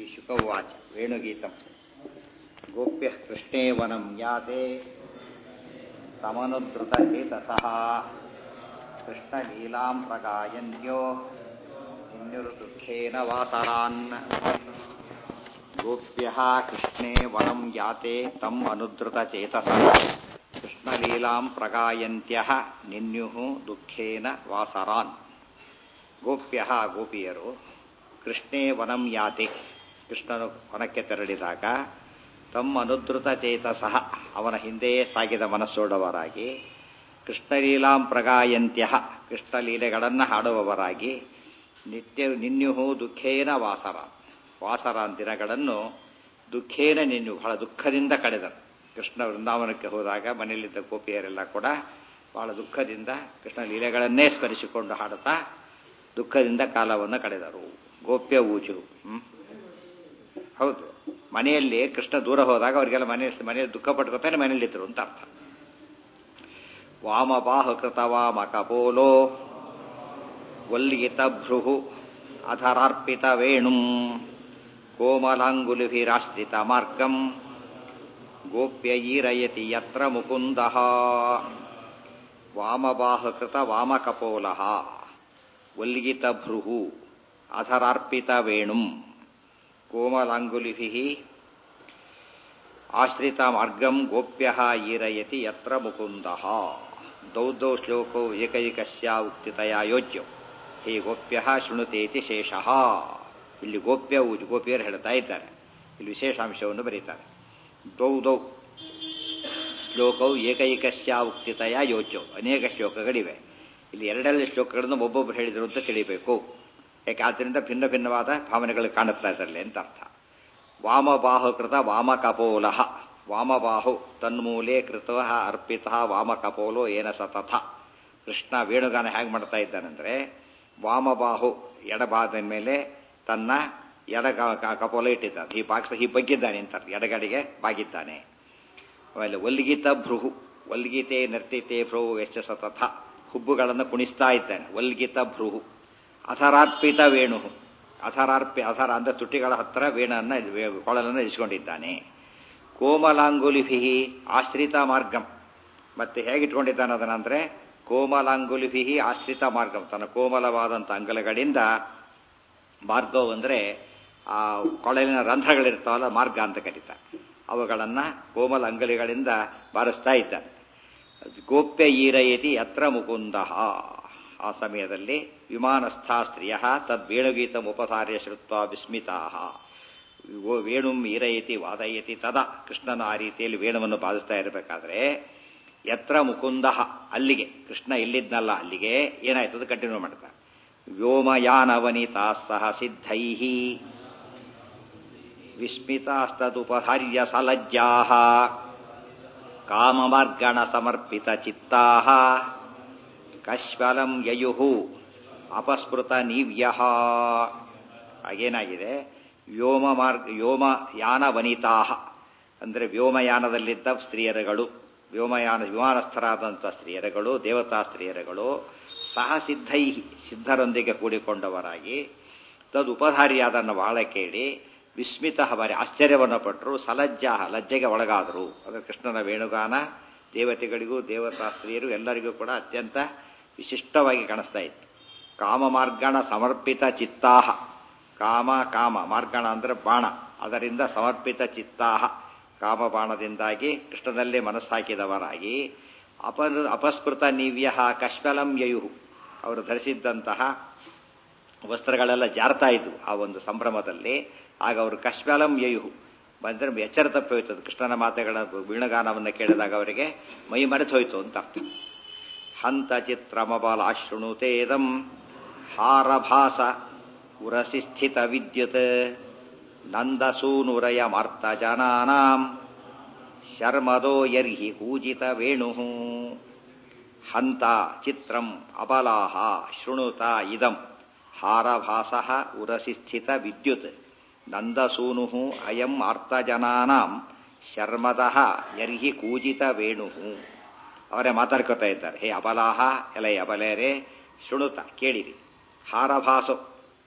श्रीशुक उवाच वेणुगीतम् गोप्यः कृष्णे वनं याते तमनुद्रुतचेतसः कृष्णलीलां प्रगायन्त्यो पुण्यऋदुःखेन वासरान् गोप्यः कृष्णे वनं याते तम् अनुद्रुतचेतसः कृष्णलीलां प्रगायन्त्यः निन्युः ದುಃಖೇನ ವಾಸರಾನ್ ಗೋಪ್ಯ ಗೋಪಿಯರು ಕೃಷ್ಣೇ ವನಂ ಯಾತೆ ಕೃಷ್ಣನು ವನಕ್ಕೆ ತೆರಳಿದಾಗ ತಮ್ಮ ಅನುದ್ರುತ ಚೇತಸಃ ಅವನ ಹಿಂದೆಯೇ ಸಾಗಿದ ಮನಸ್ಸೋಡವರಾಗಿ ಕೃಷ್ಣಲೀಲಾಂ ಪ್ರಗಾಯಂತ್ಯ ಕೃಷ್ಣಲೀಲೆಗಳನ್ನು ಹಾಡುವವರಾಗಿ ನಿತ್ಯ ನಿನ್ಯುಹು ದುಃಖೇನ ವಾಸರ ವಾಸರಾನ್ ದಿನಗಳನ್ನು ದುಃಖೇನ ನಿನ್ಯು ಬಹಳ ದುಃಖದಿಂದ ಕಳೆದರು ಕೃಷ್ಣ ವೃಂದಾವನಕ್ಕೆ ಹೋದಾಗ ಮನೆಯಲ್ಲಿದ್ದ ಗೋಪಿಯರೆಲ್ಲ ಕೂಡ ಬಹಳ ದುಃಖದಿಂದ ಕೃಷ್ಣ ಲೀಲೆಗಳನ್ನೇ ಸ್ಮರಿಸಿಕೊಂಡು ಹಾಡುತ್ತಾ ದುಃಖದಿಂದ ಕಾಲವನ್ನು ಕಳೆದರು ಗೋಪ್ಯ ಊಜು ಹ್ಮ್ ಹೌದು ಮನೆಯಲ್ಲಿ ಕೃಷ್ಣ ದೂರ ಹೋದಾಗ ಅವರಿಗೆಲ್ಲ ಮನೆ ಮನೆಯಲ್ಲಿ ದುಃಖ ಪಟ್ಕೋತಾನೆ ಮನೆಯಲ್ಲಿದ್ರು ಅಂತ ಅರ್ಥ ವಾಮಬಾಹು ಕೃತ ವಾಮ ಕಪೋಲೋ ವಲ್ಲಿಗಿತ ಭೃಹು ಅಧರಾರ್ಪಿತ ವೇಣುಂ ಕೋಮಲಾಂಗುಲಿಭಿರಾಶ್ರಿತ ಮಾರ್ಗಂ ಗೋಪ್ಯ ಈರಯತಿ ಯತ್ರ ಮುಕುಂದಃ ವಾಮಬಾಹಕೃತ ವಾಮಕಪೋಲಃ ವಲ್ಗಿತ ಭೃಹು ಅಧರಾರ್ಪಿತ ವೇಣುಂ ಕೋಮಲಾಂಗುಲಿಭಿಃ ಆಶ್ರಿತ ಮಾರ್ಗಂ ಗೋಪ್ಯ ಈರಯತಿ ಯತ್ರ ಮುಕುಂದಃ ದೌದೌ ಶ್ಲೋಕೋ ಏಕೈಕಸ್ಯ ಉಕ್ತಿತಯ ಯೋಜ್ಯೋ ಹೇ ಗೋಪ್ಯ ಶೃಣುತೇತಿ ಶೇಷಃ ಇಲ್ಲಿ ಗೋಪ್ಯ ಊಜು ಗೋಪಿಯರು ಹೇಳ್ತಾ ಇದ್ದಾರೆ ಇಲ್ಲಿ ವಿಶೇಷಾಂಶವನ್ನು ಬರೀತಾರೆ ದೌದೌ ಶ್ಲೋಕವು ಏಕೈಕಸ್ಯ ಉಕ್ತಿತಯ ಯೋಚ್ಯೋ ಅನೇಕ ಶ್ಲೋಕಗಳಿವೆ ಇಲ್ಲಿ ಎರಡೆರಡು ಶ್ಲೋಕಗಳನ್ನು ಒಬ್ಬೊಬ್ಬರು ಹೇಳಿದರು ಅಂತ ತಿಳಿಬೇಕು ಯಾಕೆ ಆದ್ದರಿಂದ ಭಿನ್ನ ಭಿನ್ನವಾದ ಭಾವನೆಗಳು ಕಾಣುತ್ತಾ ಇದ್ರಲ್ಲಿ ಅಂತ ಅರ್ಥ ವಾಮಬಾಹುಕೃತ ವಾಮಕಪೋಲಃ ವಾಮಬಾಹು ತನ್ಮೂಲೆ ಕೃತ ಅರ್ಪಿತ ವಾಮಕಪೋಲೋ ಏನ ಸತತ ಕೃಷ್ಣ ವೇಣುಗಾನ ಹೇಗೆ ಮಾಡ್ತಾ ಇದ್ದಾನಂದ್ರೆ ವಾಮಬಾಹು ಎಡಬಾದ ಮೇಲೆ ತನ್ನ ಎಡ ಕಪೋಲ ಇಟ್ಟಿದ್ದಾನೆ ಈ ಬಾಕ್ಸ್ ಈ ಬಗ್ಗಿದ್ದಾನೆ ಅಂತ ಎಡಗಡೆಗೆ ಬಾಗಿದ್ದಾನೆ ಆಮೇಲೆ ವಲ್ಗೀತ ಭೃಹು ವಲ್ಗೀತೆ ನರ್ತಿತೆ ಭ್ರುಹು ವೆಚ್ಚ ಸತತ ಹುಬ್ಬುಗಳನ್ನು ಕುಣಿಸ್ತಾ ಇದ್ದಾನೆ ವಲ್ಗೀತ ಭೃಹು ಅಥರಾರ್ಪಿತ ವೇಣು ಅಥರಾರ್ಪಿ ಅಥರ ಅಂದ್ರೆ ತುಟಿಗಳ ಹತ್ತಿರ ವೇಣನ್ನ ಕೊಳಲನ್ನು ಇರಿಸಿಕೊಂಡಿದ್ದಾನೆ ಕೋಮಲಾಂಗುಲಿಭಿ ಆಶ್ರಿತ ಮಾರ್ಗಂ ಮತ್ತೆ ಹೇಗೆ ಇಟ್ಕೊಂಡಿದ್ದಾನೆ ಅದನ್ನಂದ್ರೆ ಕೋಮಲಾಂಗುಲಿಭಿ ಆಶ್ರಿತ ಮಾರ್ಗಂ ತನ್ನ ಕೋಮಲವಾದಂಥ ಅಂಗಲಗಳಿಂದ ಮಾರ್ಗವು ಅಂದ್ರೆ ಆ ಕೊಳಲಿನ ರಂಧ್ರಗಳಿರ್ತಾವಲ್ಲ ಮಾರ್ಗ ಅಂತ ಕರೀತಾರೆ ಅವುಗಳನ್ನ ಕೋಮಲ ಅಂಗಲಿಗಳಿಂದ ಬಾರಿಸ್ತಾ ಇದ್ದಾನೆ ಗೋಪ್ಯ ಈರಯತಿ ಯತ್ರ ಮುಕುಂದ ಆ ಸಮಯದಲ್ಲಿ ವಿಮಾನಸ್ಥ ಸ್ತ್ರೀಯ ತದ್ವೇಣುಗೀತ ಉಪಸಾರ್ಯ ಶ್ರುತ್ವ ವಿಸ್ಮಿತಾ ವೇಣುಂ ಈರಯತಿ ವಾದಯತಿ ತದ ಕೃಷ್ಣನ ಆ ರೀತಿಯಲ್ಲಿ ವೇಣುವನ್ನು ಬಾಧಿಸ್ತಾ ಇರಬೇಕಾದ್ರೆ ಯತ್ರ ಮುಕುಂದ ಅಲ್ಲಿಗೆ ಕೃಷ್ಣ ಇಲ್ಲಿದ್ನಲ್ಲ ಅಲ್ಲಿಗೆ ಏನಾಯ್ತು ಅದು ಕಂಟಿನ್ಯೂ ಮಾಡ್ತಾರೆ ವ್ಯೋಮಯಾನವನಿತಾ ಸಹ ಸಿದ್ಧೈ ವಿಸ್ಮಿತಾಸ್ತದುಪಹಾರ್ಯ ಸಲಜ್ಜಾ ಕಾಮಮಾರ್ಗಣ ಸಮರ್ಪಿತ ಚಿತ್ತಾ ಕಶ್ವಲಂ ಯಯು ಅಪಸ್ಮೃತ ನೀವ್ಯ ಹಾಗೇನಾಗಿದೆ ವ್ಯೋಮ ಮಾರ್ಗ ವ್ಯೋಮಯಾನ ವನಿತಾ ಅಂದರೆ ವ್ಯೋಮಯಾನದಲ್ಲಿದ್ದ ಸ್ತ್ರೀಯರುಗಳು ವ್ಯೋಮಯಾನ ವಿಮಾನಸ್ಥರಾದಂಥ ಸ್ತ್ರೀಯರುಗಳು ದೇವತಾ ಸ್ತ್ರೀಯರುಗಳು ಸಹ ಸಿದ್ಧೈ ಸಿದ್ಧರೊಂದಿಗೆ ಕೂಡಿಕೊಂಡವರಾಗಿ ತದುಪಧಾರಿಯಾದನ್ನು ಬಹಳ ಕೇಳಿ ವಿಸ್ಮಿತ ಬಾರಿ ಆಶ್ಚರ್ಯವನ್ನು ಪಟ್ಟರು ಸಲಜ್ಜಾ ಲಜ್ಜೆಗೆ ಒಳಗಾದರು ಅದು ಕೃಷ್ಣನ ವೇಣುಗಾನ ದೇವತೆಗಳಿಗೂ ದೇವತಾ ಸ್ತ್ರೀಯರು ಎಲ್ಲರಿಗೂ ಕೂಡ ಅತ್ಯಂತ ವಿಶಿಷ್ಟವಾಗಿ ಕಾಣಿಸ್ತಾ ಇತ್ತು ಕಾಮ ಮಾರ್ಗಣ ಸಮರ್ಪಿತ ಚಿತ್ತಾಹ ಕಾಮ ಕಾಮ ಮಾರ್ಗಣ ಅಂದ್ರೆ ಬಾಣ ಅದರಿಂದ ಸಮರ್ಪಿತ ಚಿತ್ತಾಹ ಕಾಮ ಬಾಣದಿಂದಾಗಿ ಕೃಷ್ಣನಲ್ಲೇ ಮನಸ್ಸಾಕಿದವರಾಗಿ ಅಪ ಅಪಸ್ಮೃತ ನೀವ್ಯ ಕಶ್ಮಲಂ ಯಯು ಅವರು ಧರಿಸಿದ್ದಂತಹ ವಸ್ತ್ರಗಳೆಲ್ಲ ಜಾರ್ತಾ ಇದ್ವು ಆ ಒಂದು ಸಂಭ್ರಮದಲ್ಲಿ ಆಗ ಅವರು ಕಶ್ಮಲಂ ಯಯು ಬಂದ್ರೆ ಎಚ್ಚರ ತಪ್ಪಿ ಕೃಷ್ಣನ ಮಾತೆಗಳ ವೀಣಗಾನವನ್ನು ಕೇಳಿದಾಗ ಅವರಿಗೆ ಮೈ ಮರೆತು ಹೋಯ್ತು ಅಂತ ಅರ್ಥ ಹಂತ ಚಿತ್ರಮಬಲ ಶೃಣುತೇದಂ ಹಾರಭಾಸ ಉರಸಿ ಸ್ಥಿತ ವಿದ್ಯುತ್ ನಂದಸೂನುರಯ ಮಾರ್ತ ಜನಾನಾಂ ಶರ್ಮದೋ ಯರ್ಹಿ ಕೂಜಿತ ವೇಣು ಹಂತ ಚಿತ್ರಂ ಅಬಲಾಹ ಶೃಣುತ ಇದಂ ಹಾರಭಾಸ ಉರಸಿ ಸ್ಥಿತ ವಿದ್ಯುತ್ ನಂದಸೂನು ಅಯಂ ಆರ್ತಜನಾನಾಂ ಶರ್ಮದಃ ಯರ್ಹಿ ಕೂಜಿತ ವೇಣು ಅವರೇ ಮಾತಾಡ್ಕೊತಾ ಇದ್ದಾರೆ ಹೇ ಅಬಲಾಹ ಎಲೆ ಅಬಲೇರೆ ಶೃಣುತ ಕೇಳಿರಿ ಹಾರಭಾಸು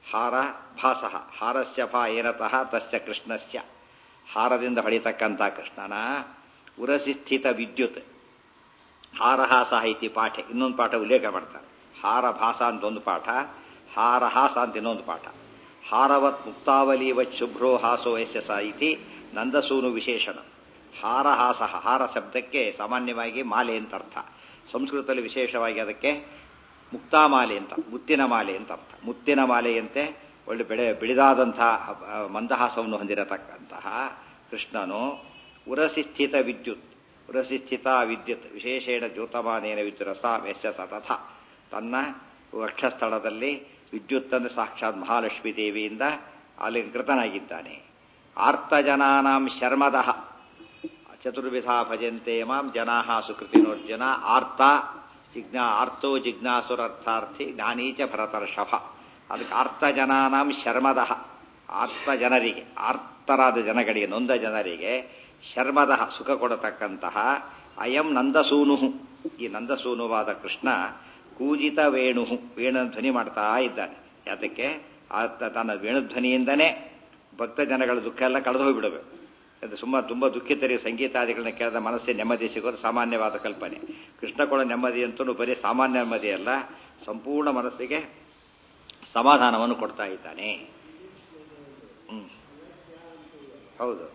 ಹಾರ ಭಾಸಃ ಹಾರಸ್ಯ ಭಾ ಏನತಃ ತಸ್ಯ ಕೃಷ್ಣಸ್ಯ ಹಾರದಿಂದ ಹೊಳಿತಕ್ಕಂಥ ಕೃಷ್ಣನ ಉರಸಿ ಸ್ಥಿತ ವಿದ್ಯುತ್ ಹಾರಹಾಸ ಇತಿ ಪಾಠ ಇನ್ನೊಂದು ಪಾಠ ಉಲ್ಲೇಖ ಮಾಡ್ತಾರೆ ಹಾರ ಭಾಸ ಅಂತ ಒಂದು ಪಾಠ ಹಾರಹಾಸ ಅಂತ ಇನ್ನೊಂದು ಪಾಠ ಹಾರವತ್ ಮುಕ್ತಾವಲಿವತ್ ಶುಭ್ರೋ ಹಾಸೋ ಯಶ ಸ ಇತಿ ನಂದಸೂನು ವಿಶೇಷಣ ಹಾರಹಾಸ ಹಾರ ಶಬ್ದಕ್ಕೆ ಸಾಮಾನ್ಯವಾಗಿ ಮಾಲೆ ಅಂತ ಅರ್ಥ ಸಂಸ್ಕೃತದಲ್ಲಿ ವಿಶೇಷವಾಗಿ ಅದಕ್ಕೆ ಮುಕ್ತಾಮಾಲೆ ಅಂತ ಮುತ್ತಿನ ಮಾಲೆ ಅಂತ ಅರ್ಥ ಮುತ್ತಿನ ಮಾಲೆಯಂತೆ ಒಳ್ಳೆ ಬೆಳೆ ಬೆಳೆದಾದಂತಹ ಮಂದಹಾಸವನ್ನು ಹೊಂದಿರತಕ್ಕಂತಹ ಕೃಷ್ಣನು ಉರಸಿ ಸ್ಥಿತ ವಿದ್ಯುತ್ ಉರಸಿ ಸ್ಥಿತ ವಿದ್ಯುತ್ ವಿಶೇಷೇಣ ಜ್ಯೋತಮಾನೇನ ವಿದ್ಯುರಸ ವೆಶ್ಯ ತಥ ತನ್ನ ವಕ್ಷಸ್ಥಳದಲ್ಲಿ ವಿದ್ಯುತ್ ಅಂದ್ರೆ ಸಾಕ್ಷಾತ್ ಮಹಾಲಕ್ಷ್ಮೀ ದೇವಿಯಿಂದ ಅಲಂಕೃತನಾಗಿದ್ದಾನೆ ಆರ್ತಜನಾನಾಂ ಶರ್ಮದಃ ಚತುರ್ವಿಧ ಭಜಂತೆ ಮಾಂ ಜನಾ ಸುಕೃತಿನೋರ್ಜನ ಆರ್ತ ಜಿಜ್ಞಾ ಆರ್ತೋ ಜಿಜ್ಞಾಸುರರ್ಥಾರ್ಥಿ ಜ್ಞಾನೀಚ ಭರತರ್ಷಭ ಅದಕ್ಕೆ ಆರ್ತಜನಾನಾಂ ಶರ್ಮದಃ ಆರ್ತ ಜನರಿಗೆ ಆರ್ತರಾದ ಜನಗಳಿಗೆ ನೊಂದ ಜನರಿಗೆ ಶರ್ಮದಃ ಸುಖ ಕೊಡತಕ್ಕಂತಹ ಅಯಂ ನಂದಸೂನು ಈ ನಂದಸೂನುವಾದ ಕೃಷ್ಣ ಕೂಜಿತ ವೇಣು ವೇಣು ಧ್ವನಿ ಮಾಡ್ತಾ ಇದ್ದಾನೆ ಯಾತಕ್ಕೆ ಆತ ತನ್ನ ವೇಣುಧ್ವನಿಯಿಂದನೇ ಭಕ್ತ ಜನಗಳ ದುಃಖ ಎಲ್ಲ ಕಳೆದು ಹೋಗಿಬಿಡಬೇಕು ಅದು ಸುಮ್ಮ ತುಂಬ ದುಃಖಿತರಿಗೆ ಸಂಗೀತಾದಿಗಳನ್ನ ಕೇಳಿದ ಮನಸ್ಸಿಗೆ ನೆಮ್ಮದಿ ಸಿಗೋದು ಸಾಮಾನ್ಯವಾದ ಕಲ್ಪನೆ ಕೃಷ್ಣ ಕೊಡೋ ನೆಮ್ಮದಿ ಅಂತೂ ಬರೀ ಸಾಮಾನ್ಯ ನೆಮ್ಮದಿ ಅಲ್ಲ ಸಂಪೂರ್ಣ ಮನಸ್ಸಿಗೆ ಸಮಾಧಾನವನ್ನು ಕೊಡ್ತಾ ಇದ್ದಾನೆ ಹ್ಮ್ ಹೌದು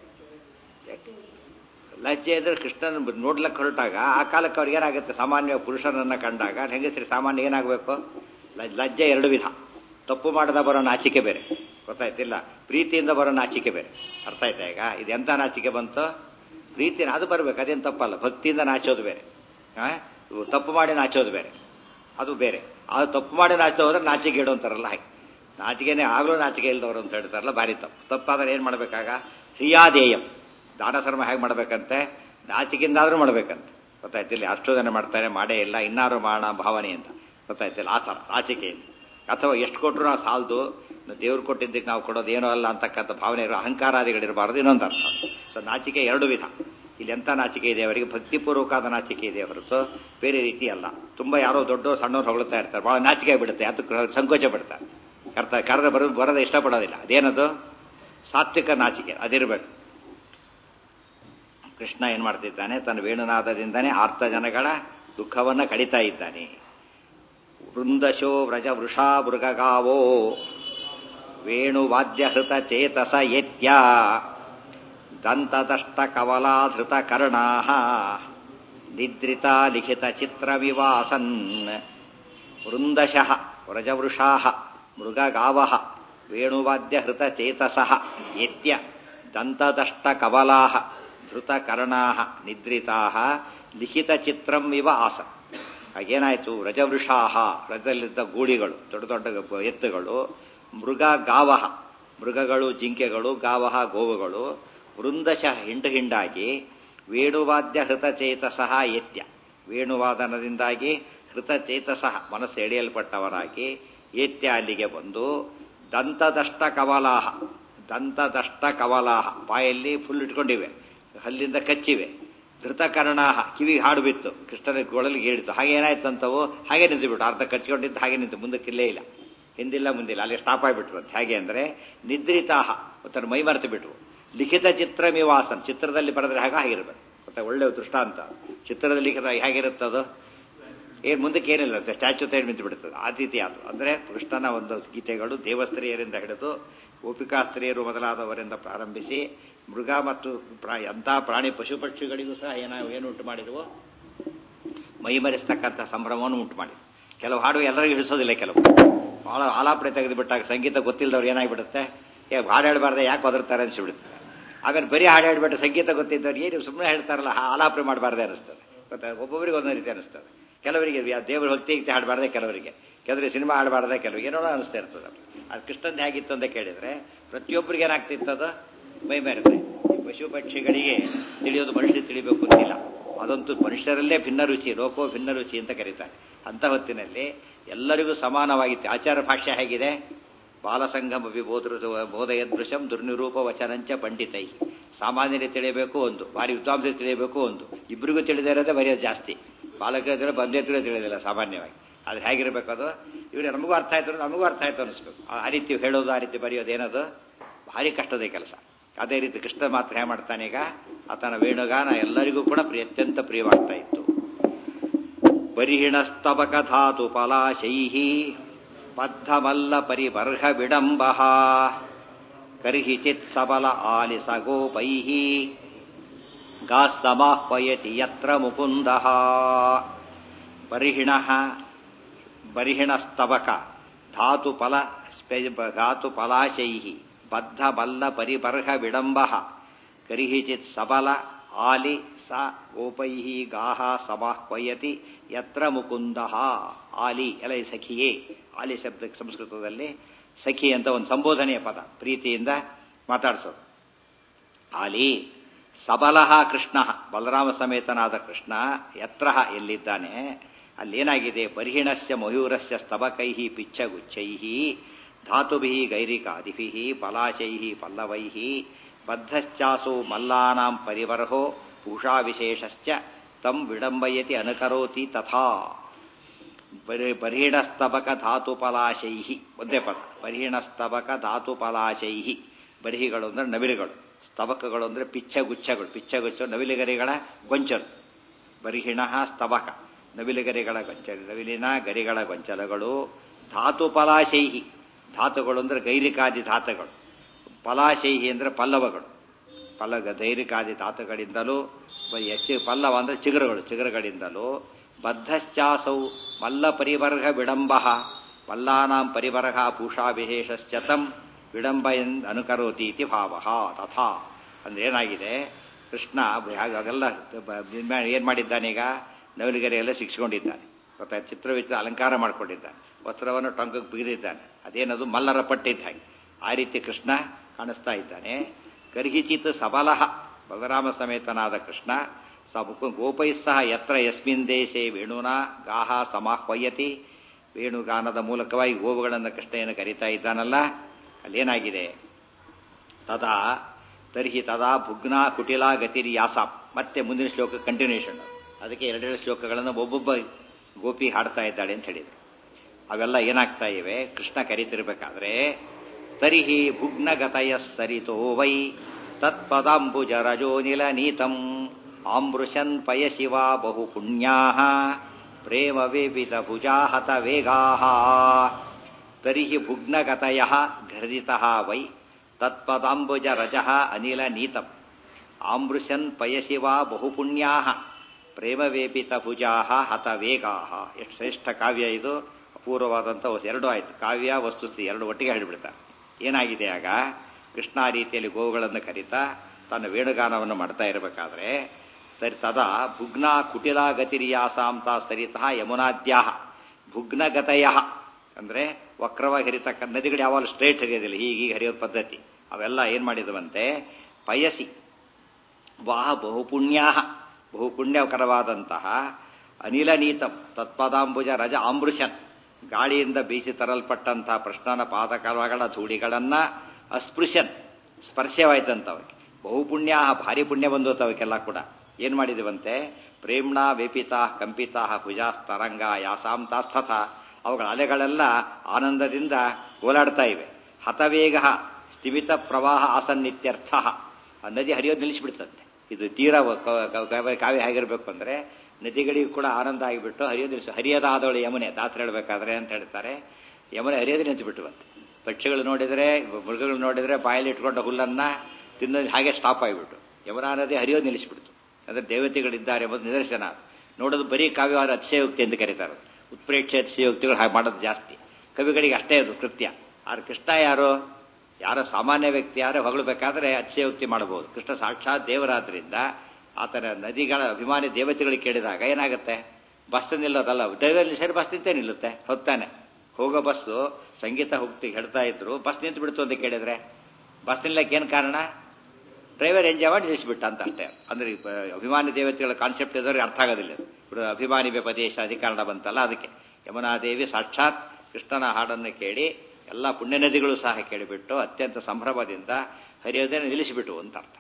ಲಜ್ಜೆ ಅಂದ್ರೆ ಕೃಷ್ಣನ ನೋಡ್ಲಕ್ಕೆ ಹೊರಟಾಗ ಆ ಕಾಲಕ್ಕೆ ಅವ್ರಿಗೆ ಏನಾಗುತ್ತೆ ಸಾಮಾನ್ಯ ಪುರುಷರನ್ನ ಕಂಡಾಗ ಹೆಂಗಸರಿ ಸಾಮಾನ್ಯ ಏನಾಗಬೇಕು ಲಜ್ಜೆ ಎರಡು ವಿಧ ತಪ್ಪು ಮಾಡದ ಬರೋ ನಾಚಿಕೆ ಬೇರೆ ಗೊತ್ತಾಯ್ತಿಲ್ಲ ಪ್ರೀತಿಯಿಂದ ಬರೋ ನಾಚಿಕೆ ಬೇರೆ ಅರ್ಥ ಆಯ್ತಾ ಈಗ ಇದು ಎಂತ ನಾಚಿಕೆ ಬಂತು ಪ್ರೀತಿನ ಅದು ಬರ್ಬೇಕು ಅದೇನು ತಪ್ಪಲ್ಲ ಭಕ್ತಿಯಿಂದ ನಾಚೋದು ಬೇರೆ ಆ ತಪ್ಪು ಮಾಡಿ ನಾಚೋದು ಬೇರೆ ಅದು ಬೇರೆ ಅದು ತಪ್ಪು ಮಾಡಿ ನಾಚೋ ಹೋದ್ರೆ ನಾಚಿಕೆ ಇಡು ಅಂತಾರಲ್ಲ ಹಾಗೆ ನಾಚಿಕೆನೇ ಆಗಲೂ ನಾಚಿಕೆ ಇಲ್ದವರು ಅಂತ ಹೇಳ್ತಾರಲ್ಲ ಭಾರಿ ತಪ್ಪು ತಪ್ಪಾದ್ರೆ ಏನು ಮಾಡ್ಬೇಕಾಗ ಕ್ರಿಯಾದೇಯಂ ದಾನ ಧರ್ಮ ಹೇಗೆ ಮಾಡ್ಬೇಕಂತೆ ನಾಚಿಕೆಯಿಂದಾದ್ರೂ ಮಾಡ್ಬೇಕಂತೆ ಗೊತ್ತಾಯ್ತಿಲ್ಲ ಅಷ್ಟು ಜನ ಮಾಡ್ತಾರೆ ಮಾಡೇ ಇಲ್ಲ ಇನ್ನಾರು ಮಾಡೋಣ ಭಾವನೆ ಅಂತ ಗೊತ್ತಾಯ್ತಿಲ್ಲ ಆ ಥರ ನಾಚಿಕೆಯಿಂದ ಅಥವಾ ಎಷ್ಟು ಕೊಟ್ಟರು ನಾವು ಸಾಲದು ದೇವ್ರು ಕೊಟ್ಟಿದ್ದಕ್ಕೆ ನಾವು ಕೊಡೋದು ಏನೋ ಅಲ್ಲ ಅಂತಕ್ಕಂಥ ಭಾವನೆ ಇರೋ ಅಹಂಕಾರಾದಿಗಳಿರಬಾರ್ದು ಇನ್ನೊಂದು ಅರ್ಥ ಸೊ ನಾಚಿಕೆ ಎರಡು ವಿಧ ಇಲ್ಲಿ ಎಂಥ ನಾಚಿಕೆ ಇದೆ ಅವರಿಗೆ ಭಕ್ತಿಪೂರ್ವಕವಾದ ನಾಚಿಕೆ ಇದೆ ಹೊರತು ಬೇರೆ ರೀತಿ ಅಲ್ಲ ತುಂಬ ಯಾರೋ ದೊಡ್ಡ ಸಣ್ಣವ್ರು ಹೊಗಳ್ತಾ ಇರ್ತಾರೆ ಭಾಳ ನಾಚಿಕೆ ಬಿಡುತ್ತೆ ಅದಕ್ಕೆ ಸಂಕೋಚ ಬಿಡ್ತಾರೆ ಅರ್ಥ ಕರೆದ ಬರೋ ಬರೋದು ಇಷ್ಟಪಡೋದಿಲ್ಲ ಅದೇನದು ಸಾತ್ವಿಕ ನಾಚಿಕೆ ಅದಿರಬೇಕು ಕೃಷ್ಣ ಏನ್ ಮಾಡ್ತಿದ್ದಾನೆ ತನ್ನ ವೇಣುನಾದದಿಂದಾನೇ ಆರ್ತ ಜನಗಳ ದುಃಖವನ್ನ ಕಡಿತಾ ಇದ್ದಾನೆ ವೃಂದಶೋ ವ್ರಜ ವೃಷಾ ಮೃಗಗಾವೋ ವೇಣುವಾದ್ಯಹೃತ ಚೇತಸ ಯತ್ಯ ದಂತದಷ್ಟ ಕವಲಾಧೃತ ಕರ್ಣಾ ನಿದ್ರಿತ ಲಿಖಿತ ಚಿತ್ರ ವಿವಾಸನ್ ವೃಂದಶಃ ವ್ರಜವೃಷಾ ಮೃಗಗಾವ ವೇಣುವಾದ್ಯಹೃತ ಚೇತಸ ಯತ್ಯ ದಂತದಷ್ಟ ಕವಲಾ ಧೃತ ಕರ್ಣಾ ನಿದ್ರಿತಾ ಲಿಖಿತ ಚಿತ್ರಂ ಇವ ಆಸ ಹಾಗೇನಾಯ್ತು ವ್ರಜವೃಷಾ ವ್ರಜದಲ್ಲಿದ್ದ ಗೂಡಿಗಳು ದೊಡ್ಡ ದೊಡ್ಡ ಎತ್ತುಗಳು ಮೃಗ ಗಾವ ಮೃಗಗಳು ಜಿಂಕೆಗಳು ಗಾವಹ ಗೋವುಗಳು ವೃಂದಶಃ ಹಿಂಡು ಹಿಂಡಾಗಿ ವೇಣುವಾದ್ಯ ಹೃತಚೇತಸಃ ಯತ್ಯ ವೇಣುವಾದನದಿಂದಾಗಿ ಹೃತಚೇತಸಃ ಮನಸ್ಸು ಎಳೆಯಲ್ಪಟ್ಟವರಾಗಿ ಏತ್ಯ ಅಲ್ಲಿಗೆ ಬಂದು ದಂತದಷ್ಟ ಕವಲಾಹ ದಂತದಷ್ಟ ಕವಲಾಹ ಬಾಯಲ್ಲಿ ಫುಲ್ ಇಟ್ಕೊಂಡಿವೆ ಹಲ್ಲಿಂದ ಕಚ್ಚಿವೆ ಧೃತಕರ್ಣಾಹ ಕಿವಿ ಹಾಡು ಬಿತ್ತು ಕೃಷ್ಣನ ಗೋಳಲ್ಲಿ ಹೇಳಿತು ಹಾಗೆ ಏನಾಯ್ತು ಅಂತವು ಹಾಗೆ ನಿಂತುಬಿಟ್ಟು ಅರ್ಧ ಕಚ್ಕೊಂಡಿದ್ದು ಹಾಗೆ ನಿಂತು ಮುಂದಕ್ಕೆ ಇಲ್ಲೇ ಇಲ್ಲ ಹಿಂದಿಲ್ಲ ಮುಂದಿಲ್ಲ ಅಲ್ಲಿ ಸ್ಟಾಪ್ ಆಗಿಬಿಟ್ರು ಅಂತ ಹೇಗೆ ಅಂದ್ರೆ ನಿದ್ರಿತಾಹ ಒಂಥರ ಮೈ ಮರೆತು ಬಿಟ್ವು ಲಿಖಿತ ಚಿತ್ರ ನಿವಾಸನ್ ಚಿತ್ರದಲ್ಲಿ ಬರೆದ್ರೆ ಹಾಗೆ ಆಗಿರ್ಬೇಕು ಮತ್ತೆ ಒಳ್ಳೆ ದೃಷ್ಟಾಂತ ಚಿತ್ರದಲ್ಲಿ ಲಿಖಿತ ಹೇಗಿರುತ್ತದು ಏನ್ ಮುಂದಕ್ಕೆ ಏನಿಲ್ಲ ಸ್ಟ್ಯಾಚ್ಯೂ ತೇಡ್ ನಿಂತು ಬಿಡುತ್ತದೆ ಆ ರೀತಿ ಅದು ಅಂದ್ರೆ ಕೃಷ್ಣನ ಒಂದು ಗೀತೆಗಳು ದೇವಸ್ತ್ರೀಯರಿಂದ ಹಿಡಿದು ಗೋಪಿಕಾ ಸ್ತ್ರೀಯರು ಮೊದಲಾದವರಿಂದ ಪ್ರಾರಂಭಿಸಿ ಮೃಗ ಮತ್ತು ಎಂಥ ಪ್ರಾಣಿ ಪಶು ಪಕ್ಷಿಗಳಿಗೂ ಸಹ ಏನ ಏನು ಉಂಟು ಮಾಡಿದವು ಮೈಮರೆಸ್ತಕ್ಕಂಥ ಸಂಭ್ರಮವನ್ನು ಉಂಟು ಮಾಡಿದ್ವು ಕೆಲವು ಹಾಡು ಎಲ್ಲರಿಗೂ ಹಿಡಿಸೋದಿಲ್ಲ ಕೆಲವು ಬಹಳ ಆಲಾಪನೆ ತೆಗೆದು ಬಿಟ್ಟಾಗ ಸಂಗೀತ ಗೊತ್ತಿಲ್ಲದವ್ರು ಏನಾಗ್ಬಿಡುತ್ತೆ ಏ ಹಾಡು ಹೇಳ್ಬಾರ್ದೆ ಯಾಕೆ ಒದರ್ತಾರೆ ಅನ್ಸಿಬಿಡುತ್ತೆ ಆಮೇಲೆ ಬರೀ ಹಾಡು ಹೇಳ್ಬಿಟ್ಟು ಸಂಗೀತ ಗೊತ್ತಿದ್ದವ್ರು ಏನು ಸುಮ್ಮನೆ ಹೇಳ್ತಾರಲ್ಲ ಆಲಾಪನೆ ಮಾಡಬಾರ್ದೆ ಅನಿಸ್ತದೆ ಗೊತ್ತಾ ಒಬ್ಬೊಬ್ಬರಿಗೆ ಒಂದೊಂದು ರೀತಿ ಅನಿಸ್ತದೆ ಕೆಲವರಿಗೆ ದೇವರ ಭಕ್ತಿ ಗೀತೆ ಹಾಡಬಾರ್ದೆ ಕೆಲವರಿಗೆ ಕೆಲವರಿಗೆ ಸಿನಿಮಾ ಆಡಬಾರ್ದೆ ಕೆಲವರಿಗೆ ಏನೋ ಅನಿಸ್ತಾ ಇರ್ತದೆ ಅದು ಕೃಷ್ಣನ್ ಹೇಗಿತ್ತು ಅಂತ ಕೇಳಿದ್ರೆ ಪ್ರತಿಯೊಬ್ಬರಿಗೆ ಏನಾಗ್ತಿತ್ತು ಅದು ಮೈ ಮೇರುತ್ತೆ ಈ ಪಶು ಪಕ್ಷಿಗಳಿಗೆ ತಿಳಿಯೋದು ಮನುಷ್ಯ ತಿಳಿಬೇಕು ಅಂತಿಲ್ಲ ಅದಂತೂ ಮನುಷ್ಯರಲ್ಲೇ ಭಿನ್ನ ರುಚಿ ಲೋಕೋ ಭಿನ್ನ ರುಚಿ ಅಂತ ಕರೀತಾರೆ ಅಂತ ಹೊತ್ತಿನಲ್ಲಿ ಎಲ್ಲರಿಗೂ ಸಮಾನವಾಗಿತ್ತು ಆಚಾರ ಭಾಷೆ ಹೇಗಿದೆ ಬಾಲಸಂಗಮ ವಿಬೋಧೃ ಬೋಧಯದೃಶಂ ದುರ್ನಿರೂಪ ವಚನಂಚ ಪಂಡಿತೈ ಸಾಮಾನ್ಯರಿಗೆ ತಿಳಿಯಬೇಕು ಒಂದು ಭಾರಿ ವಿದ್ವಾಂಸರಿಗೆ ತಿಳಿಯಬೇಕು ಒಂದು ಇಬ್ಬರಿಗೂ ತಿಳಿದೇ ಇರೋದೇ ಬರೆಯೋದು ಜಾಸ್ತಿ ಬಾಲಕರ ಬಂದೇ ತಿಳಿಯೋದಿಲ್ಲ ಸಾಮಾನ್ಯವಾಗಿ ಅದು ಹೇಗಿರಬೇಕು ಅದು ಇವ್ರು ನಮಗೂ ಅರ್ಥ ಆಯ್ತು ಅಂದ್ರೆ ನಮಗೂ ಅರ್ಥ ಆಯ್ತು ಅನಿಸ್ಬೇಕು ಆ ಆ ರೀತಿ ಹೇಳೋದು ಆ ರೀತಿ ಬರೆಯೋದು ಏನದು ಭಾರಿ ಕಷ್ಟದ ಕೆಲಸ ಅದೇ ರೀತಿ ಕೃಷ್ಣ ಮಾತ್ರ ಹೇಗೆ ಮಾಡ್ತಾನೆ ಈಗ ಆತನ ವೇಣುಗಾನ ಎಲ್ಲರಿಗೂ ಕೂಡ ಪ್ರಿಯ ಅತ್ಯಂತ ಪ್ರಿಯವಾಗ್ತಾ ಇತ್ತು ಪರಿಹಿಣಸ್ತಬಕ ಧಾತು ಪಲಾಶೈ ಬದ್ಧಮಲ್ಲ ಪರಿಬರ್ಹ ವಿಡಂಬ ಕರ್ಹಿ ಚಿತ್ ಸಬಲ ಆಲಿಸ ಗೋಪೈ ಗಾಸ್ಸಮಾಹ್ವಯತಿ ಯತ್ರ ಮುಕುಂದ ಬರಿಹಿಣ ಬರಿಹಿಣಸ್ತಬಕ ಧಾತುಫಲ ಧಾತುಫಲಾಶೈ ಬದ್ಧಮಲ್ಲ ಪರಿಬರ್ಹ ವಿಡಂಬ ಕರಿಹಿಚಿತ್ ಸಬಲ ಆಲಿ ಸ ಗೋಪೈ ಗಾಹ ಸಮಾಹ್ವಯತಿ ಯತ್ರ ಮುಕುಂದ ಆಲಿ ಎಲ ಸಖಿಯೇ ಆಲಿ ಶಬ್ದಕ್ಕೆ ಸಂಸ್ಕೃತದಲ್ಲಿ ಸಖಿ ಅಂತ ಒಂದು ಸಂಬೋಧನೆಯ ಪದ ಪ್ರೀತಿಯಿಂದ ಮಾತಾಡಿಸೋದು ಆಲಿ ಸಬಲಃ ಕೃಷ್ಣ ಬಲರಾಮ ಸಮೇತನಾದ ಕೃಷ್ಣ ಯತ್ರ ಎಲ್ಲಿದ್ದಾನೆ ಅಲ್ಲೇನಾಗಿದೆ ಪರಿಹಿಣಸ್ಯ ಮಯೂರಸ್ಯ ಸ್ತಬಕೈ ಪಿಚ್ಚಗುಚ್ಛೈ ಧಾತುಭಿ ಗೈರಿಕಾದಿಭಿ ಪಲಾಶೈ ಪಲ್ಲವೈ ಬದ್ಧಶ್ಚಾಸೋ ಮಲ್ಲಾನಾಂ ಪರಿವರ್ಹೋ ಭೂಷಾ ವಿಶೇಷಶ್ಚ ತಂ ವಿಡಂಬಯತಿ ಅನುಕರೋತಿ ತಥಾ ಬರಿಹಿಣಸ್ತಬಕ ಧಾತುಪಲಾಶೈ ಒಂದೇ ಪದ ಬರಿಹಿಣಸ್ತಬಕ ಧಾತುಪಲಾಶೈ ಬರಿಹಿಗಳು ಅಂದ್ರೆ ನವಿಲುಗಳು ಸ್ತಬಕಗಳು ಅಂದ್ರೆ ಪಿಚ್ಚಗುಚ್ಛಗಳು ಪಿಚ್ಚಗುಚ್ಚ ನವಿಲುಗರಿಗಳ ಗೊಂಚಲು ಬರಿಹಿಣ ಸ್ತಬಕ ನವಿಲುಗರಿಗಳ ಗೊಂಚಲು ನವಿಲಿನ ಗರಿಗಳ ಗೊಂಚಲಗಳು ಧಾತು ಪಲಾಶೈಹಿ ಧಾತುಗಳು ಅಂದ್ರೆ ಗೈರಿಕಾದಿ ಧಾತುಗಳು ಪಲಾಶೈಹಿ ಅಂದ್ರೆ ಪಲ್ಲವಗಳು ಪಲ್ಲ ದೈರಿಕಾದಿ ಧಾತುಗಳಿಂದಲೂ ಹೆಚ್ಚು ಪಲ್ಲವ ಅಂದ್ರೆ ಚಿಗುರುಗಳು ಚಿಗುರುಗಳಿಂದಲೂ ಬದ್ಧಶ್ಚಾಸೌ ಮಲ್ಲ ಪರಿವರ್ಗ ವಿಡಂಬ ಮಲ್ಲಾನಾಂ ಪರಿವರ್ಗ ಭೂಷಾ ವಿಶೇಷಶ್ಚತಂ ವಿಡಂಬ ಅನುಕರೋತಿ ಇತಿ ಭಾವ ತಥಾ ಅಂದ್ರೆ ಏನಾಗಿದೆ ಕೃಷ್ಣ ಹಾಗೆಲ್ಲ ಏನ್ ಮಾಡಿದ್ದಾನೀಗ ನವಿಲುಗೆರೆಯೆಲ್ಲ ಶಿಕ್ಷಕೊಂಡಿದ್ದಾನೆ ಗೊತ್ತಾ ಚಿತ್ರವಿತ್ರ ಅಲಂಕಾರ ಮಾಡ್ಕೊಂಡಿದ್ದಾನೆ ವಸ್ತ್ರವನ್ನು ಟೊಂಕಕ್ಕೆ ಬಿಗಿದಿದ್ದಾನೆ ಅದೇನದು ಮಲ್ಲರ ಪಟ್ಟಿದ್ದ ಹಾಗೆ ಆ ರೀತಿ ಕೃಷ್ಣ ಕಾಣಿಸ್ತಾ ಇದ್ದಾನೆ ಗರ್ಹಿಚಿತ್ ಸಬಲಃ ಬಲರಾಮ ಸಮೇತನಾದ ಕೃಷ್ಣ ಸಬಕು ಗೋಪೈ ಸಹ ಯತ್ರ ಯಸ್ಮಿನ್ ದೇಶೆ ವೇಣುನ ಗಾಹ ಸಮಾಹ್ವಯತಿ ವೇಣುಗಾನದ ಮೂಲಕವಾಗಿ ಗೋವುಗಳನ್ನು ಕೃಷ್ಣಯನ್ನು ಕರೀತಾ ಇದ್ದಾನಲ್ಲ ಅಲ್ಲೇನಾಗಿದೆ ತದಾ ತರ್ಹಿ ತದಾ ಭುಗ್ನಾ ಕುಟಿಲಾ ಗತಿರಿ ಯಾಸಾಂ ಮತ್ತೆ ಮುಂದಿನ ಶ್ಲೋಕ ಕಂಟಿನ್ಯೂಷನ್ ಅದಕ್ಕೆ ಎರಡೆರಡು ಶ್ಲೋಕಗಳನ್ನು ಒಬ್ಬೊಬ್ಬ ಗೋಪಿ ಹಾಡ್ತಾ ಇದ್ದಾಳೆ ಅಂತ ಹೇಳಿದ್ರು ಅವೆಲ್ಲ ಏನಾಗ್ತಾ ಇವೆ ಕೃಷ್ಣ ಕರಿತಿರ್ಬೇಕಾದ್ರೆ ತರಿಹಿ ಭುಗ್ನಗತಯ ಸರಿತೋ ವೈ ತತ್ಪದಾಂಬುಜ ರಜೋನಿಲ ನೀತಂ ಆಂಬೃಶನ್ ಪಯಶಿವ ಬಹು ಪುಣ್ಯಾ ಪ್ರೇಮ ವೇಪಿತ ಭುಜಾಹತ ವೇಗಾ ತರಿಹಿ ಭುಗ್ನಗತಯ ಘರ್ಜಿತ ವೈ ತತ್ಪದಾಂಬುಜ ರಜ ಅನಿಲ ನೀತಂ ಆಂಬೃಶನ್ ಪಯಶಿವ ಬಹು ಪುಣ್ಯಾ ಪ್ರೇಮವೇಪಿತ ಭುಜಾ ಹತ ವೇಗಾ ಎಷ್ಟು ಶ್ರೇಷ್ಠ ಕಾವ್ಯ ಇದು ಅಪೂರ್ವವಾದಂಥ ಎರಡು ಆಯ್ತು ಕಾವ್ಯ ವಸ್ತುಸ್ಥಿ ಎರಡು ಒಟ್ಟಿಗೆ ಹೇಳಿಬಿಡ್ತಾರೆ ಏನಾಗಿದೆ ಆಗ ಕೃಷ್ಣ ರೀತಿಯಲ್ಲಿ ಗೋವುಗಳನ್ನು ಕರೀತಾ ತನ್ನ ವೇಣುಗಾನವನ್ನು ಮಾಡ್ತಾ ಇರಬೇಕಾದ್ರೆ ಸರಿ ತದಾ ಭುಗ್ನ ಕುಟಿಲಾ ಗತಿರಿಯಾಸಾಂತ ಸರಿತಃ ಯಮುನಾದ್ಯಾಹ ಭುಗ್ನಗತಯ ಅಂದ್ರೆ ವಕ್ರವಾಗಿ ಹರಿತಕ್ಕ ನದಿಗಳು ಯಾವಾಗಲೂ ಸ್ಟ್ರೇಟ್ ಹರಿಯೋದಿಲ್ಲ ಹೀಗೆ ಹರಿಯೋ ಪದ್ಧತಿ ಅವೆಲ್ಲ ಏನ್ ಮಾಡಿದವಂತೆ ಪಯಸಿ ವಾಹ ಬಹುಪುಣ್ಯಾ ಬಹುಪುಣ್ಯಕರವಾದಂತಹ ಅನಿಲನೀತಂ ತತ್ಪದಾಂಬುಜ ರಜ ಆಂಬೃಶನ್ ಗಾಳಿಯಿಂದ ಬೀಸಿ ತರಲ್ಪಟ್ಟಂತಹ ಪ್ರಶ್ನನ ಪಾದಕಗಳ ಧೂಳಿಗಳನ್ನ ಅಸ್ಪೃಶ್ಯನ್ ಸ್ಪರ್ಶವಾಯ್ತಂತವಕ್ಕೆ ಬಹುಪುಣ್ಯ ಭಾರಿ ಪುಣ್ಯ ಬಂದು ಅವಕ್ಕೆಲ್ಲ ಕೂಡ ಏನ್ ಮಾಡಿದವಂತೆ ಪ್ರೇಮ್ಣಾ ವೇಪಿತಾ ಕಂಪಿತಾ ಭುಜಾಸ್ತರಂಗ ಯಾಸಾಂತಾಸ್ಥಥ ಅವುಗಳ ಅಲೆಗಳೆಲ್ಲ ಆನಂದದಿಂದ ಓಲಾಡ್ತಾ ಇವೆ ಹತವೇಗ ಸ್ಥಿಮಿತ ಪ್ರವಾಹ ಆಸನ್ನಿತ್ಯರ್ಥ ಆ ನದಿ ಹರಿಯೋದು ನಿಲ್ಲಿಸಿಬಿಡ್ತಂತೆ ಇದು ತೀರ ಕಾವ್ಯ ಹೇಗಿರ್ಬೇಕು ಅಂದ್ರೆ ನದಿಗಳಿಗೂ ಕೂಡ ಆನಂದ ಆಗಿಬಿಟ್ಟು ಹರಿಯೋದು ನಿಲ್ಲಿಸ ಹರಿಯದಾದವಳು ಯಮುನೆ ದಾಸರು ಹೇಳ್ಬೇಕಾದ್ರೆ ಅಂತ ಹೇಳ್ತಾರೆ ಯಮುನೆ ಹರಿಯೋದು ನಿಂತುಬಿಟ್ಟುವಂತೆ ಪಕ್ಷಿಗಳು ನೋಡಿದ್ರೆ ಮೃಗಗಳು ನೋಡಿದ್ರೆ ಬಾಯಲ್ಲಿ ಇಟ್ಕೊಂಡ ಹುಲ್ಲನ್ನ ತಿನ್ನೋದು ಹಾಗೆ ಸ್ಟಾಪ್ ಆಗಿಬಿಟ್ಟು ಯಮುನಾ ನದಿ ಹರಿಯೋದು ನಿಲ್ಲಿಸಿಬಿಡ್ತು ಅಂದ್ರೆ ದೇವತೆಗಳಿದ್ದಾರೆ ಎಂಬುದು ನಿದರ್ಶನ ನೋಡೋದು ಬರೀ ಕಾವ್ಯವಾದ ಅತಿಶಯೋಕ್ತಿ ಎಂದು ಕರೀತಾರೆ ಉತ್ಪ್ರೇಕ್ಷೆ ಅತಿಶಯೋಕ್ತಿಗಳು ಹಾಗೆ ಮಾಡೋದು ಜಾಸ್ತಿ ಕವಿಗಳಿಗೆ ಅಷ್ಟೇ ಅದು ಕೃತ್ಯ ಆದ್ರೆ ಕೃಷ್ಣ ಯಾರು ಯಾರೋ ಸಾಮಾನ್ಯ ವ್ಯಕ್ತಿ ಯಾರೋ ಹೊಗಳಬೇಕಾದ್ರೆ ಅತಿಶಯೋಕ್ತಿ ಮಾಡಬಹುದು ಕೃಷ್ಣ ಸಾಕ್ಷಾತ್ ದೇವರಾದ್ರಿಂದ ಆತನ ನದಿಗಳ ಅಭಿಮಾನಿ ದೇವತೆಗಳಿಗೆ ಕೇಳಿದಾಗ ಏನಾಗುತ್ತೆ ಬಸ್ ನಿಲ್ಲೋದಲ್ಲ ದೈವದಲ್ಲಿ ಸೇರಿ ಬಸ್ ನಿಂತೇ ನಿಲ್ಲುತ್ತೆ ಹೊತ್ತಾನೆ ಹೋಗೋ ಬಸ್ಸು ಸಂಗೀತ ಹೋಗ್ತಿ ಹೇಳ್ತಾ ಇದ್ರು ಬಸ್ ನಿಂತು ಬಿಡ್ತು ಅಂತ ಕೇಳಿದ್ರೆ ಬಸ್ ನಿಲ್ಲಕ್ಕೆ ಏನು ಕಾರಣ ಡ್ರೈವರ್ ಎಂಜಾಯ್ ಮಾಡಿ ನಿಲ್ಲಿಸ್ಬಿಟ್ಟ ಅಂತ ಅಷ್ಟೇ ಅಂದ್ರೆ ಅಭಿಮಾನಿ ದೇವತೆಗಳ ಕಾನ್ಸೆಪ್ಟ್ ಇದ್ದವ್ರಿಗೆ ಅರ್ಥ ಆಗೋದಿಲ್ಲ ಅಭಿಮಾನಿ ವ್ಯಪದೇಶ ಅಧಿಕಾರಣ ಬಂತಲ್ಲ ಅದಕ್ಕೆ ಯಮುನಾದೇವಿ ಸಾಕ್ಷಾತ್ ಕೃಷ್ಣನ ಹಾಡನ್ನು ಕೇಳಿ ಎಲ್ಲ ಪುಣ್ಯ ನದಿಗಳು ಸಹ ಕೇಳಿಬಿಟ್ಟು ಅತ್ಯಂತ ಸಂಭ್ರಮದಿಂದ ಹರಿಯೋದನ್ನು ನಿಲ್ಲಿಸಿಬಿಟ್ಟು ಅಂತ ಅರ್ಥ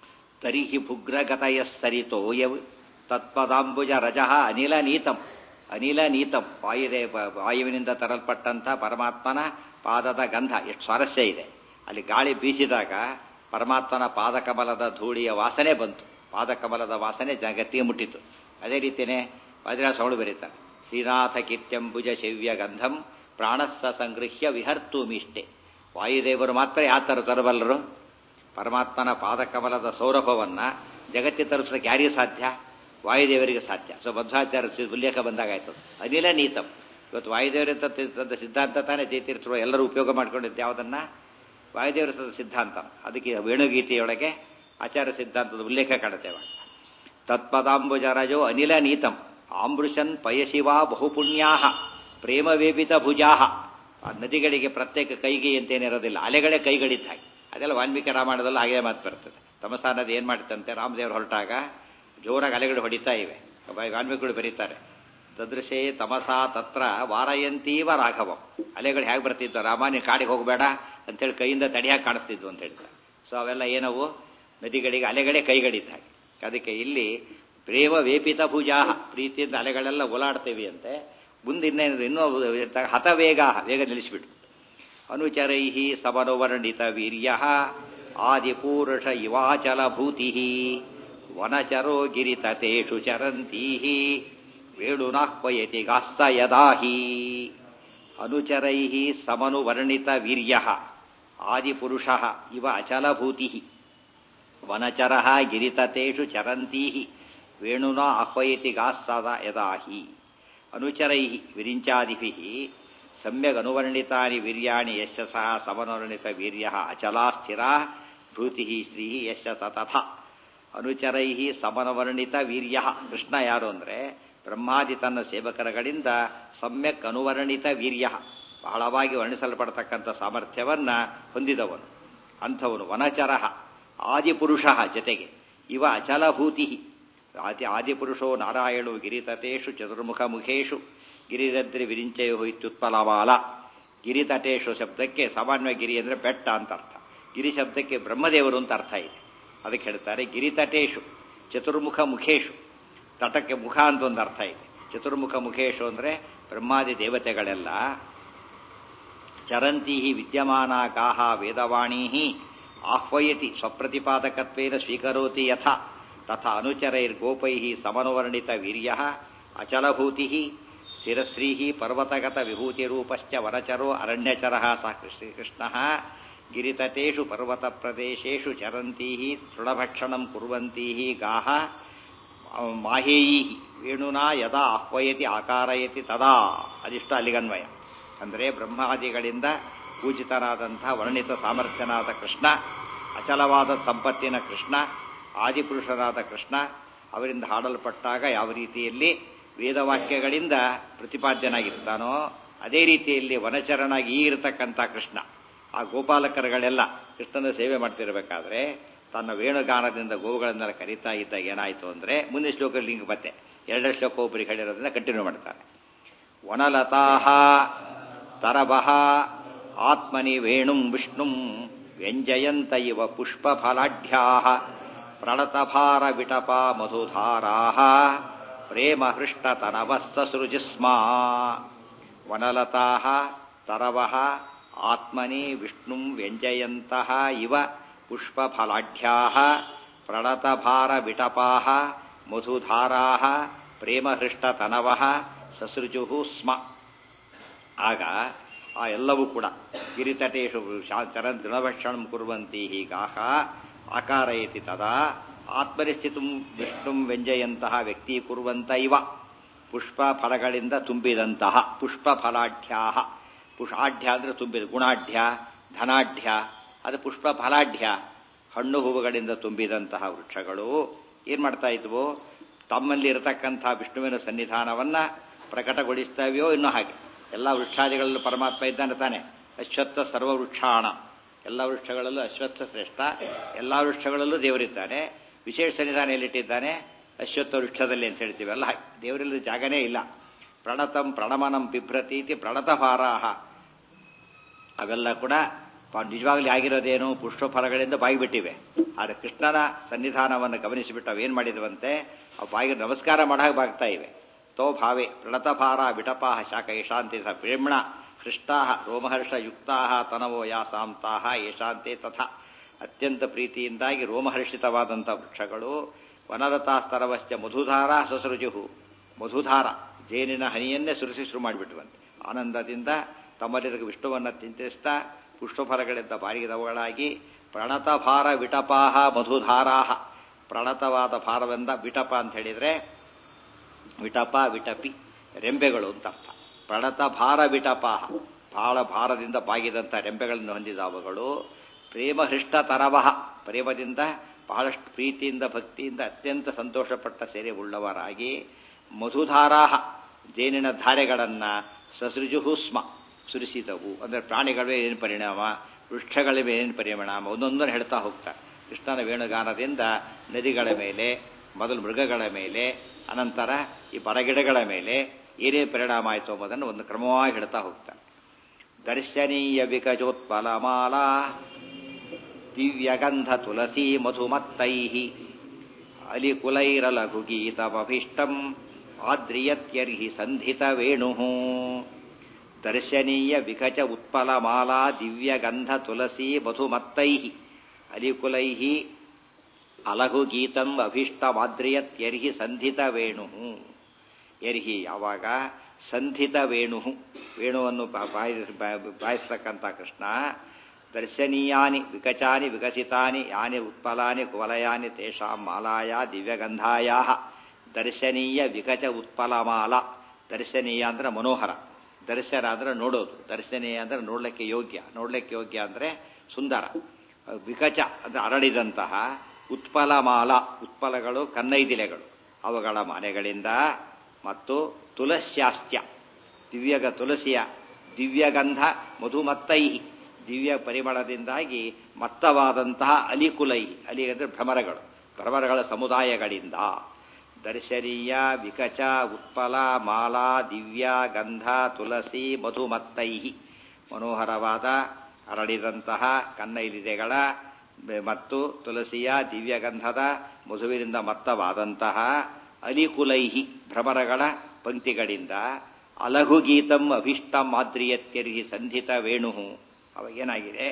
ತರಿಹಿ ಭುಗ್ರಗತಯ ಸರಿತೋ ಯವ್ ತತ್ಪದಾಂಬುಜ ರಜ ಅನಿಲ ನೀತಂ ಅನಿಲ ನೀತಂ ವಾಯುದೇ ವಾಯುವಿನಿಂದ ತರಲ್ಪಟ್ಟಂಥ ಪರಮಾತ್ಮನ ಪಾದದ ಗಂಧ ಎಷ್ಟು ಸ್ವಾರಸ್ಯ ಇದೆ ಅಲ್ಲಿ ಗಾಳಿ ಬೀಸಿದಾಗ ಪರಮಾತ್ಮನ ಪಾದಕಮಲದ ಧೂಳಿಯ ವಾಸನೆ ಬಂತು ಪಾದಕಮಲದ ವಾಸನೆ ಜಗತ್ತಿಗೆ ಮುಟ್ಟಿತು ಅದೇ ರೀತಿಯೇ ವಜ್ರಾಸ ಅವಳು ಬರೀತಾರೆ ಶ್ರೀನಾಥ ಕೀರ್ತ್ಯಂಬುಜ ಶವ್ಯ ಗಂಧಂ ಪ್ರಾಣಸ್ಸ ಸಂಗೃಹ್ಯ ವಿಹರ್ತು ಮೀಷ್ಟೆ ವಾಯುದೇವರು ಮಾತ್ರ ಯಾವ ಥರ ತರಬಲ್ಲರು ಪರಮಾತ್ಮನ ಪಾದಕಮಲದ ಸೌರಭವನ್ನ ಜಗತ್ತಿ ತಲುಪಿಸೋಕೆ ಯಾರಿಗೆ ಸಾಧ್ಯ ವಾಯುದೇವರಿಗೆ ಸಾಧ್ಯ ಸೊ ಮಧ್ವಾಚಾರ್ಯ ಉಲ್ಲೇಖ ಬಂದಾಗಾಯ್ತು ಅನಿಲ ನೀತಂ ಇವತ್ತು ವಾಯುದೇವರ ತಂದ ಸಿದ್ಧಾಂತ ತಾನೇ ಜಯತೀರ್ಥರು ಎಲ್ಲರೂ ಉಪಯೋಗ ಮಾಡ್ಕೊಂಡಿದ್ದು ಯಾವುದನ್ನ ವಾಯುದೇವರ ಸಿದ್ಧಾಂತ ಅದಕ್ಕೆ ವೇಣುಗೀತೆಯೊಳಗೆ ಆಚಾರ್ಯ ಸಿದ್ಧಾಂತದ ಉಲ್ಲೇಖ ಕಾಣುತ್ತೆ ತತ್ಪದಾಂಬುಜರಜೋ ಅನಿಲ ನೀತಂ ಆಂಬೃಶನ್ ಪಯಶಿವಾ ಬಹುಪುಣ್ಯಾ ಪ್ರೇಮ ವೇಪಿತ ಭುಜಾಹ ಆ ನದಿಗಳಿಗೆ ಪ್ರತ್ಯೇಕ ಕೈಗೆ ಅಂತೇನಿರೋದಿಲ್ಲ ಅಲೆಗಳೇ ಕೈಗಳಿದ್ದ ಹಾಗೆ ಅದೆಲ್ಲ ವಾಲ್ಮೀಕಿ ರಾಮಾಯಣದಲ್ಲಿ ಹಾಗೆ ಮಾತು ಬರ್ತದೆ ತಮಸಾ ನದಿ ಏನು ಮಾಡುತ್ತಂತೆ ರಾಮದೇವರು ಹೊರಟಾಗ ಜೋರಾಗಿ ಅಲೆಗಳು ಹೊಡಿತಾ ಇವೆ ವಾಲ್ಮೀಕಿಗಳು ಬರೀತಾರೆ ತದೃಶೇ ತಮಸಾ ತತ್ರ ವಾರಯಂತೀವ ರಾಘವಂ ಅಲೆಗಳು ಹೇಗೆ ಬರ್ತಿದ್ವು ರಾಮ ನೀನು ಕಾಡಿಗೆ ಹೋಗಬೇಡ ಅಂತೇಳಿ ಕೈಯಿಂದ ತಡಿಯಾಗಿ ಕಾಣಿಸ್ತಿದ್ವು ಅಂತ ಹೇಳ್ತಾರೆ ಸೊ ಅವೆಲ್ಲ ಏನವು ನದಿಗಳಿಗೆ ಅಲೆಗಳೇ ಕೈಗಳಿದ್ದ ಹಾಗೆ ಅದಕ್ಕೆ ಇಲ್ಲಿ ಪ್ರೇಮ ವೇಪಿತ ಭುಜಾಹ ಪ್ರೀತಿಯಿಂದ ಅಲೆಗಳೆಲ್ಲ ಓಲಾಡ್ತೇವೆ ಅಂತೆ ಮುಂದೆ ಇನ್ನೇನು ಇನ್ನೂ ಹತವೇಗ ವೇಗ ನಿಲ್ಲಿಸಿಬಿಟ್ಟು ಅನುಚರೈ ಸಮನುವರ್ಣಿತ ವೀರ್ಯ ಆದಿಪೂರುಷ ಇವಾಚಲ ಭೂತಿ ವನಚರೋ ಗಿರಿತತೇಷು ಚರಂತೀ ವೇಣುನಾಹ್ವಯತಿ ಗಾಸ್ಸ ಯದಾಹಿ ಅನುಚರೈ ಸಮನುವರ್ಣಿತ ವೀರ್ಯ ಆದಿಪುರುಷ ಇವ ಅಚಲಭೂತಿ ವನಚರ ಗಿರಿತತೇಷು ಚರಂತೀ ವೇಣುನಾ ಆಹ್ವಯತಿ ಗಾಸ್ಸದ ಯದಾಹಿ ಅನುಚರೈ ವಿರಿಂಚಾದಿಭಿ ಸಮ್ಯಗ್ ಅನುವರ್ಣಿತಾನಿ ವೀರ್ಯಾಣಿ ಯಶ್ಚ ಸಹ ಸಮನುವರ್ಣಿತ ವೀರ್ಯ ಅಚಲಾ ಸ್ಥಿರ ಭೂತಿ ಶ್ರೀ ಯಶ್ಚ ತಥಾ ಅನುಚರೈ ಸಮನವರ್ಣಿತ ವೀರ್ಯ ಕೃಷ್ಣ ಯಾರು ಅಂದ್ರೆ ಬ್ರಹ್ಮಾದಿ ತನ್ನ ಸೇವಕರಗಳಿಂದ ಸಮ್ಯಕ್ ಅನುವರ್ಣಿತ ವೀರ್ಯ ಬಹಳವಾಗಿ ವರ್ಣಿಸಲ್ಪಡತಕ್ಕಂಥ ಸಾಮರ್ಥ್ಯವನ್ನ ಹೊಂದಿದವನು ಅಂಥವನು ವನಚರ ಆದಿಪುರುಷ ಜೊತೆಗೆ ಇವ ಅಚಲಭೂತಿ ಆದಿ ಆದಿಪುರುಷೋ ನಾರಾಯಣು ಗಿರಿತಟೇಶು ಚತುರ್ಮುಖ ಮುಖೇಶು ಗಿರಿರದ್ರಿ ವಿರಿಂಚಯೋ ಇತ್ಯುತ್ಪಲಮಾಲ ಗಿರಿತಟೇಶು ಶಬ್ದಕ್ಕೆ ಸಾಮಾನ್ಯ ಗಿರಿ ಅಂದ್ರೆ ಬೆಟ್ಟ ಅಂತ ಅರ್ಥ ಗಿರಿ ಶಬ್ದಕ್ಕೆ ಬ್ರಹ್ಮದೇವರು ಅಂತ ಅರ್ಥ ಇದೆ ಅದಕ್ಕೆ ಹೇಳ್ತಾರೆ ಗಿರಿತಟೇಶು ಚತುರ್ಮುಖ ಮುಖೇಶು ತಟಕ್ಕೆ ಮುಖ ಅಂತ ಒಂದು ಅರ್ಥ ಇದೆ ಚತುರ್ಮುಖ ಮುಖೇಶು ಅಂದ್ರೆ ಬ್ರಹ್ಮಾದಿ ದೇವತೆಗಳೆಲ್ಲ ಚರಂತಿ ವಿದ್ಯಮಾನ ಗಾಹ ವೇದವಾಣಿ ಆಹ್ವಯತಿ ಸ್ವಪ್ರತಿಪಾದಕತ್ವೇನ ಸ್ವೀಕರೋತಿ ಯಥ ತಥಾ ಅನುಚರೈರ್ಗೋಪೈ ಸಮನುವರ್ಣಿತ ವೀರ್ಯ ಅಚಲಭೂತಿ ಸ್ಥಿರಶ್ರೀ ಪರ್ವತಗತ ವಿಭೂತಿರೂಪಶ್ಚ ವನಚರೋ ಅರಣ್ಯಚರ ಸ ಶ್ರೀಕೃಷ್ಣ ಗಿರಿತಟೇಷು ಪರ್ವತ ಪ್ರದೇಶೇಷು ಚರಂತೀ ತೃಣಭಕ್ಷಣಂ ಕುರ್ವಂತೀ ಗಾಹ ಮಾಹೇಯೀ ವೇಣುನಾ ಯದಾ ಆಹ್ವಯತಿ ಆಕಾರಯತಿ ತದಾ ಅದಿಷ್ಟು ಅಲ್ಲಿಗನ್ವಯ ಅಂದರೆ ಬ್ರಹ್ಮಾದಿಗಳಿಂದ ಪೂಜಿತನಾದಂಥ ವರ್ಣಿತ ಸಾಮರ್ಥ್ಯನಾದ ಕೃಷ್ಣ ಅಚಲವಾದ ಸಂಪತ್ತಿನ ಕೃಷ್ಣ ಆದಿಪುರುಷನಾದ ಕೃಷ್ಣ ಅವರಿಂದ ಹಾಡಲ್ಪಟ್ಟಾಗ ಯಾವ ರೀತಿಯಲ್ಲಿ ವೇದವಾಕ್ಯಗಳಿಂದ ಪ್ರತಿಪಾದ್ಯನಾಗಿರ್ತಾನೋ ಅದೇ ರೀತಿಯಲ್ಲಿ ವನಚರನಾಗಿ ಈ ಇರತಕ್ಕಂಥ ಕೃಷ್ಣ ಆ ಗೋಪಾಲಕರುಗಳೆಲ್ಲ ಕೃಷ್ಣನ ಸೇವೆ ಮಾಡ್ತಿರ್ಬೇಕಾದ್ರೆ ತನ್ನ ವೇಣುಗಾನದಿಂದ ಗೋವುಗಳನ್ನೆಲ್ಲ ಕರೀತಾ ಇದ್ದಾಗ ಏನಾಯಿತು ಅಂದರೆ ಮುಂದೆ ಶ್ಲೋಕ ಲಿಂಗ್ ಮತ್ತೆ ಎರಡನೇ ಶ್ಲೋಕ ಒಬ್ಬರಿಗೆ ಹೇಳಿರೋದ್ರಿಂದ ಕಂಟಿನ್ಯೂ ಮಾಡ್ತಾರೆ ವನಲತಾಹ ತರಬಹ ಆತ್ಮನಿ ವೇಣುಂ ವಿಷ್ಣುಂ ವ್ಯಂಜಯಂತ ಇವ ಪುಷ್ಪಫಲಾಢ್ಯಾ ಪ್ರಣತಭಾರ ವಿಟಪ ಮಧುಧಾರಾ ಪ್ರೇಮ ಹೃಷ್ಟತನವಸ್ಸ ಸೃಜಿಸ್ಮಾ ವನಲತಾ ತರವಃ ಆತ್ಮನಿ ವಿಷ್ಣುಂ ವ್ಯಂಜಯಂತಹ ಇವ ಪುಷ್ಪಫಲಾಢ್ಯಾ ಪ್ರಣತಭಾರ ವಿಟಪಾ ಮಧುಧಾರಾ ಪ್ರೇಮಹೃಷ್ಟತನವ ಸಸೃಜು ಸ್ಮ ಆಗ ಆ ಎಲ್ಲವೂ ಕೂಡ ಗಿರಿತಟೇಶು ಚರನ್ ದೃಢಭಕ್ಷಣಂ ಕುರುವಂತಿ ಹೀಗಾಹ ಆಕಾರಯತಿ ತದಾ ಆತ್ಮನಿಸ್ಥಿತು ವಿಷ್ಣುಂ ವ್ಯಂಜಯಂತಹ ವ್ಯಕ್ತಿ ಕುರುವಂತ ಇವ ಪುಷ್ಪ ಫಲಗಳಿಂದ ತುಂಬಿದಂತಹ ಪುಷ್ಪ ಫಲಾಢ್ಯಾ ಪುಷಾಢ್ಯ ಅಂದ್ರೆ ತುಂಬಿದ ಗುಣಾಢ್ಯ ಧನಾಢ್ಯ ಅದು ಪುಷ್ಪ ಫಲಾಢ್ಯ ಹಣ್ಣು ಹೂವುಗಳಿಂದ ತುಂಬಿದಂತಹ ವೃಕ್ಷಗಳು ಏನ್ ಮಾಡ್ತಾ ಇದ್ವು ತಮ್ಮಲ್ಲಿ ಇರತಕ್ಕಂಥ ವಿಷ್ಣುವಿನ ಸನ್ನಿಧಾನವನ್ನ ಪ್ರಕಟಗೊಳಿಸ್ತವೆಯೋ ಇನ್ನೂ ಹಾಗೆ ಎಲ್ಲ ವೃಕ್ಷಾದಿಗಳಲ್ಲೂ ಪರಮಾತ್ಮ ಇದ್ದಾನೆ ತಾನೆ ಅಶ್ವತ್ಥ ಸರ್ವವೃಕ್ಷಾಣ ಎಲ್ಲ ವೃಕ್ಷಗಳಲ್ಲೂ ಅಶ್ವತ್ಥ ಶ್ರೇಷ್ಠ ಎಲ್ಲ ವೃಕ್ಷಗಳಲ್ಲೂ ದೇವರಿದ್ದಾನೆ ವಿಶೇಷ ಸನ್ನಿಧಾನ ಎಲ್ಲಿಟ್ಟಿದ್ದಾನೆ ಅಶ್ವತ್ಥ ವೃಕ್ಷದಲ್ಲಿ ಅಂತ ಹೇಳ್ತೀವಿ ಎಲ್ಲ ದೇವರಲ್ಲಿ ಜಾಗನೇ ಇಲ್ಲ ಪ್ರಣತಂ ಪ್ರಣಮನಂ ಬಿಭ್ರತೀತಿ ಪ್ರಣತಭಾರಾಹ ಅವೆಲ್ಲ ಕೂಡ ನಿಜವಾಗ್ಲೂ ಆಗಿರೋದೇನು ಪುಷ್ಪ ಫಲಗಳಿಂದ ಬಾಗಿಬಿಟ್ಟಿವೆ ಆದರೆ ಕೃಷ್ಣನ ಸನ್ನಿಧಾನವನ್ನು ಗಮನಿಸಿಬಿಟ್ಟು ಅವೇನು ಮಾಡಿದವಂತೆ ಆ ಬಾಯಿಗೆ ನಮಸ್ಕಾರ ಮಾಡಾಗ ಬಾಗ್ತಾ ಇವೆ ತೋ ಭಾವೆ ಪ್ರಣತಭಾರ ವಿಟಪಾಹ ಶಾಖ ಯಶಾಂತಿ ಸ ಪ್ರೇಮ್ಣ ಹೃಷ್ಟಾ ರೋಮಹರ್ಷಯುಕ್ತಾ ತನವೋ ಯಾಸಾಂತಾಹ ಯಶಾಂತೆ ತಥಾ ಅತ್ಯಂತ ಪ್ರೀತಿಯಿಂದಾಗಿ ರೋಮಹರ್ಷಿತವಾದಂಥ ವೃಕ್ಷಗಳು ವನರತಾಸ್ತರವಶ್ಚ ಮಧುಧಾರ ಸಸೃಜುಹು ಮಧುಧಾರ ಜೇನಿನ ಹನಿಯನ್ನೇ ಸುರಿಸಿ ಶುರು ಮಾಡಿಬಿಟ್ಟುವಂತೆ ಆನಂದದಿಂದ ತಮ್ಮಲ್ಲಿರುವ ವಿಷ್ಣುವನ್ನು ಚಿಂತಿಸ್ತಾ ಪುಷ್ಪಫಲಗಳಿಂದ ಬಾರಿದವುಗಳಾಗಿ ಪ್ರಣತಭಾರ ವಿಟಪಾಹ ಮಧುಧಾರಾಹ ಪ್ರಣತವಾದ ಭಾರವೆಂದ ವಿಟಪ ಅಂತ ಹೇಳಿದರೆ ವಿಟಪ ವಿಟಪಿ ರೆಂಬೆಗಳು ಅಂತ ಅರ್ಥ ಪ್ರಣತ ಭಾರ ವಿಟಪಾಹ ಬಹಳ ಭಾರದಿಂದ ಬಾಗಿದಂಥ ರೆಂಬೆಗಳನ್ನು ಹೊಂದಿದ ಅವುಗಳು ಪ್ರೇಮಹೃಷ್ಟ ತರವಹ ಪ್ರೇಮದಿಂದ ಬಹಳಷ್ಟು ಪ್ರೀತಿಯಿಂದ ಭಕ್ತಿಯಿಂದ ಅತ್ಯಂತ ಸಂತೋಷಪಟ್ಟ ಸೇರೆ ಉಳ್ಳವರಾಗಿ ಮಧುಧಾರಾಹ ಜೇನಿನ ಧಾರೆಗಳನ್ನು ಸಸೃಜುಹುಸ್ಮ ಸುರಿಸಿದವು ಅಂದರೆ ಪ್ರಾಣಿಗಳ ಮೇಲೆ ಏನು ಪರಿಣಾಮ ವೃಕ್ಷಗಳ ಮೇಲೆ ಏನು ಪರಿಣಾಮ ಒಂದೊಂದನ್ನು ಹೇಳ್ತಾ ಹೋಗ್ತಾರೆ ಕೃಷ್ಣನ ವೇಣುಗಾನದಿಂದ ನದಿಗಳ ಮೇಲೆ ಮೊದಲು ಮೃಗಗಳ ಮೇಲೆ ಅನಂತರ ಈ ಬರಗಿಡಗಳ ಮೇಲೆ ಏನೇ ಪರಿಣಾಮ ಆಯಿತು ಎಂಬುದನ್ನು ಒಂದು ಕ್ರಮವಾಗಿ ಹೇಳ್ತಾ ಹೋಗ್ತಾರೆ ದರ್ಶನೀಯ ವಿಕಜೋತ್ಪಲಮಾಲಾ ದಿವ್ಯಗಂಧ ತುಳಸಿ ಮಧುಮತ್ತೈ ಅಲಿಕುಲೈರಲಘುಗೀತಮಭೀಷ್ಟಂ ಆದ್ರಿಯತ್ಯರ್ಹಿ ಸಂಧಿತ ವೇಣು ದರ್ಶನೀಯ ವಿಕಚ ಉತ್ಪಲಮಾಲಾ ದಿವ್ಯಗಂಧ ತುಳಸಿ ಮಧುಮತ್ತೈ ಅಲಿಕುಲೈ ಅಲಘುಗೀತಂ ಅಭೀಷ್ಟಮಾದ್ರಿಯತ್ಯರ್ಹಿ ಸಂಧಿತ ವೇಣು ಯರ್ಹಿ ಯಾವಾಗ ಸಂಧಿತ ವೇಣು ವೇಣುವನ್ನು ಬಾಯಿಸ್ತಕ್ಕಂಥ ಕೃಷ್ಣ ದರ್ಶನೀಯಾನಿ ವಿಕಚಾನಿ ವಿಕಸಿತಾನಿ ಯಾನಿ ಉತ್ಪಲಾನಿ ಕುವಲಯಾನಿ ತೇಷಾಂ ಮಾಲಾಯ ದಿವ್ಯಗಂಧಾಯ ದರ್ಶನೀಯ ವಿಕಚ ಉತ್ಪಲಮಾಲ ದರ್ಶನೀಯ ಅಂದ್ರೆ ಮನೋಹರ ದರ್ಶನ ಅಂದ್ರೆ ನೋಡೋದು ದರ್ಶನೀಯ ಅಂದ್ರೆ ನೋಡ್ಲಿಕ್ಕೆ ಯೋಗ್ಯ ನೋಡ್ಲಿಕ್ಕೆ ಯೋಗ್ಯ ಅಂದ್ರೆ ಸುಂದರ ವಿಕಚ ಅಂದ್ರೆ ಅರಳಿದಂತಹ ಉತ್ಪಲಮಾಲ ಉತ್ಪಲಗಳು ಕನ್ನೈದಿಲೆಗಳು ಅವುಗಳ ಮನೆಗಳಿಂದ ಮತ್ತು ತುಳಸ್ಯಾಸ್ತ್ಯ ದಿವ್ಯಗ ತುಳಸಿಯ ದಿವ್ಯಗಂಧ ಮಧುಮತ್ತೈ ದಿವ್ಯ ಪರಿಮಳದಿಂದಾಗಿ ಮತ್ತವಾದಂತಹ ಅಲಿಕುಲೈ ಅಲಿ ಅಂದರೆ ಭ್ರಮರಗಳು ಭ್ರಮರಗಳ ಸಮುದಾಯಗಳಿಂದ ದರ್ಶನೀಯ ವಿಕಚ ಉತ್ಪಲ ಮಾಲಾ ದಿವ್ಯ ಗಂಧ ತುಳಸಿ ಮಧುಮತ್ತೈ ಮನೋಹರವಾದ ಅರಳಿದಂತಹ ಕನ್ನೈಲಿದೆಗಳ ಮತ್ತು ತುಳಸಿಯ ದಿವ್ಯಗಂಧದ ಮಧುವಿನಿಂದ ಮತ್ತವಾದಂತಹ ಅಲಿಕುಲೈಹಿ ಭ್ರಮರಗಳ ಪಂಕ್ತಿಗಳಿಂದ ಅಲಘುಗೀತಂ ಅಭಿಷ್ಟಂ ಮಾದ್ರಿಯತ್ಯರ್ಹಿ ಸಂಧಿತ ವೇಣು ಅವಾಗೇನಾಗಿದೆ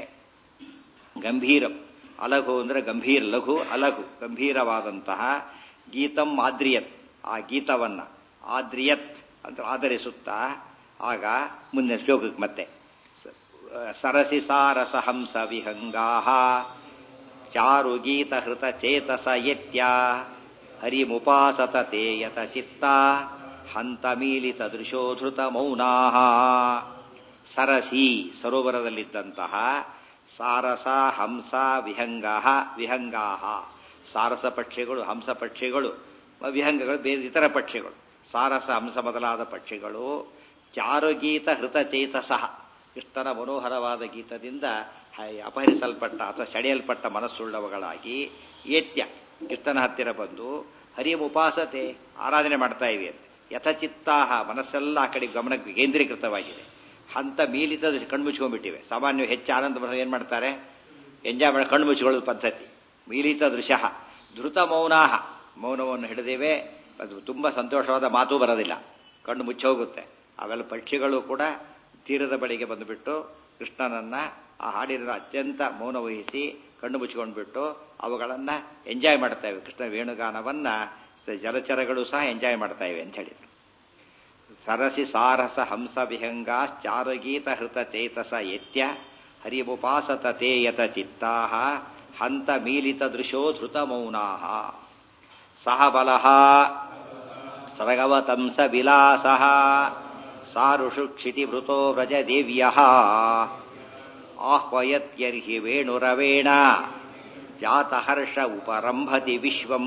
ಗಂಭೀರಂ ಅಲಘು ಅಂದರೆ ಗಂಭೀರ ಲಘು ಅಲಘು ಗಂಭೀರವಾದಂತಹ ಗೀತಂ ಆದ್ರಿಯತ್ ಆ ಗೀತವನ್ನ ಆದ್ರಿಯತ್ ಅಂತ ಆಧರಿಸುತ್ತಾ ಆಗ ಮುಂದಿನ ಶ್ಲೋಕಕ್ಕೆ ಮತ್ತೆ ಸರಸಿ ಸಾರಸ ಹಂಸ ವಿಹಂಗಾಹ ಚಾರು ಗೀತ ಹೃತ ಚೇತಸ ಯತ್ಯ ಹರಿಮುಪಾಸತ ತೇ ಯತ ಚಿತ್ತ ಹಂತ ಮೀಲಿತ ದೃಶೋಧೃತ ಮೌನಾಹ ಸರಸಿ ಸರೋವರದಲ್ಲಿದ್ದಂತಹ ಸಾರಸ ಹಂಸ ವಿಹಂಗಾಹ ವಿಹಂಗಾಹ ಸಾರಸ ಪಕ್ಷಿಗಳು ಹಂಸ ಪಕ್ಷಿಗಳು ವಿಹಂಗಗಳು ಬೇರೆ ಇತರ ಪಕ್ಷಿಗಳು ಸಾರಸ ಹಂಸ ಮೊದಲಾದ ಪಕ್ಷಿಗಳು ಚಾರುಗೀತ ಹೃತಚೇತಸಃ ಕೃಷ್ಣನ ಮನೋಹರವಾದ ಗೀತದಿಂದ ಅಪಹರಿಸಲ್ಪಟ್ಟ ಅಥವಾ ಸೆಳೆಯಲ್ಪಟ್ಟ ಮನಸ್ಸುಳ್ಳವುಗಳಾಗಿ ಏತ್ಯ ಕೃಷ್ಣನ ಹತ್ತಿರ ಬಂದು ಹರಿಯ ಉಪಾಸತೆ ಆರಾಧನೆ ಮಾಡ್ತಾ ಇವೆ ಅಂತ ಯಥಚಿತ್ತಾಹ ಮನಸ್ಸೆಲ್ಲ ಆ ಕಡೆ ಗಮನ ಕೇಂದ್ರೀಕೃತವಾಗಿದೆ ಹಂತ ಮೀಲಿತ ಕಣ್ಮುಚ್ಕೊಂಡ್ಬಿಟ್ಟಿವೆ ಸಾಮಾನ್ಯ ಹೆಚ್ಚು ಆನಂದ ಬರೋದು ಏನು ಮಾಡ್ತಾರೆ ಎಂಜಾಯ್ ಮಾಡಿ ಕಣ್ಣು ಮುಚ್ಕೊಳ್ಳೋದು ಪದ್ಧತಿ ಮೀಲಿತ ದೃಶ್ಯ ಧೃತ ಮೌನಾಹ ಮೌನವನ್ನು ಹಿಡಿದೇವೆ ಅದು ತುಂಬ ಸಂತೋಷವಾದ ಮಾತು ಬರೋದಿಲ್ಲ ಕಣ್ಣು ಮುಚ್ಚೋಗುತ್ತೆ ಅವೆಲ್ಲ ಪಕ್ಷಿಗಳು ಕೂಡ ತೀರದ ಬಳಿಗೆ ಬಂದುಬಿಟ್ಟು ಕೃಷ್ಣನನ್ನ ಆ ಹಾಡಿನ ಅತ್ಯಂತ ಮೌನ ವಹಿಸಿ ಕಣ್ಣು ಮುಚ್ಕೊಂಡ್ಬಿಟ್ಟು ಅವುಗಳನ್ನು ಎಂಜಾಯ್ ಮಾಡ್ತಾ ಇವೆ ಕೃಷ್ಣ ವೇಣುಗಾನವನ್ನ ಜಲಚರಗಳು ಸಹ ಎಂಜಾಯ್ ಮಾಡ್ತಾ ಇವೆ ಅಂತ ಹೇಳಿದರು ಸರಸಿ ಸಾರಸ ಹಂಸ ವಿಹಂಗಾಶ್ಚಾರುಗೀತ ಹೃತ ಚೇತಸ ಯತ್ಯ ಹರಿಮುಪಾಸತ ತೇ ಯತ ಚಿತ್ತಾ ಹಂತ ಮೀಲಿತ ದೃಶೋ ಧೃತ ಮೌನಾಹ ಸಹ ಬಲಃ ಸರಗವತಂಸ ವಿಲಾಸ ಸಾರುಷು ಕ್ಷಿತಿಭೃತೋ ವ್ರಜ ದೇವ್ಯ ಆಹ್ವಯತ್ಯರ್ಹಿ ವೇಣುರವೇಣ ಜಾತಹರ್ಷ ಉಪರಂಭತಿ ವಿಶ್ವಂ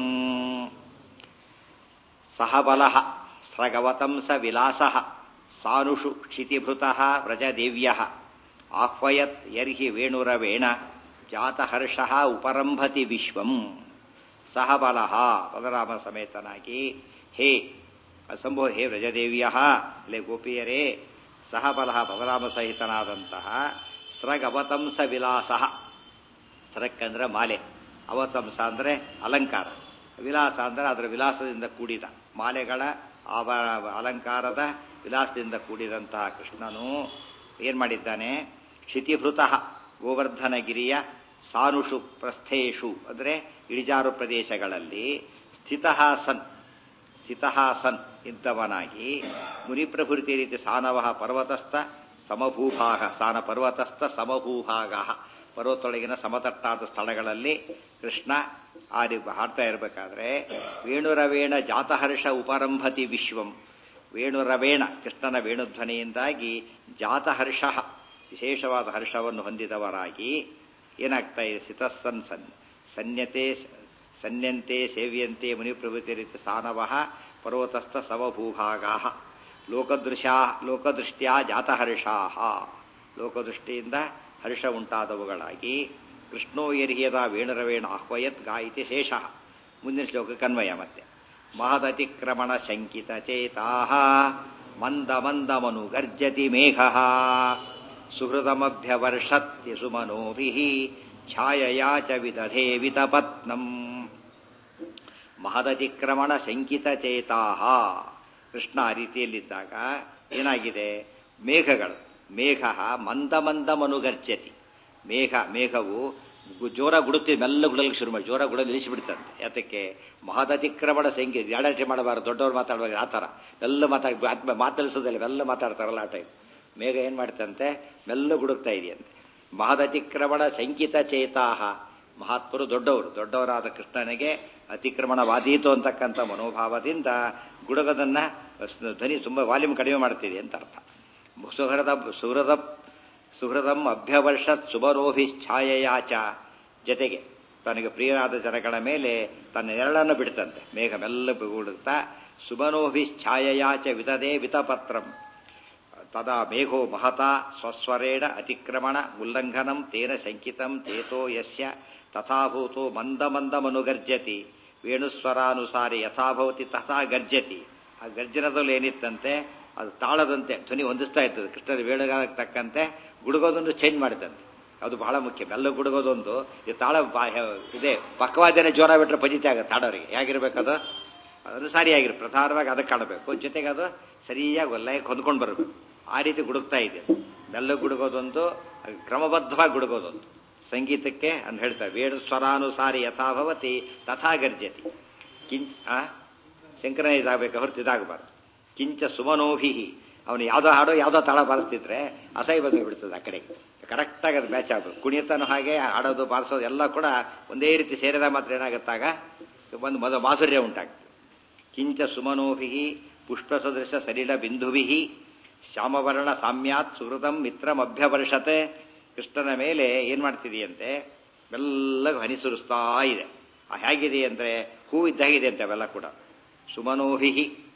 ಸಹ ಬಲಃ ಸ್ರಗವತಂಸ ವಿಲಾಸ ಸಾನುಷು ಕ್ಷಿತಿಭೃತ ವ್ರಜದೇವ್ಯ ಆಹ್ವಯತ್ ಯರ್ಹಿ ವೇಣುರವೇಣ ಜಾತಹರ್ಷ ಉಪರಂಭತಿ ವಿಶ್ವಂ ಸಹ ಬಲಃ ಬಲರಾಮ ಸಮೇತನಾಗಿ ಹೇ ಅಸಂಭವ ಹೇ ವ್ರಜದೇವ್ಯ ಲೇ ಗೋಪಿಯರೇ ಸಹ ಬಲಃ ಬಲರಾಮ ಸಹಿತನಾದಂತಹ ಸ್ರಗವತಂಸ ವಿಲಾಸ ಸ್ರಕ್ಕಂದ್ರೆ ಮಾಲೆ ಅವತಂಸ ಅಂದರೆ ಅಲಂಕಾರ ವಿಲಾಸ ಅಂದರೆ ಅದರ ವಿಲಾಸದಿಂದ ಕೂಡಿದ ಮಾಲೆಗಳ ಆವ ಅಲಂಕಾರದ ವಿಲಾಸದಿಂದ ಕೂಡಿದಂತಹ ಕೃಷ್ಣನು ಏನ್ ಮಾಡಿದ್ದಾನೆ ಕ್ಷಿತಿಭೃತಃ ಗೋವರ್ಧನಗಿರಿಯ ಸಾನುಷು ಪ್ರಸ್ಥೇಷು ಅಂದರೆ ಇಳಿಜಾರು ಪ್ರದೇಶಗಳಲ್ಲಿ ಸ್ಥಿತಃ ಸನ್ ಸ್ಥಿತಃ ಸನ್ ಇಂಥವನಾಗಿ ಮುನಿಪ್ರಭೃತಿ ರೀತಿ ಸಾನವ ಪರ್ವತಸ್ಥ ಸಮಭೂಭಾಗ ಸಾನ ಪರ್ವತಸ್ಥ ಸಮಭೂಭಾಗ ಪರ್ವತೊಳಗಿನ ಸಮತಟ್ಟಾದ ಸ್ಥಳಗಳಲ್ಲಿ ಕೃಷ್ಣ ಆಡಿ ಹಾಡ್ತಾ ಇರಬೇಕಾದ್ರೆ ವೇಣುರವೇಣ ಜಾತಹರ್ಷ ಉಪರಂಭತಿ ವಿಶ್ವಂ ವೇಣುರವೇಣ ಕೃಷ್ಣನ ವೇಣುಧ್ವನಿಯಿಂದಾಗಿ ಜಾತಹರ್ಷ ವಿಶೇಷವಾದ ಹರ್ಷವನ್ನು ಹೊಂದಿದವರಾಗಿ ಏನಾಗ್ತಾ ಇದೆ ಸಿತಸ್ಸನ್ ಸನ್ ಸನ್ಯತೆ ಸನ್ಯಂತೆ ಸೇವ್ಯಂತೆ ಮುನಿಪ್ರಭೃತಿ ರೀತಿ ಸಾನವ ಪರ್ವತಸ್ಥ ಸಮಭೂಭಾಗಾ ಲೋಕದೃಶ್ಯಾ ಲೋಕದೃಷ್ಟ್ಯಾ ಜಾತಹರ್ಷಾ ಲೋಕದೃಷ್ಟಿಯಿಂದ ಹರ್ಷ ಉಂಟಾದವುಗಳಾಗಿ ಕೃಷ್ಣೋ ಯರ್ಹಿಯದ ವೇಣುರವೇಣ ಆಹ್ವಯತ್ ಗಾಯಿತಿ ಶೇಷ ಮುಂದಿನ ಶ್ಲೋಕಕ್ಕೆ ಅನ್ವಯ ಮತ್ತೆ ಮಹದತಿಕ್ರಮಣ ಶಂಕಿತ ಚೇತಾ ಮಂದ ಮಂದ ಮನು ಗರ್ಜತಿ ಮೇಘ ಸುಹೃದಮಭ್ಯವರ್ಷತ್ಯ ಸುಮನೋಭಿ ಛಾಯಯಾ ಚ ವಿದಧೇ ವಿತಪತ್ನಂ ಮಹದತಿಕ್ರಮಣ ಶಂಕಿತ ಚೇತಾ ಕೃಷ್ಣ ಆ ರೀತಿಯಲ್ಲಿದ್ದಾಗ ಏನಾಗಿದೆ ಮೇಘಗಳು ಮೇಘ ಮಂದ ಮಂದ ಮನುಗರ್ಜತಿ ಮೇಘ ಮೇಘವು ಜೋರ ಗುಡುತ್ತಿ ಮೆಲ್ಲ ಗುಡಲಿಕ್ಕೆ ಶುರು ಮಾಡಿ ಜೋರ ಗುಡಲು ನಿಲ್ಲಿಸಿಬಿಡ್ತಂತೆ ಯಾತಕ್ಕೆ ಮಹದತಿಕ್ರಮಣ ಸಂಗೀತ ಯಾಡಾಟೆ ಮಾಡಬಾರ್ದು ದೊಡ್ಡವ್ರು ಮಾತಾಡುವಾಗ ಆ ಥರ ಎಲ್ಲ ಮಾತಾಡಿ ಮಾತಾಡಿಸೋದಿಲ್ಲ ಎಲ್ಲ ಮಾತಾಡ್ತಾರಲ್ಲ ಆ ಟೈಮ್ ಮೇಘ ಏನು ಮಾಡ್ತಂತೆ ಮೆಲ್ಲ ಗುಡುಕ್ತಾ ಇದೆಯಂತೆ ಮಹದತಿಕ್ರಮಣ ಶಂಕಿತ ಚೇತಾಹ ಮಹಾತ್ಮರು ದೊಡ್ಡವರು ದೊಡ್ಡವರಾದ ಕೃಷ್ಣನಿಗೆ ಅತಿಕ್ರಮಣವಾದೀತು ಅಂತಕ್ಕಂಥ ಮನೋಭಾವದಿಂದ ಗುಡುಗದನ್ನ ಧ್ವನಿ ತುಂಬ ವಾಲ್ಯೂಮ್ ಕಡಿಮೆ ಮಾಡ್ತಿದೆ ಅಂತ ಅರ್ಥ ಸುಹೃದ ಸುಹೃದ ಸುಹೃದಂ ಅಭ್ಯವರ್ಷತ್ ಸುಬರೋಭಿಶ್ಛಾಯಯಾಚ ಜೊತೆಗೆ ತನಗೆ ಪ್ರಿಯರಾದ ಜನಗಳ ಮೇಲೆ ತನ್ನ ನೆರಳನ್ನು ಬಿಡ್ತಂತೆ ಮೇಘ ಮೆಲ್ಲ ಗುಡುತ್ತಾ ಸುಬನೋಭಿಶ್ಛಾಯಯಾಚ ವಿದದೇ ವಿತಪತ್ರಂ ತದಾ ಮೇಘೋ ಮಹತಾ ಸ್ವಸ್ವರೇಣ ಅತಿಕ್ರಮಣ ಉಲ್ಲಂಘನಂ ತೇನ ಶಂಕಿತಂ ಚೇತೋ ಯಸ್ಯ ತಥಾಭೂತೋ ಮಂದ ಮಂದ ಮನುಗರ್ಜತಿ ವೇಣುಸ್ವರಾನುಸಾರಿ ಯಥಾಭವತಿ ತಥಾ ಗರ್ಜತಿ ಆ ಗರ್ಜನದಲ್ಲಿ ಏನಿತ್ತಂತೆ ಅದು ತಾಳದಂತೆ ಧ್ವನಿ ಹೊಂದಿಸ್ತಾ ಇರ್ತದೆ ಕೃಷ್ಣನ ವೇಣುಗಾಲಕ್ಕೆ ತಕ್ಕಂತೆ ಗುಡುಗೋದೊಂದು ಚೇಂಜ್ ಮಾಡುತ್ತಂತೆ ಅದು ಬಹಳ ಮುಖ್ಯ ಮೆಲ್ಲ ಗುಡುಗೋದೊಂದು ಈ ತಾಳ ಇದೆ ಪಕ್ಕವಾದ್ಯನೇ ಜೋರ ಬಿಟ್ಟರೆ ಪಜಿತಿ ಆಗುತ್ತೆ ತಾಡೋರಿಗೆ ಹೇಗಿರ್ಬೇಕದು ಅದು ಸರಿಯಾಗಿರು ಪ್ರಧಾನವಾಗಿ ಅದಕ್ಕೆ ಕಾಣಬೇಕು ಜೊತೆಗೆ ಅದು ಸರಿಯಾಗಿ ಲಯಕ್ಕೆ ಹೊಂದ್ಕೊಂಡು ಬರಬೇಕು ಆ ರೀತಿ ಗುಡುಕ್ತಾ ಇದೆ ಮೆಲ್ಲ ಗುಡುಗೋದೊಂದು ಕ್ರಮಬದ್ಧವಾಗಿ ಗುಡುಗೋದೊಂದು ಸಂಗೀತಕ್ಕೆ ಅಂತ ಹೇಳ್ತಾರೆ ವೇಣ ಸ್ವರಾನುಸಾರಿ ಯಥಾಭವತಿ ತಥಾ ಗರ್ಜತಿ ಕಿಂಚ ಸಿಂಕ್ರನೈಸ್ ಆಗಬೇಕು ಹೊರತು ಇದಾಗಬಾರ್ದು ಕಿಂಚ ಸುಮನೋಭಿ ಅವನು ಯಾವುದೋ ಹಾಡೋ ಯಾವುದೋ ತಾಳ ಬಾರಿಸ್ತಿದ್ರೆ ಅಸಹ್ಯ ಬಂದು ಬಿಡ್ತದೆ ಆ ಕಡೆಗೆ ಕರೆಕ್ಟಾಗಿ ಅದು ಮ್ಯಾಚ್ ಆಗಬೇಕು ಕುಣಿತನೂ ಹಾಗೆ ಆಡೋದು ಬಾರಿಸೋದು ಎಲ್ಲ ಕೂಡ ಒಂದೇ ರೀತಿ ಸೇರಿದ ಮಾತ್ರ ಏನಾಗುತ್ತಾಗ ಒಂದು ಮೊದಲು ಮಾಧುರ್ಯ ಉಂಟಾಗ್ತದೆ ಕಿಂಚ ಸುಮನೋಭಿ ಪುಷ್ಪಸದೃಶ ಸಲಿಲ ಬಿಂದುಭಿ ಶ್ಯಾಮವರ್ಣ ಸಾಮ್ಯಾತ್ ಸುಹೃತಂ ಮಿತ್ರಮಭ್ಯವರ್ಷತೆ ಕೃಷ್ಣನ ಮೇಲೆ ಏನ್ ಮಾಡ್ತಿದೆಯಂತೆ ಮೆಲ್ಲಗೆ ಹನಿ ಸುರಿಸ್ತಾ ಇದೆ ಹೇಗಿದೆ ಅಂದ್ರೆ ಹೂ ಇದ್ದಾಗಿದೆ ಅಂತ ಅವೆಲ್ಲ ಕೂಡ ಸುಮನೋಭಿ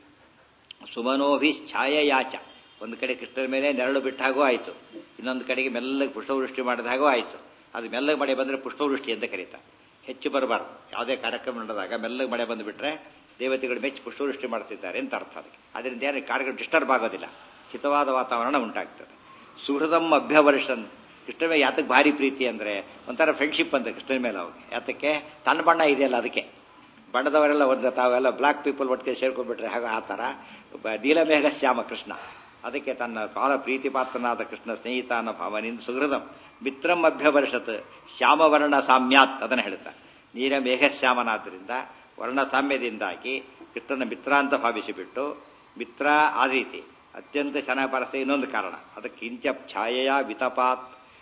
ಸುಮನೋಭಿ ಛಾಯಯಾಚ ಒಂದು ಕಡೆ ಕೃಷ್ಣನ ಮೇಲೆ ನೆರಳು ಬಿಟ್ಟ ಹಾಗೂ ಆಯಿತು ಇನ್ನೊಂದು ಕಡೆಗೆ ಮೆಲ್ಲಗೆ ಪುಷ್ಪವೃಷ್ಟಿ ಮಾಡಿದ ಹಾಗೂ ಆಯಿತು ಅದು ಮೆಲ್ಲಗೆ ಮಳೆ ಬಂದರೆ ಪುಷ್ಪವೃಷ್ಟಿ ಅಂತ ಕರೀತಾರೆ ಹೆಚ್ಚು ಬರಬಾರ್ದು ಯಾವುದೇ ಕಾರ್ಯಕ್ರಮ ನಡೆದಾಗ ಮೆಲ್ಲಗೆ ಮಳೆ ಬಂದುಬಿಟ್ರೆ ದೇವತೆಗಳು ಮೆಚ್ಚಿ ಪುಷ್ಪವೃಷ್ಟಿ ಮಾಡ್ತಿದ್ದಾರೆ ಅಂತ ಅರ್ಥ ಅದಕ್ಕೆ ಅದರಿಂದ ಏನು ಕಾರ್ಯಕ್ರಮ ಡಿಸ್ಟರ್ಬ್ ಆಗೋದಿಲ್ಲ ಹಿತವಾದ ವಾತಾವರಣ ಉಂಟಾಗ್ತದೆ ಸುಹೃದಂ ಅಭ್ಯವರ್ಷನ್ ಕೃಷ್ಣನ ಮೇಲೆ ಯಾತಕ್ಕೆ ಭಾರಿ ಪ್ರೀತಿ ಅಂದರೆ ಒಂಥರ ಫ್ರೆಂಡ್ಶಿಪ್ ಅಂತ ಕೃಷ್ಣನ ಮೇಲೆ ಅವ್ರಿಗೆ ಯಾತಕ್ಕೆ ತನ್ನ ಬಣ್ಣ ಇದೆಯಲ್ಲ ಅದಕ್ಕೆ ಬಣ್ಣದವರೆಲ್ಲ ಒಂದು ತಾವೆಲ್ಲ ಬ್ಲಾಕ್ ಪೀಪಲ್ ಒಟ್ಟಿಗೆ ಸೇರ್ಕೊಂಡ್ಬಿಟ್ರೆ ಹಾಗೆ ಆ ಥರ ನೀಲಮೇಘ ಶ್ಯಾಮ ಕೃಷ್ಣ ಅದಕ್ಕೆ ತನ್ನ ಕಾಲ ಪ್ರೀತಿ ಪಾತ್ರನಾದ ಕೃಷ್ಣ ಸ್ನೇಹಿತ ಅನ್ನೋ ಭಾವನೆಯಿಂದ ಸುಹೃದಂ ಮಿತ್ರಂ ಅಭ್ಯವರ್ಷತ್ ಶ್ಯಾಮವರ್ಣ ಸಾಮ್ಯಾತ್ ಅದನ್ನು ಹೇಳ್ತಾರೆ ನೀಲ ಮೇಘಶ್ಯಾಮನಾದ್ದರಿಂದ ವರ್ಣ ಸಾಮ್ಯದಿಂದಾಗಿ ಕೃಷ್ಣನ ಮಿತ್ರ ಅಂತ ಭಾವಿಸಿಬಿಟ್ಟು ಮಿತ್ರ ಆ ರೀತಿ ಅತ್ಯಂತ ಚೆನ್ನಾಗಿ ಬರಸ್ತೆ ಇನ್ನೊಂದು ಕಾರಣ ಅದಕ್ಕೆ ಕಿಂಚ ಛಾಯೆಯ ವಿತಪಾತ್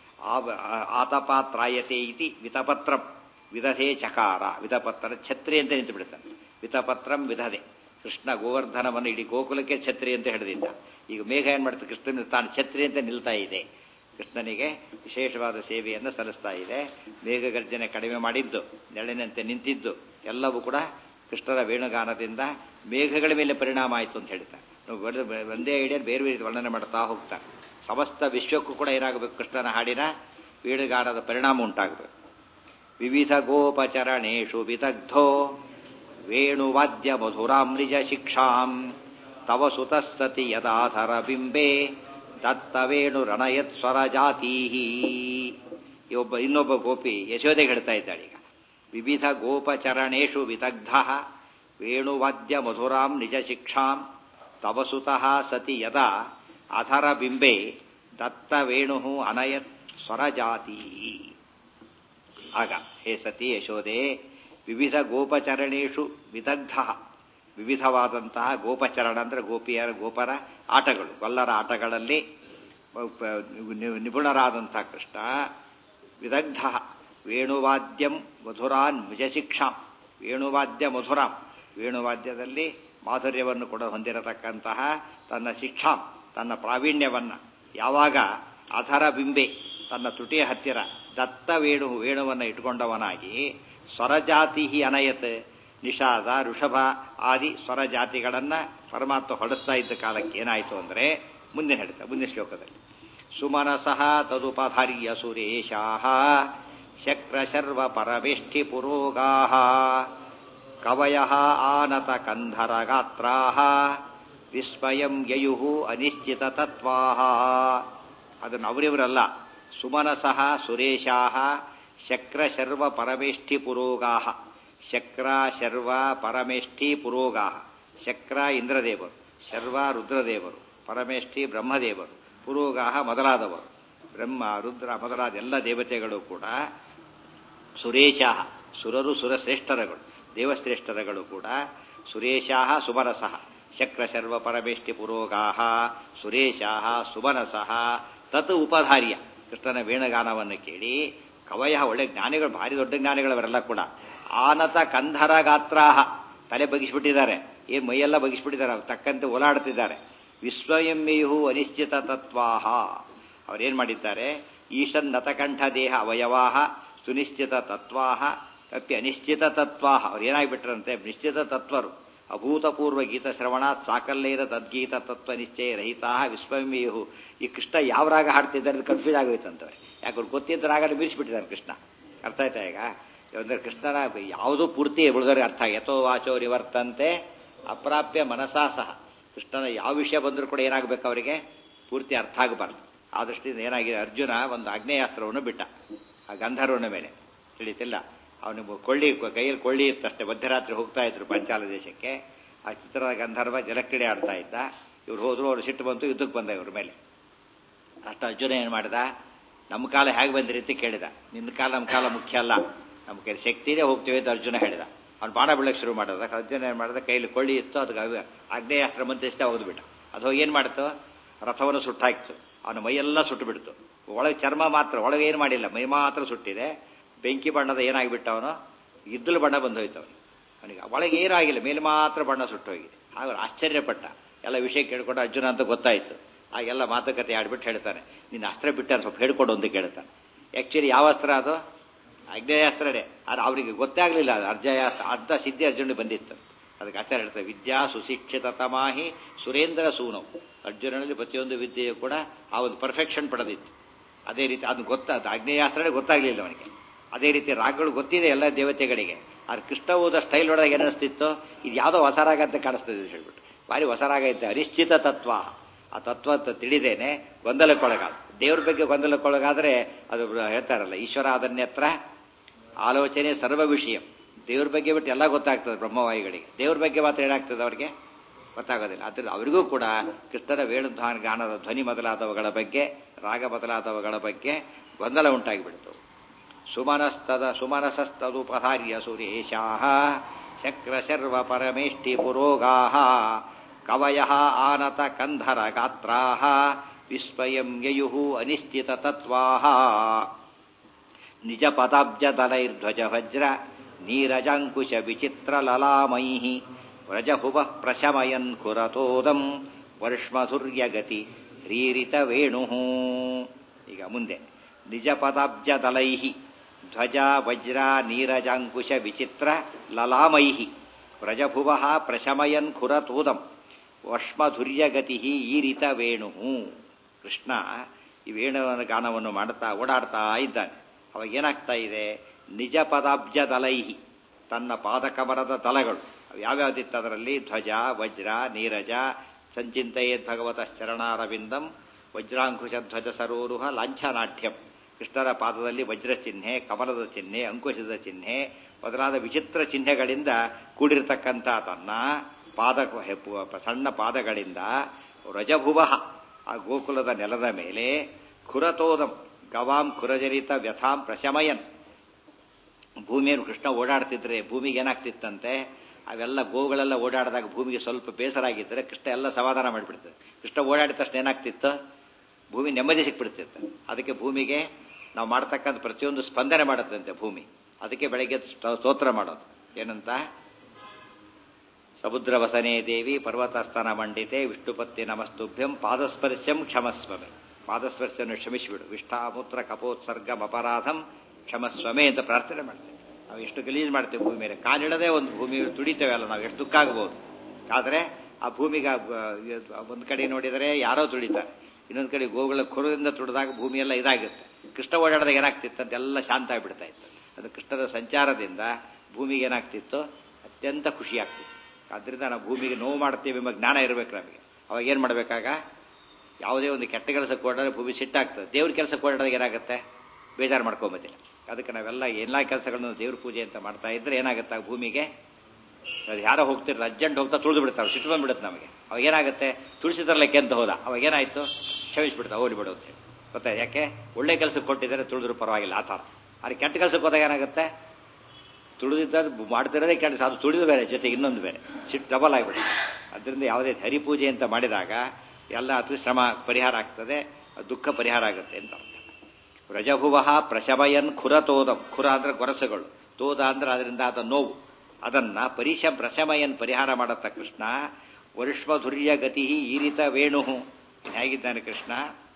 ಆತಪಾತ್ರಾಯತೆ ಇತಿ ವಿತಪತ್ರಂ ವಿಧಧೆ ಚಕಾರ ವಿಧಪತ್ರ ಛತ್ರಿ ಅಂತ ನಿಂತು ಬಿಡ್ತಾನೆ ವಿತಪತ್ರಂ ವಿಧದೆ ಕೃಷ್ಣ ಗೋವರ್ಧನವನ್ನು ಇಡೀ ಗೋಕುಲಕ್ಕೆ ಛತ್ರಿ ಅಂತ ಹಿಡಿದಿದ್ದ ಈಗ ಮೇಘ ಏನ್ ಮಾಡ್ತಾರೆ ಕೃಷ್ಣನ ತಾನು ಛತ್ರಿ ಅಂತ ನಿಲ್ತಾ ಇದೆ ಕೃಷ್ಣನಿಗೆ ವಿಶೇಷವಾದ ಸೇವೆಯನ್ನು ಸಲ್ಲಿಸ್ತಾ ಇದೆ ಮೇಘ ಗರ್ಜನೆ ಕಡಿಮೆ ಮಾಡಿದ್ದು ನೆರಳಿನಂತೆ ನಿಂತಿದ್ದು ಎಲ್ಲವೂ ಕೂಡ ಕೃಷ್ಣನ ವೇಣುಗಾನದಿಂದ ಮೇಘಗಳ ಮೇಲೆ ಪರಿಣಾಮ ಆಯಿತು ಅಂತ ಹೇಳ್ತಾರೆ ಒಂದೇ ಐಡಿಯಾ ಬೇರೆ ಬೇರೆ ವರ್ಣನೆ ಮಾಡ್ತಾ ಹೋಗ್ತಾರೆ ಸಮಸ್ತ ವಿಶ್ವಕ್ಕೂ ಕೂಡ ಏನಾಗಬೇಕು ಕೃಷ್ಣನ ಹಾಡಿನ ವೇಣುಗಾನದ ಪರಿಣಾಮ ಉಂಟಾಗಬೇಕು ವಿವಿಧ ಗೋಪಚರಣೇಶು ವಿದಗ್ಧೋ ವೇಣುವಾದ್ಯ ಮಧುರಾಮ್ರಿಜ ಶಿಕ್ಷಾಂ ತವ ಸುತಃ ಸತಿ ಯದಾಧರ ಬಿಂಬೆ ದತ್ತ ವೇಣು ರಣಯತ್ ಸ್ವರ ಜಾತೀ ಒಬ್ಬ ಇನ್ನೊಬ್ಬ ಗೋಪಿ ಯಶೋದೆಗೆ ಹೇಳ್ತಾ ಇದ್ದಾಳೆ ಈಗ ವಿವಿಧ ಗೋಪಚರಣೇಶು ವಿದಗ್ಧ ವೇಣುವಾದ್ಯ ಮಧುರಾಂ ನಿಜ ಶಿಕ್ಷಾಂ ತವಸುತಃ ಸತಿ ಯದಾ ಅಧರ ಬಿಂಬೆ ದತ್ತ ವೇಣು ಅನಯತ್ ಸ್ವರಜಾತಿ ಆಗ ಹೇ ಸತಿ ಯಶೋದೆ ವಿವಿಧ ಗೋಪಚರಣೇಶು ವಿದಗ್ಧ ವಿವಿಧವಾದಂತಹ ಗೋಪಚರಣ ಅಂದ್ರೆ ಗೋಪಿಯರ ಗೋಪರ ಆಟಗಳು ಗೊಲ್ಲರ ಆಟಗಳಲ್ಲಿ ನಿಪುಣರಾದಂತಹ ಕೃಷ್ಣ ವಿದಗ್ಧ ವೇಣುವಾದ್ಯಂ ಮಧುರಾನ್ ನಿಜಶಿಕ್ಷಾಂ ವೇಣುವಾದ್ಯ ಮಧುರಾಂ ವೇಣುವಾದ್ಯದಲ್ಲಿ ಮಾಧುರ್ಯವನ್ನು ಕೂಡ ಹೊಂದಿರತಕ್ಕಂತಹ ತನ್ನ ಶಿಕ್ಷಾಂ ತನ್ನ ಪ್ರಾವೀಣ್ಯವನ್ನ ಯಾವಾಗ ಅಧರ ಬಿಂಬೆ ತನ್ನ ತುಟಿಯ ಹತ್ತಿರ ದತ್ತ ವೇಣು ವೇಣುವನ್ನು ಇಟ್ಕೊಂಡವನಾಗಿ ಸ್ವರಜಾತಿ ಅನಯತ್ ನಿಷಾದ ಋಷಭ ಆದಿ ಸ್ವರಜಾತಿಗಳನ್ನ ಪರಮಾತ್ಮ ಹೊಡೆಸ್ತಾ ಇದ್ದ ಕಾಲಕ್ಕೆ ಏನಾಯಿತು ಅಂದ್ರೆ ಮುಂದೆ ಹೇಳ್ತಾ ಮುಂದಿನ ಶ್ಲೋಕದಲ್ಲಿ ಸುಮನಸಃ ತದುಪಧಾರ್ಯ ಸುರೇಶಾಹ ಶಕ್ರ ಶರ್ವ ಪರಮೇಷ್ಠಿ ಪುರೋಗಾಹ ಕವಯ ಆನತ ಕಂಧರ ಗಾತ್ರಾಹ ವಿಸ್ಮಯಂ ಯಯು ಅನಿಶ್ಚಿತ ತತ್ವಾಹ ಅದನ್ನು ಅವರಿವರಲ್ಲ ಸುಮನಸಃ ಸುರೇಶಾಹ ಶಕ್ರ ಶರ್ವ ಪರಮೇಷ್ಠಿ ಪುರೋಗಾಹ ಶಕ್ರ ಶರ್ವ ಪರಮೇಷ್ಠಿ ಪುರೋಗಾಹ ಶಕ್ರ ಇಂದ್ರದೇವರು ಶರ್ವ ರುದ್ರದೇವರು ಪರಮೇಷ್ಠಿ ಬ್ರಹ್ಮದೇವರು ಪುರೋಗಾಹ ಮೊದಲಾದವರು ಬ್ರಹ್ಮ ರುದ್ರ ಮೊದಲಾದ ಎಲ್ಲ ದೇವತೆಗಳು ಕೂಡ ಸುರೇಶಾಹ ಸುರರು ಸುರಶ್ರೇಷ್ಠರಗಳು ದೇವಶ್ರೇಷ್ಠರಗಳು ಕೂಡ ಸುರೇಶಾಹ ಸುಮನಸಃ ಶಕ್ರ ಶರ್ವ ಪರಮೇಷ್ಠಿ ಪುರೋಗಾಹ ಸುರೇಶಾಹ ಸುಮನಸಃ ತತ್ ಉಪಧಾರ್ಯ ಕೃಷ್ಣನ ವೇಣಗಾನವನ್ನು ಕೇಳಿ ಕವಯ ಒಳ್ಳೆ ಜ್ಞಾನಿಗಳು ಭಾರಿ ದೊಡ್ಡ ಜ್ಞಾನಿಗಳವರೆಲ್ಲ ಕೂಡ ಆನತ ಕಂಧರ ಗಾತ್ರಾಹ ತಲೆ ಬಗಿಸ್ಬಿಟ್ಟಿದ್ದಾರೆ ಏನ್ ಮೈಯೆಲ್ಲ ಬಗಿಸ್ಬಿಟ್ಟಿದ್ದಾರೆ ತಕ್ಕಂತೆ ಓಲಾಡ್ತಿದ್ದಾರೆ ವಿಶ್ವಯಮ್ಮೇಯು ಅನಿಶ್ಚಿತ ತತ್ವಾಹ ಅವರೇನ್ ಮಾಡಿದ್ದಾರೆ ಈಶನ್ ನತಕಂಠ ದೇಹ ಅವಯವಾಹ ಸುನಿಶ್ಚಿತ ತತ್ವಾಹ ಅಪ್ಪಿ ಅನಿಶ್ಚಿತ ತತ್ವಾಹ ಅವ್ರು ಏನಾಗ್ಬಿಟ್ರಂತೆ ನಿಶ್ಚಿತ ತತ್ವರು ಅಭೂತಪೂರ್ವ ಗೀತ ಶ್ರವಣಾತ್ ಸಾಕಲ್ಲೇರ ತದ್ಗೀತ ತತ್ವ ನಿಶ್ಚಯ ರಹಿತಾ ವಿಶ್ವಮೇಯು ಈ ಕೃಷ್ಣ ಯಾವ ರಾಗ ಹಾಡ್ತಿದ್ದಾರೆ ಕನ್ಫ್ಯೂಸ್ ಆಗೋಯ್ತಂತವ್ರೆ ಯಾಕೆ ಅವ್ರು ಗೊತ್ತಿದ್ದ ರಾಗನ ಬೀರಿಸ್ಬಿಟ್ಟಿದ್ದಾರೆ ಕೃಷ್ಣ ಅರ್ಥ ಆಯ್ತಾ ಈಗ ಅಂದ್ರೆ ಕೃಷ್ಣನ ಯಾವುದೂ ಪೂರ್ತಿ ಉಳಿದವ್ರಿಗೆ ಅರ್ಥ ಯಥೋ ವಾಚೋ ನಿವರ್ತಂತೆ ಅಪ್ರಾಪ್ಯ ಮನಸಾ ಸಹ ಕೃಷ್ಣನ ಯಾವ ವಿಷಯ ಬಂದರೂ ಕೂಡ ಏನಾಗಬೇಕು ಅವರಿಗೆ ಪೂರ್ತಿ ಅರ್ಥ ಆಗಬಾರ್ದು ಆ ದೃಷ್ಟಿಯಿಂದ ಏನಾಗಿದೆ ಅರ್ಜುನ ಒಂದು ಆಗ್ನೇಯಾಸ್ತ್ರವನ್ನು ಬಿಟ್ಟ ಆ ಗಂಧರ್ವನ ಮೇಲೆ ತಿಳಿತಿಲ್ಲ ಅವನಿಗೆ ಕೊಳ್ಳಿ ಕೈಯಲ್ಲಿ ಕೊಳ್ಳಿ ಇತ್ತಷ್ಟೇ ಮಧ್ಯರಾತ್ರಿ ಹೋಗ್ತಾ ಇದ್ರು ಪಂಚಾಲ ದೇಶಕ್ಕೆ ಆ ಚಿತ್ರದ ಗಂಧರ್ವ ಜಲಕ್ರೀಡೆ ಆಡ್ತಾ ಇದ್ದ ಇವ್ರು ಹೋದ್ರು ಅವ್ರು ಸಿಟ್ಟು ಬಂತು ಯುದ್ಧಕ್ಕೆ ಬಂದ ಇವ್ರ ಮೇಲೆ ಅಷ್ಟು ಅರ್ಜುನ ಏನು ಮಾಡಿದ ನಮ್ಮ ಕಾಲ ಹೇಗೆ ಬಂದಿರಿ ಅಂತ ಕೇಳಿದ ನಿನ್ನ ಕಾಲ ನಮ್ಮ ಕಾಲ ಮುಖ್ಯ ಅಲ್ಲ ನಮ್ಮ ಕೈ ಶಕ್ತಿನೇ ಹೋಗ್ತೀವಿ ಅಂತ ಅರ್ಜುನ ಹೇಳಿದ ಅವ್ನು ಬಾಣ ಬೀಳಕ್ಕೆ ಶುರು ಮಾಡಿದ ಅರ್ಜುನ ಏನು ಮಾಡಿದ ಕೈಲಿ ಕೊಳ್ಳಿ ಇತ್ತು ಅದಕ್ಕೆ ಆಗ್ನೇಯಾಸ್ತ್ರ ಮಂತ್ರಿಸ್ತಾ ಹೋಗ್ಬಿಟ್ಟ ಅದು ಹೋಗಿ ಏನು ಮಾಡ್ತು ರಥವನ್ನು ಸುಟ್ಟಾಕ್ತು ಅವನ ಮೈಯೆಲ್ಲ ಸುಟ್ಟು ಬಿಡ್ತು ಒಳಗೆ ಚರ್ಮ ಮಾತ್ರ ಒಳಗೆ ಏನು ಮಾಡಿಲ್ಲ ಮೈ ಮಾತ್ರ ಸುಟ್ಟಿದೆ ಬೆಂಕಿ ಬಣ್ಣದ ಏನಾಗಿಬಿಟ್ಟ ಅವನು ಇದ್ದಲು ಬಣ್ಣ ಬಂದೋಯ್ತು ಅವನಿಗೆ ಅವನಿಗೆ ಒಳಗೆ ಏನೂ ಆಗಿಲ್ಲ ಮೇಲೆ ಮಾತ್ರ ಬಣ್ಣ ಸುಟ್ಟೋಗಿದೆ ಆಗ ಆಶ್ಚರ್ಯಪಟ್ಟ ಎಲ್ಲ ವಿಷಯ ಕೇಳ್ಕೊಂಡು ಅರ್ಜುನ ಅಂತ ಗೊತ್ತಾಯ್ತು ಆಗೆಲ್ಲ ಮಾತುಕತೆ ಆಡ್ಬಿಟ್ಟು ಹೇಳ್ತಾನೆ ನಿನ್ನ ಅಸ್ತ್ರ ಬಿಟ್ಟಾರೆ ಸ್ವಲ್ಪ ಹೇಳ್ಕೊಡು ಅಂತ ಕೇಳ್ತಾನೆ ಆ್ಯಕ್ಚುಲಿ ಯಾವ ಅಸ್ತ್ರ ಅದು ಅಗ್ನೇಯಾಸ್ತ್ರನೇ ಆದ್ರೆ ಅವರಿಗೆ ಗೊತ್ತೇ ಆಗಲಿಲ್ಲ ಅದು ಅರ್ಜಯಾಸ್ತ್ರ ಅರ್ಧ ಸಿದ್ಧಿ ಅರ್ಜುನ ಬಂದಿತ್ತು ಅದಕ್ಕೆ ಆಚಾರ್ಯ ಹೇಳ್ತಾರೆ ವಿದ್ಯಾ ಸುಶಿಕ್ಷಿತ ತಮಾಹಿ ಸುರೇಂದ್ರ ಸೂನವು ಅರ್ಜುನನಲ್ಲಿ ಪ್ರತಿಯೊಂದು ವಿದ್ಯೆಯು ಕೂಡ ಆ ಒಂದು ಪರ್ಫೆಕ್ಷನ್ ಪಡೆದಿತ್ತು ಅದೇ ರೀತಿ ಅದು ಗೊತ್ತಾದ ಆಗ್ನೇಯಾಸ್ತ್ರನೇ ಗೊತ್ತಾಗಲಿಲ್ಲ ಅವನಿಗೆ ಅದೇ ರೀತಿ ರಾಗಗಳು ಗೊತ್ತಿದೆ ಎಲ್ಲ ದೇವತೆಗಳಿಗೆ ಆದ್ರೆ ಕೃಷ್ಣ ಓದ ಸ್ಟೈಲ್ ಒಳಗೆ ಏನಿಸ್ತಿತ್ತು ಇದು ಯಾವುದೋ ಹೊಸ ರಾಗ ಅಂತ ಕಾಣಿಸ್ತದೆ ಅಂತ ಹೇಳ್ಬಿಟ್ಟು ಭಾರಿ ಹೊಸ ರಾಗ ಇತ್ತು ಅನಿಶ್ಚಿತ ತತ್ವ ಆ ತತ್ವ ತಿಳಿದೇನೆ ಗೊಂದಲಕ್ಕೊಳಗಾದ ದೇವ್ರ ಬಗ್ಗೆ ಗೊಂದಲಕ್ಕೊಳಗಾದ್ರೆ ಅದು ಹೇಳ್ತಾರಲ್ಲ ಈಶ್ವರ ಅದನ್ಯತ್ರ ಆಲೋಚನೆ ಸರ್ವ ವಿಷಯ ದೇವ್ರ ಬಗ್ಗೆ ಬಿಟ್ಟು ಎಲ್ಲ ಗೊತ್ತಾಗ್ತದೆ ಬ್ರಹ್ಮವಾಯುಗಳಿಗೆ ದೇವ್ರ ಬಗ್ಗೆ ಮಾತ್ರ ಏನಾಗ್ತದೆ ಅವ್ರಿಗೆ ಗೊತ್ತಾಗೋದಿಲ್ಲ ಅದ್ರ ಅವರಿಗೂ ಕೂಡ ಕೃಷ್ಣನ ವೇಣುಧ್ವಾನ ಗಾನದ ಧ್ವನಿ ಮೊದಲಾದವುಗಳ ಬಗ್ಗೆ ರಾಗ ಮೊದಲಾದವುಗಳ ಬಗ್ಗೆ ಗೊಂದಲ ಉಂಟಾಗಿಬಿಡ್ತು ಸುಮನಸ್ತದ ಸುಮನಸಸ್ತದುಪಹಾರ್ಯ ಸುರೇಶಾಹ ಶಕ್ರ ಶರ್ವ ಪರಮೇಷ್ಠಿ ಪುರೋಗಾಹ ಕವಯ ಆನತ ಕಂಧರ ಗಾತ್ರಾಹ ವಿಸ್ಮಯಂ ಯಯು ಅನಿಶ್ಚಿತ ತತ್ವಾಹ ನಿಜ ಪದಾಬ್ಜದಲೈರ್ಧ್ವಜ ವಜ್ರ ನೀರಜಾಂಕುಶ ವಿಚಿತ್ರ ಲಲಾಮೈ ವ್ರಜಭುವ ಪ್ರಶಮಯನ್ ಕುರತೋದಂ ವರ್ಷಮಧುರ್ಯಗತಿ ರೀರಿತ ವೇಣು ಈಗ ಮುಂದೆ ನಿಜ ಪದಾಬ್ಜದಲೈ ಧ್ವಜ ವಜ್ರ ನೀರಜಾಂಕುಶ ವಿಚಿತ್ರ ಲಲಾಮೈ ವ್ರಜಭುವ ಪ್ರಶಮಯನ್ ಖುರತೋದಂ ವಷ್ಮಧುರ್ಯಗತಿ ಈರಿತ ವೇಣು ಕೃಷ್ಣ ಈ ವೇಣುವನ ಗಾನವನ್ನು ಮಾಡುತ್ತಾ ಓಡಾಡ್ತಾ ಇದ್ದಾನೆ ಅವಾಗ ಏನಾಗ್ತಾ ಇದೆ ನಿಜ ಪದಾಬ್ಜ ದಲೈಹಿ ತನ್ನ ಪಾದಕಮರದ ದಲಗಳು ಯಾವ್ಯಾವ್ದಿತ್ತು ಅದರಲ್ಲಿ ಧ್ವಜ ವಜ್ರ ನೀರಜ ಸಂಚಿಂತೆಯೇದ್ ಭಗವತ ಚರಣಾರವಿಂದಂ ವಜ್ರಾಂಕುಶ ಧ್ವಜ ಸರೋರುಹ ಲಾಂಛನಾಢ್ಯಂ ಕೃಷ್ಣರ ಪಾದದಲ್ಲಿ ವಜ್ರ ಚಿಹ್ನೆ ಕಮಲದ ಚಿಹ್ನೆ ಅಂಕುಶದ ಚಿಹ್ನೆ ಮೊದಲಾದ ವಿಚಿತ್ರ ಚಿಹ್ನೆಗಳಿಂದ ಕೂಡಿರತಕ್ಕಂಥ ತನ್ನ ಪಾದ ಸಣ್ಣ ಪಾದಗಳಿಂದ ರಜಭುವ ಆ ಗೋಕುಲದ ನೆಲದ ಮೇಲೆ ಖುರತೋದಂ ಗವಾಂ ಖುರಜರಿತ ವ್ಯಥಾಂ ಪ್ರಶಮಯನ್ ಭೂಮಿಯನ್ನು ಕೃಷ್ಣ ಓಡಾಡ್ತಿದ್ರೆ ಭೂಮಿಗೆ ಏನಾಗ್ತಿತ್ತಂತೆ ಅವೆಲ್ಲ ಗೋಗಳೆಲ್ಲ ಓಡಾಡಿದಾಗ ಭೂಮಿಗೆ ಸ್ವಲ್ಪ ಬೇಸರ ಆಗಿದ್ದರೆ ಕೃಷ್ಣ ಎಲ್ಲ ಸಮಾಧಾನ ಮಾಡಿಬಿಡ್ತದೆ ಕೃಷ್ಣ ಓಡಾಡಿದ ತಕ್ಷಣ ಏನಾಗ್ತಿತ್ತು ಭೂಮಿ ನೆಮ್ಮದಿ ಸಿಕ್ಬಿಡ್ತಿತ್ತು ಅದಕ್ಕೆ ಭೂಮಿಗೆ ನಾವು ಮಾಡ್ತಕ್ಕಂಥ ಪ್ರತಿಯೊಂದು ಸ್ಪಂದನೆ ಮಾಡುತ್ತಂತೆ ಭೂಮಿ ಅದಕ್ಕೆ ಬೆಳಗ್ಗೆ ಸ್ತೋತ್ರ ಮಾಡೋದು ಏನಂತ ಸಮುದ್ರ ವಸನೇ ದೇವಿ ಪರ್ವತಸ್ಥಾನ ಮಂಡಿತೆ ವಿಷ್ಣುಪತ್ತಿ ನಮಸ್ತುಭ್ಯಂ ಪಾದಸ್ಪರ್ಶಂ ಕ್ಷಮಸ್ವಮೆ ಪಾದಸ್ಪರ್ಶವನ್ನು ಕ್ಷಮಿಸಿಬಿಡು ವಿಷ್ಠಾಮೂತ್ರ ಕಪೋತ್ಸರ್ಗಂ ಅಪರಾಧಂ ಕ್ಷಮಸ್ವಮೆ ಅಂತ ಪ್ರಾರ್ಥನೆ ಮಾಡ್ತೇವೆ ನಾವು ಎಷ್ಟು ಗಲೀಜು ಮಾಡ್ತೇವೆ ಭೂಮಿ ಮೇಲೆ ಕಾಲಿಡದೆ ಒಂದು ಭೂಮಿ ತುಡಿತೇವೆ ಅಲ್ಲ ನಾವು ಎಷ್ಟು ದುಃಖ ಆಗ್ಬೋದು ಆದರೆ ಆ ಭೂಮಿಗೆ ಒಂದು ಕಡೆ ನೋಡಿದರೆ ಯಾರೋ ತುಳಿತಾರೆ ಇನ್ನೊಂದು ಕಡೆ ಗೋಗಳ ಕುರದಿಂದ ತುಡಿದಾಗ ಭೂಮಿ ಎಲ್ಲ ಇದಾಗುತ್ತೆ ಕೃಷ್ಣ ಓಡಾಡಿದಾಗ ಏನಾಗ್ತಿತ್ತು ಎಲ್ಲ ಶಾಂತ ಆಗಿಬಿಡ್ತಾ ಇತ್ತು ಅದು ಕೃಷ್ಣದ ಸಂಚಾರದಿಂದ ಭೂಮಿಗೆ ಏನಾಗ್ತಿತ್ತು ಅತ್ಯಂತ ಖುಷಿ ಆಗ್ತಿತ್ತು ಅದರಿಂದ ನಾವು ಭೂಮಿಗೆ ನೋವು ಮಾಡ್ತೀವಿ ಎಂಬ ಜ್ಞಾನ ಇರಬೇಕು ನಮಗೆ ಅವಾಗ ಏನು ಮಾಡಬೇಕಾಗ ಯಾವುದೇ ಒಂದು ಕೆಟ್ಟ ಕೆಲಸಕ್ಕೆ ಓಡಾಡಿದ್ರೆ ಭೂಮಿ ಸಿಟ್ಟಾಗ್ತದೆ ದೇವ್ರ ಕೆಲಸಕ್ಕೆ ಓಡಾಡಿದಾಗ ಏನಾಗುತ್ತೆ ಬೇಜಾರು ಮಾಡ್ಕೊಂಬತ್ತಿಲ್ಲ ಅದಕ್ಕೆ ನಾವೆಲ್ಲ ಎಲ್ಲ ಕೆಲಸಗಳನ್ನು ದೇವ್ರ ಪೂಜೆ ಅಂತ ಮಾಡ್ತಾ ಇದ್ರೆ ಏನಾಗುತ್ತೆ ಭೂಮಿಗೆ ಅದು ಯಾರೋ ಹೋಗ್ತಿರ್ತಾರೆ ಅರ್ಜೆಂಟ್ ಹೋಗ್ತಾ ತುಳಿದು ಬಿಡ್ತಾರೆ ಸಿಟ್ಟು ಬಂದ್ಬಿಡುತ್ತೆ ನಮಗೆ ಅವಾಗ ಏನಾಗುತ್ತೆ ತುಳಿಸಿದ್ರಲ್ಲಕ್ಕೆ ಅಂತ ಹೋದ ಅವಾಗ ಏನಾಯ್ತು ಕ್ಷಮಿಸ್ಬಿಡ್ತಾ ಹೋಗ್ಲಿ ಬಿಡು ಅಂತ ಹೇಳಿ ಗೊತ್ತಾ ಯಾಕೆ ಒಳ್ಳೆ ಕೆಲಸಕ್ಕೆ ಕೊಟ್ಟಿದ್ದಾರೆ ತುಳಿದ್ರು ಪರವಾಗಿಲ್ಲ ಆ ಥರ ಆದರೆ ಕೆಟ್ಟ ಕೆಲಸಕ್ಕೆ ಹೋದಾಗ ಏನಾಗುತ್ತೆ ತುಳಿದಿದ್ದ ಮಾಡ್ತಿರೋದೇ ಕೆಲಸ ಅದು ತುಳಿದು ಬೇರೆ ಜೊತೆಗೆ ಇನ್ನೊಂದು ಬೇರೆ ಸಿಟ್ಟು ಡಬಲ್ ಆಗಿಬಿಡುತ್ತೆ ಅದರಿಂದ ಯಾವುದೇ ಹರಿಪೂಜೆ ಅಂತ ಮಾಡಿದಾಗ ಎಲ್ಲ ಅತಿ ಶ್ರಮ ಪರಿಹಾರ ಆಗ್ತದೆ ದುಃಖ ಪರಿಹಾರ ಆಗುತ್ತೆ ಅಂತ ಅರ್ಥ ವ್ರಜಭುವ ಪ್ರಶಮಯನ್ ಖುರತೋದಂ ಖುರ ಅಂದ್ರೆ ಗೊರಸುಗಳು ತೋದ ಅಂದ್ರೆ ಅದರಿಂದ ಆದ ನೋವು ಅದನ್ನ ಪರಿಶ ಪ್ರಶಮಯನ್ ಪರಿಹಾರ ಮಾಡತ್ತ ಕೃಷ್ಣ ವರ್ಷಧ್ವರ್ಯ ಗತಿ ಈರಿತ ವೇಣು ಹೇಗಿದ್ದಾನೆ ಕೃಷ್ಣ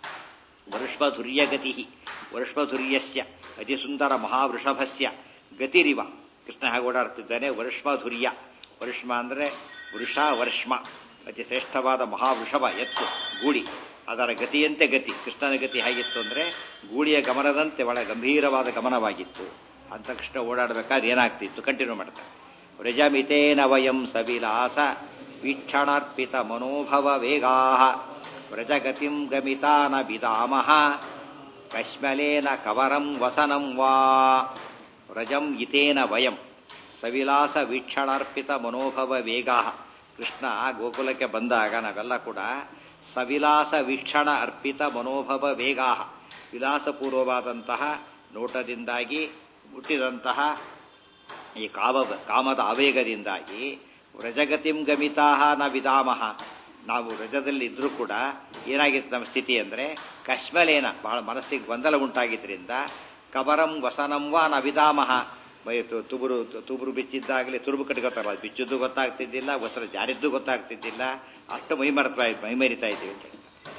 ವರ್ಷಧ್ವರ್ಯ ಗತಿ ವರ್ಷಧ್ವರ್ಯಸ್ಯ ಅತಿ ಸುಂದರ ಮಹಾವೃಷಭಸ್ಯ ಗತಿರಿವ ಕೃಷ್ಣ ಹಾಗೆ ಓಡಾಡ್ತಿದ್ದಾನೆ ವರ್ಷಧ್ವರ್ಯ ವರ್ಷಮ ಅಂದ್ರೆ ವೃಷ ವರ್ಷಮ ಅತಿ ಶ್ರೇಷ್ಠವಾದ ಮಹಾವೃಷಭ ಎತ್ತು ಗೂಡಿ ಅದರ ಗತಿಯಂತೆ ಗತಿ ಕೃಷ್ಣನ ಗತಿ ಹೇಗಿತ್ತು ಅಂದ್ರೆ ಗೂಳಿಯ ಗಮನದಂತೆ ಒಳ ಗಂಭೀರವಾದ ಗಮನವಾಗಿತ್ತು ಅಂತ ಕೃಷ್ಣ ಓಡಾಡಬೇಕಾದ್ರೆ ಏನಾಗ್ತಿತ್ತು ಕಂಟಿನ್ಯೂ ಮಾಡ್ತಾರೆ ವ್ರಜಮಿತೇನ ವಯಂ ಸವಿಲಾಸ ವೀಕ್ಷಣಾರ್ಪಿತ ಮನೋಭವ ವೇಗಾ ವ್ರಜಗತಿಂ ಗಮಿತಾನ ಬಿದಾಮಹ ಕಶ್ಮಲೇನ ಕವರಂ ವಸನಂ ವಾ ವ್ರಜಂ ಇತೇನ ವಯಂ ಸವಿಲಾಸ ವೀಕ್ಷಣಾರ್ಪಿತ ಮನೋಭವ ವೇಗಾ ಕೃಷ್ಣ ಗೋಕುಲಕ್ಕೆ ಬಂದಾಗ ನಾವೆಲ್ಲ ಕೂಡ ಸವಿಲಾಸ ವೀಕ್ಷಣ ಅರ್ಪಿತ ಮನೋಭವ ವೇಗಾ ವಿಲಾಸಪೂರ್ವವಾದಂತಹ ನೋಟದಿಂದಾಗಿ ಹುಟ್ಟಿದಂತಹ ಈ ಕಾಮ ಕಾಮದ ಆವೇಗದಿಂದಾಗಿ ವ್ರಜಗತಿಂ ಗಮಿತಾಹ ನ ವಿಧಾಮಹ ನಾವು ವ್ರಜದಲ್ಲಿ ಇದ್ರೂ ಕೂಡ ಏನಾಗಿತ್ತು ನಮ್ಮ ಸ್ಥಿತಿ ಅಂದರೆ ಕಶ್ಮಲೇನ ಬಹಳ ಮನಸ್ಸಿಗೆ ಗೊಂದಲ ಉಂಟಾಗಿದ್ದರಿಂದ ಕಬರಂ ವಸನಂ ವಾ ನ ವಿಧಾಮಹ ತುಬುರು ತುಬುರು ಬಿಚ್ಚಿದ್ದಾಗಲಿ ತುರುಬು ಕಟ್ಕೋತಾರಲ್ಲ ಅದು ಬಿಚ್ಚಿದ್ದು ಗೊತ್ತಾಗ್ತಿದ್ದಿಲ್ಲ ವಸ್ತ್ರ ಜಾರಿದ್ದು ಗೊತ್ತಾಗ್ತಿದ್ದಿಲ್ಲ ಅಷ್ಟು ಮೈಮರ್ತಾ ಮೈಮರಿತಾ ಇದ್ದೀವಿ ಅಂತ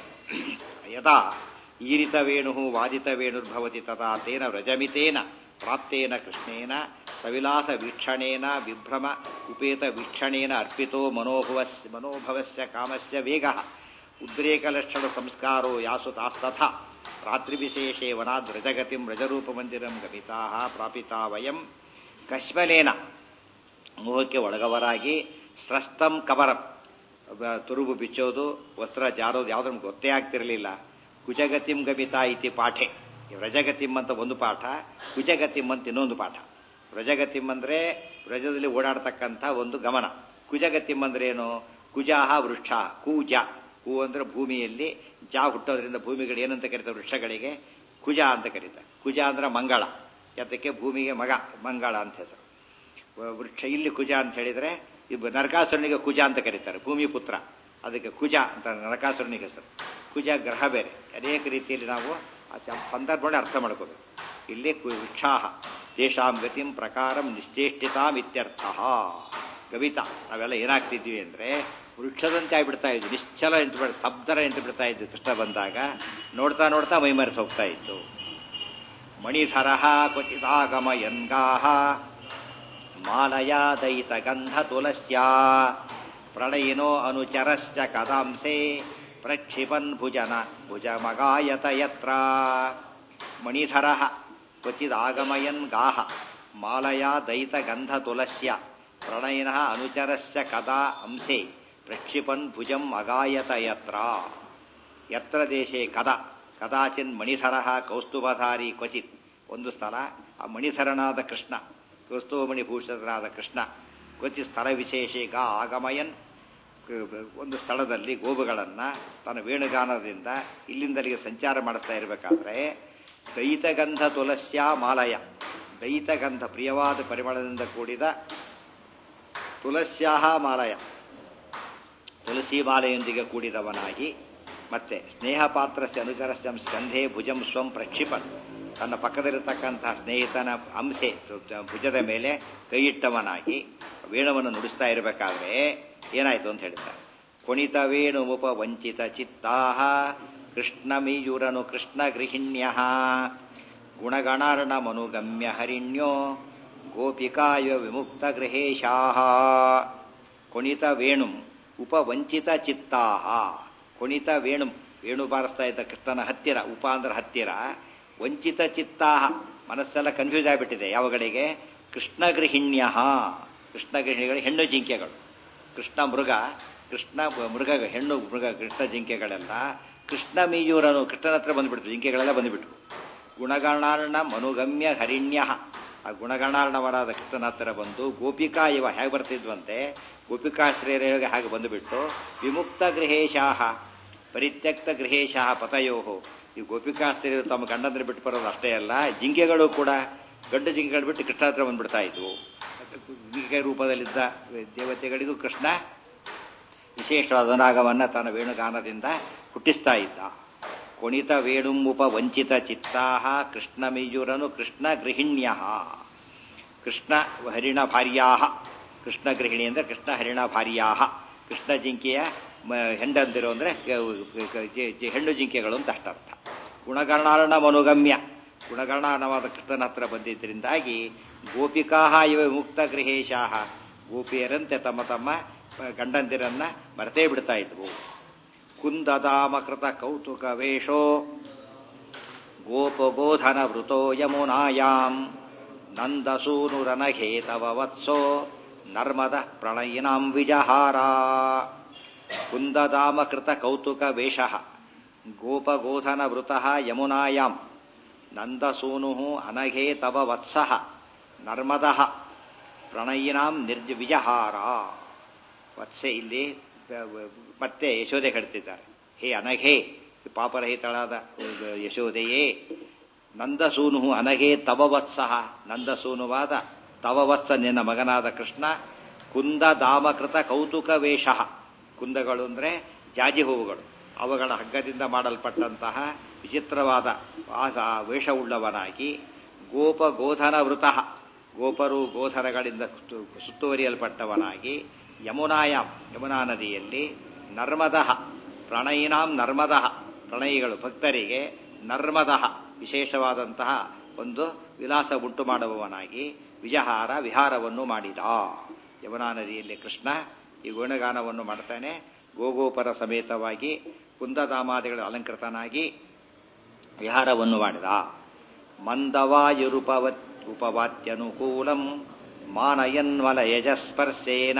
ಯದಾ ಈರಿತ ವೇಣು ವಾದಿತ ವೇಣುರ್ಭವತಿ ತದಾ ತೇನ ವ್ರಜಮಿತೇನ ಪ್ರಾಪ್ತೇನ ಕೃಷ್ಣೇನ ಸವಿಲಾಸ ವೀಕ್ಷಣೇನ ವಿಭ್ರಮ ಉಪೇತ ವೀಕ್ಷಣೇನ ಅರ್ಪಿತೋ ಮನೋಭವಸ್ ಮನೋಭವಸ್ಯ ಕಾಮಸ್ಯ ವೇಗ ಉದ್ರೇಕಲಕ್ಷಣ ಸಂಸ್ಕಾರೋ ಯಾಸು ತಾಸ್ತಥ ರಾತ್ರಿವಿಶೇಷೇ ವನಾದ್ ವ್ರಜಗತಿಂ ವ್ರಜರೂಪಮಂದಿರಂ ಗಮಿತಾ ಪ್ರಾಪಿತಾ ವಯಂ ಕಶ್ಮಲೇನ ಮೋಹಕ್ಕೆ ಒಳಗವರಾಗಿ ಸ್ರಸ್ತಂ ಕಬರಂ ತುರುಬು ಬಿಚ್ಚೋದು ವಸ್ತ್ರ ಜಾರೋದು ಯಾವ್ದು ನಮ್ಗೆ ಗೊತ್ತೇ ಆಗ್ತಿರಲಿಲ್ಲ ಕುಜಗತಿಂ ಗಮಿತಾ ಇತಿ ಪಾಠೆ ವ್ರಜಗತಿಂ ಅಂತ ಒಂದು ಪಾಠ ಕುಜಗತಿಂ ಅಂತ ಇನ್ನೊಂದು ಪಾಠ ವ್ರಜಗತಿಂ ಅಂದ್ರೆ ವ್ರಜದಲ್ಲಿ ಓಡಾಡ್ತಕ್ಕಂಥ ಒಂದು ಗಮನ ಕುಜಗತಿಂ ಅಂದ್ರೆ ಏನು ಕುಜಾಹ ವೃಕ್ಷ ಕೂಜ ಹೂ ಅಂದ್ರೆ ಭೂಮಿಯಲ್ಲಿ ಜಾ ಹುಟ್ಟೋದ್ರಿಂದ ಭೂಮಿಗಳು ಏನಂತ ಕರೀತಾರೆ ವೃಕ್ಷಗಳಿಗೆ ಕುಜ ಅಂತ ಕರೀತಾರೆ ಕುಜ ಅಂದ್ರೆ ಮಂಗಳ ಅದಕ್ಕೆ ಭೂಮಿಗೆ ಮಗ ಮಂಗಳ ಅಂತ ಹೆಸರು ವೃಕ್ಷ ಇಲ್ಲಿ ಕುಜ ಅಂತ ಹೇಳಿದ್ರೆ ನರಕಾಸುರನಿಗೆ ಕುಜ ಅಂತ ಕರೀತಾರೆ ಭೂಮಿ ಪುತ್ರ ಅದಕ್ಕೆ ಕುಜ ಅಂತ ನರಕಾಸುರನಿಗೆ ಹೆಸರು ಕುಜ ಗ್ರಹ ಬೇರೆ ಅನೇಕ ರೀತಿಯಲ್ಲಿ ನಾವು ಆ ಸಂದರ್ಭದಲ್ಲಿ ಅರ್ಥ ಮಾಡ್ಕೋಬೇಕು ಇಲ್ಲಿ ವೃಕ್ಷಾಹ ತೇಷಾಂ ಗತಿಂ ಪ್ರಕಾರಂ ನಿಶ್ಚೇಷ್ಟಿತಾಂ ಇತ್ಯರ್ಥ ಕವಿತ ನಾವೆಲ್ಲ ಏನಾಗ್ತಿದ್ವಿ ಅಂದ್ರೆ ವೃಕ್ಷದಂತೆ ಆಗ್ಬಿಡ್ತಾ ಇದ್ವಿ ನಿಶ್ಚಲ ಎಂತ ಬಿಡ ಸ್ತಬ್ಧರ ಎಂತ ಬಿಡ್ತಾ ಇದ್ವಿ ಕೃಷ್ಣ ಬಂದಾಗ ನೋಡ್ತಾ ನೋಡ್ತಾ ಮೈಮರೆತು ಹೋಗ್ತಾ ಇತ್ತು ಮಣಿಧರ ಕ್ವಚಿದಾಗಮಯನ್ಗಾಹ ಮಾಲಯಾದಯಿತ ಗಂಧ ತುಲಸ್ಯಾ ಪ್ರಣಯಿನೋ ಅನುಚರಶ್ಚ ಕದಾಂಸೆ ಪ್ರಕ್ಷಿಪನ್ ಭುಜನ ಭುಜಮಗಾಯತ ಯತ್ರ ಮಣಿಧರ ಕ್ವಚಿದಾಗಮಯನ್ ಗಾಹ ಮಾಲಯಾ ದಯಿತ ಗಂಧ ತುಲಸ್ಯ ಪ್ರಣಯಿನ ಅನುಚರಶ್ಚ ಕದಾ ಅಂಸೆ ಪ್ರಕ್ಷಿಪನ್ ಭುಜಂ ಅಗಾಯತ ಯತ್ರ ಯತ್ರ ದೇಶೇ ಕದ ಕದಾಚಿನ್ ಮಣಿಧರ ಕೌಸ್ತುಭಧಾರಿ ಕ್ವಚಿತ್ ಒಂದು ಸ್ಥಳ ಆ ಮಣಿಧರನಾದ ಕೃಷ್ಣ ಕೌಸ್ತುಭಮಣಿಭೂಷಣನಾದ ಕೃಷ್ಣ ಕ್ವಚಿತ್ ಸ್ಥಳ ವಿಶೇಷೇ ಗಾ ಆಗಮಯನ್ ಒಂದು ಸ್ಥಳದಲ್ಲಿ ಗೋವುಗಳನ್ನು ತನ್ನ ವೇಣುಗಾನದಿಂದ ಇಲ್ಲಿಂದಲ್ಲಿಗೆ ಸಂಚಾರ ಮಾಡಿಸ್ತಾ ಇರಬೇಕಾದ್ರೆ ದೈತಗಂಧ ತುಲಸ್ಯ ಮಾಲಯ ದೈತಗಂಧ ಪ್ರಿಯವಾದ ಪರಿಮಳದಿಂದ ಕೂಡಿದ ತುಲಸ್ಯಾಹ ಮಾಲಯ ತುಳಸಿ ಮಾಲೆಯೊಂದಿಗೆ ಕೂಡಿದವನಾಗಿ ಮತ್ತೆ ಸ್ನೇಹಪಾತ್ರಸ್ಯ ಅನುಚರಸ್ಯಂ ಸ್ಕಂಧೆ ಭುಜಂ ಸ್ವಂ ಪ್ರಕ್ಷಿಪನ್ ತನ್ನ ಪಕ್ಕದಲ್ಲಿರ್ತಕ್ಕಂತಹ ಸ್ನೇಹಿತನ ಅಂಸೆ ಭುಜದ ಮೇಲೆ ಕೈಯಿಟ್ಟವನಾಗಿ ವೇಣುವನ್ನು ನುಡಿಸ್ತಾ ಇರಬೇಕಾದ್ರೆ ಏನಾಯ್ತು ಅಂತ ಹೇಳ್ತಾರೆ ಕುಣಿತ ವೇಣುಮುಪ ವಂಚಿತ ಚಿತ್ತಾಹ ಕೃಷ್ಣಮೀಯುರನು ಕೃಷ್ಣ ಗೃಹಿಣ್ಯ ಗುಣಗಣಾರ್ಣಮನುಗಮ್ಯ ಹರಿಣ್ಯೋ ಗೋಪಿಕಾಯ ವಿಮುಕ್ತ ಗೃಹೇಶಾಹ ಕುಣಿತ ವೇಣು ಉಪವಂಚಿತ ಚಿತ್ತಾಹ ಕುಣಿತ ವೇಣು ವೇಣು ಬಾರಿಸ್ತಾ ಇದ್ದ ಕೃಷ್ಣನ ಹತ್ತಿರ ಉಪ ಅಂದ್ರೆ ಹತ್ತಿರ ವಂಚಿತ ಚಿತ್ತಾಹ ಮನಸ್ಸೆಲ್ಲ ಕನ್ಫ್ಯೂಸ್ ಆಗಿಬಿಟ್ಟಿದೆ ಯಾವ ಕಡೆಗೆ ಕೃಷ್ಣ ಗೃಹಿಣ್ಯ ಕೃಷ್ಣ ಗೃಹಿಣಿಗಳು ಹೆಣ್ಣು ಜಿಂಕೆಗಳು ಕೃಷ್ಣ ಮೃಗ ಕೃಷ್ಣ ಮೃಗ ಹೆಣ್ಣು ಮೃಗ ಕೃಷ್ಣ ಜಿಂಕೆಗಳೆಲ್ಲ ಕೃಷ್ಣ ಮೀಯೂರನು ಕೃಷ್ಣನ ಹತ್ರ ಬಂದ್ಬಿಡ್ತು ಜಿಂಕೆಗಳೆಲ್ಲ ಬಂದುಬಿಟ್ರು ಗುಣಗಣಾರ್ಣ ಮನುಗಮ್ಯ ಹರಿಣ್ಯ ಆ ಗುಣಗಣಾರ್ಣವರಾದ ಕೃಷ್ಣನ ಹತ್ರ ಬಂದು ಗೋಪಿಕಾ ಇವ ಹೇಗೆ ಬರ್ತಿದ್ವಂತೆ ಗೋಪಿಕಾಶ್ರೇಯರಿಗೆ ಹಾಗೆ ಬಂದುಬಿಟ್ಟು ವಿಮುಕ್ತ ಗೃಹೇಶಾಹ ಪರಿತ್ಯಕ್ತ ಗೃಹೇಶಾಹ ಪತಯೋಹೋ ಈ ಗೋಪಿಕಾಸ್ತ್ರೀಯರು ತಮ್ಮ ಗಂಡಂದ್ರೆ ಬಿಟ್ಟು ಬರೋದು ಅಷ್ಟೇ ಅಲ್ಲ ಜಿಂಕೆಗಳು ಕೂಡ ಗಂಡು ಜಿಂಕೆಗಳು ಬಿಟ್ಟು ಕೃಷ್ಣ ಹತ್ರ ಬಂದ್ಬಿಡ್ತಾ ಇದ್ವು ಜಿಂಕೆ ರೂಪದಲ್ಲಿದ್ದ ದೇವತೆಗಳಿಗೂ ಕೃಷ್ಣ ವಿಶೇಷವಾದ ಅನುರಾಗವನ್ನು ತನ್ನ ವೇಣುಗಾನದಿಂದ ಹುಟ್ಟಿಸ್ತಾ ಇದ್ದ ಕುಣಿತ ವೇಣುಂಬುಪ ವಂಚಿತ ಚಿತ್ತಾಹ ಕೃಷ್ಣ ಮೀಜುರನು ಕೃಷ್ಣ ಗೃಹಿಣ್ಯ ಕೃಷ್ಣ ಹರಿಣ ಭಾರ್ಯಾ ಕೃಷ್ಣ ಗೃಹಿಣಿ ಅಂದರೆ ಕೃಷ್ಣ ಹರಿಣ ಭಾರ್ಯಾ ಕೃಷ್ಣ ಜಿಂಕೆಯ ಹೆಂಡಂದಿರು ಅಂದರೆ ಹೆಣ್ಣು ಜಿಂಕೆಗಳು ಅಂತ ಅಷ್ಟರ್ಥ ಗುಣಗಣಾರ್ಣ ಮನುಗಮ್ಯ ಗುಣಗಣಾರ್ಣವಾದ ಕೃಷ್ಣನ ಹತ್ರ ಬಂದಿದ್ದರಿಂದಾಗಿ ಗೋಪಿಕಾ ಇವ ಮುಕ್ತ ಗೃಹೇಶಾಹ ಗೋಪಿಯರಂತೆ ತಮ್ಮ ತಮ್ಮ ಗಂಡಂದಿರನ್ನ ಮರೆತೇ ಬಿಡ್ತಾ ಇದ್ವು ಕುಂದದಾಮಕೃತ ಕೌತುಕ ವೇಷೋ ಗೋಪಗೋಧನ ವೃತೋ ಯಮುನಾಯಾಂ ನಂದಸೂನುರನಘೇತವ ವತ್ಸೋ ನರ್ಮದ ಪ್ರಣಯಿನಾಂ ವಿಜಹಾರ ಕುಂದದಾಮಕೃತ ಕೌತುಕ ವೇಷ ಗೋಪಗೋಧನ ವೃತ ಯಮುನಾಯಾಂ ನಂದಸೂನು ಅನಘೇ ತವ ವತ್ಸ ನರ್ಮದ ಪ್ರಣಯಿನಾಂ ನಿರ್ಜ ವಿಜಹಾರ ವತ್ಸೆ ಇಲ್ಲಿ ಮತ್ತೆ ಯಶೋದೆ ಹೇಳ್ತಿದ್ದಾರೆ ಹೇ ಅನಘೇ ಪಾಪರಹಿತಳಾದ ಯಶೋದೆಯೇ ನಂದಸೂನು ಅನಘೇ ತವ ವತ್ಸಃ ನಂದಸೂನುವಾದ ತವ ವತ್ಸ ನಿನ್ನ ಮಗನಾದ ಕೃಷ್ಣ ಕುಂದ ದಾಮಕೃತ ಕೌತುಕ ವೇಷ ಕುಂದಗಳು ಅಂದರೆ ಜಾಜಿ ಹೂವುಗಳು ಅವುಗಳ ಹಗ್ಗದಿಂದ ಮಾಡಲ್ಪಟ್ಟಂತಹ ವಿಚಿತ್ರವಾದ ವಾಸ ವೇಷವುಳ್ಳವನಾಗಿ ಗೋಪ ಗೋಧನ ವೃತಃ ಗೋಪರು ಗೋಧನಗಳಿಂದ ಸುತ್ತುವರಿಯಲ್ಪಟ್ಟವನಾಗಿ ಯಮುನಾಯಾಮ್ ಯಮುನಾ ನದಿಯಲ್ಲಿ ನರ್ಮದಃ ಪ್ರಣಯಿನಾಂ ನರ್ಮದಃ ಪ್ರಣಯಿಗಳು ಭಕ್ತರಿಗೆ ನರ್ಮದಃ ವಿಶೇಷವಾದಂತಹ ಒಂದು ವಿಲಾಸ ಉಂಟು ಮಾಡುವವನಾಗಿ ವಿಜಹಾರ ವಿಹಾರವನ್ನು ಮಾಡಿದ ಯಮುನಾ ನದಿಯಲ್ಲಿ ಕೃಷ್ಣ ಈ ಗುಣಗಾನವನ್ನು ಮಾಡ್ತಾನೆ ಗೋಗೋಪರ ಸಮೇತವಾಗಿ ಕುಂದದಾಮಾದಿಗಳ ಅಲಂಕೃತನಾಗಿ ವಿಹಾರವನ್ನು ಮಾಡಿದ ಮಂದವಾಯುರುಪವತ್ ಉಪವಾತ್ಯನುಕೂಲಂ ಮಾನಯನ್ವಲಯಜಸ್ಪರ್ಶೇನ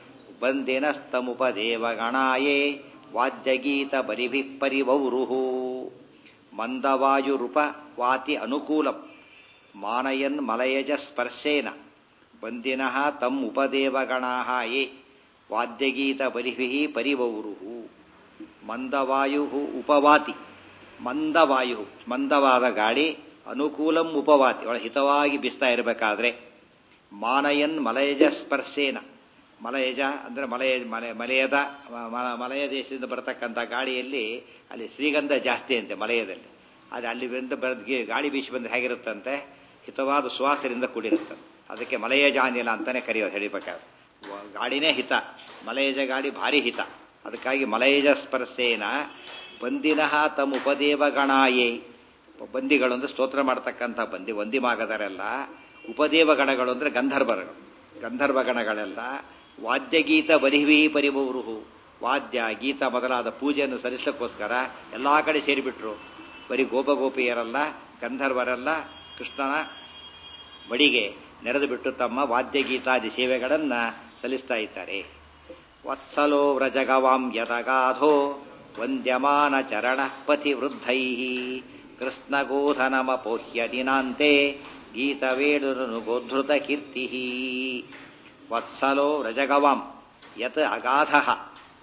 ಬಂದಿನಸ್ತಮುಪದೇವಗಣಾಯೇ ವಾದ್ಯಗೀತ ಬರಿಭಿ ಪರಿವೌರುಹು ಮಂದವಾಯುರುಪ ವಾತಿ ಅನುಕೂಲಂ ಮಾನಯನ್ ಮಲಯಜ ಸ್ಪರ್ಶೇನ ಬಂದಿನಃ ತಮ್ ಉಪದೇವಗಣಾ ಯೇ ವಾದ್ಯಗೀತ ಬರಿಭಿ ಪರಿವೌರುಹು ಮಂದವಾಯು ಉಪವಾತಿ ಮಂದವಾಯು ಮಂದವಾದ ಗಾಳಿ ಅನುಕೂಲಂ ಉಪವಾತಿ ಒಳ ಹಿತವಾಗಿ ಬಿಸ್ತಾ ಇರಬೇಕಾದ್ರೆ ಮಾನಯನ್ ಮಲಯಜ ಸ್ಪರ್ಶೇನ ಮಲಯಜ ಅಂದರೆ ಮಲಯ ಮಲೆ ಮಲಯದ ಮಲಯ ದೇಶದಿಂದ ಬರತಕ್ಕಂಥ ಗಾಳಿಯಲ್ಲಿ ಅಲ್ಲಿ ಶ್ರೀಗಂಧ ಜಾಸ್ತಿ ಅಂತೆ ಮಲಯದಲ್ಲಿ ಅದು ಅಲ್ಲಿ ಬಂದು ಬರೆದ ಗಾಳಿ ಬೀಸಿ ಬಂದ್ರೆ ಹೇಗಿರುತ್ತಂತೆ ಹಿತವಾದ ಸುವಾಸದಿಂದ ಕೂಡಿರುತ್ತೆ ಅದಕ್ಕೆ ಮಲಯ ಜಾನಿಲ ಅಂತಾನೆ ಕರೆಯೋದು ಹೇಳಿಬೇಕಾದ್ರೆ ಗಾಳಿನೇ ಹಿತ ಮಲಯಜ ಗಾಳಿ ಭಾರಿ ಹಿತ ಅದಕ್ಕಾಗಿ ಮಲಯಜ ಸ್ಪರ್ಶೇನ ಬಂದಿನಃ ತಮ್ಮ ಉಪದೇವ ಗಣಾಯೇ ಬಂದಿಗಳು ಅಂದ್ರೆ ಸ್ತೋತ್ರ ಮಾಡತಕ್ಕಂಥ ಬಂದಿ ವಂದಿ ಮಾಗದರೆಲ್ಲ ಉಪದೇವ ಗಣಗಳು ಅಂದ್ರೆ ಗಂಧರ್ವಗಳು ಗಂಧರ್ವ ಗಣಗಳೆಲ್ಲ ವಾದ್ಯಗೀತ ಬರಿಹಿ ಪರಿಬೌರುಹು ವಾದ್ಯ ಗೀತ ಮೊದಲಾದ ಪೂಜೆಯನ್ನು ಸಲ್ಲಿಸಲಿಕ್ಕೋಸ್ಕರ ಎಲ್ಲಾ ಕಡೆ ಸೇರಿಬಿಟ್ರು ಬರೀ ಗೋಪಗೋಪಿಯರಲ್ಲ ಗಂಧರ್ವರೆಲ್ಲ ಕೃಷ್ಣನ ಬಡಿಗೆ ನೆರೆದು ಬಿಟ್ಟು ತಮ್ಮ ವಾದ್ಯಗೀತಾದಿ ಸೇವೆಗಳನ್ನ ಸಲ್ಲಿಸ್ತಾ ಇದ್ದಾರೆ ವತ್ಸಲೋ ವ್ರಜಗವಾಂ ಯತಗಾಧೋ ವಂದ್ಯಮಾನ ಚರಣ ಪತಿವೃದ್ಧೈ ಕೃಷ್ಣಗೋಧನಮಪೋಹ್ಯ ದಿನಾಂತೆ ಗೀತವೇಣುರನು ಗೋಧೃತ ಕೀರ್ತಿ ವತ್ಸಲೋ ವ್ರಜಗವಾಂ ಯತ್ ಅಗಾಧ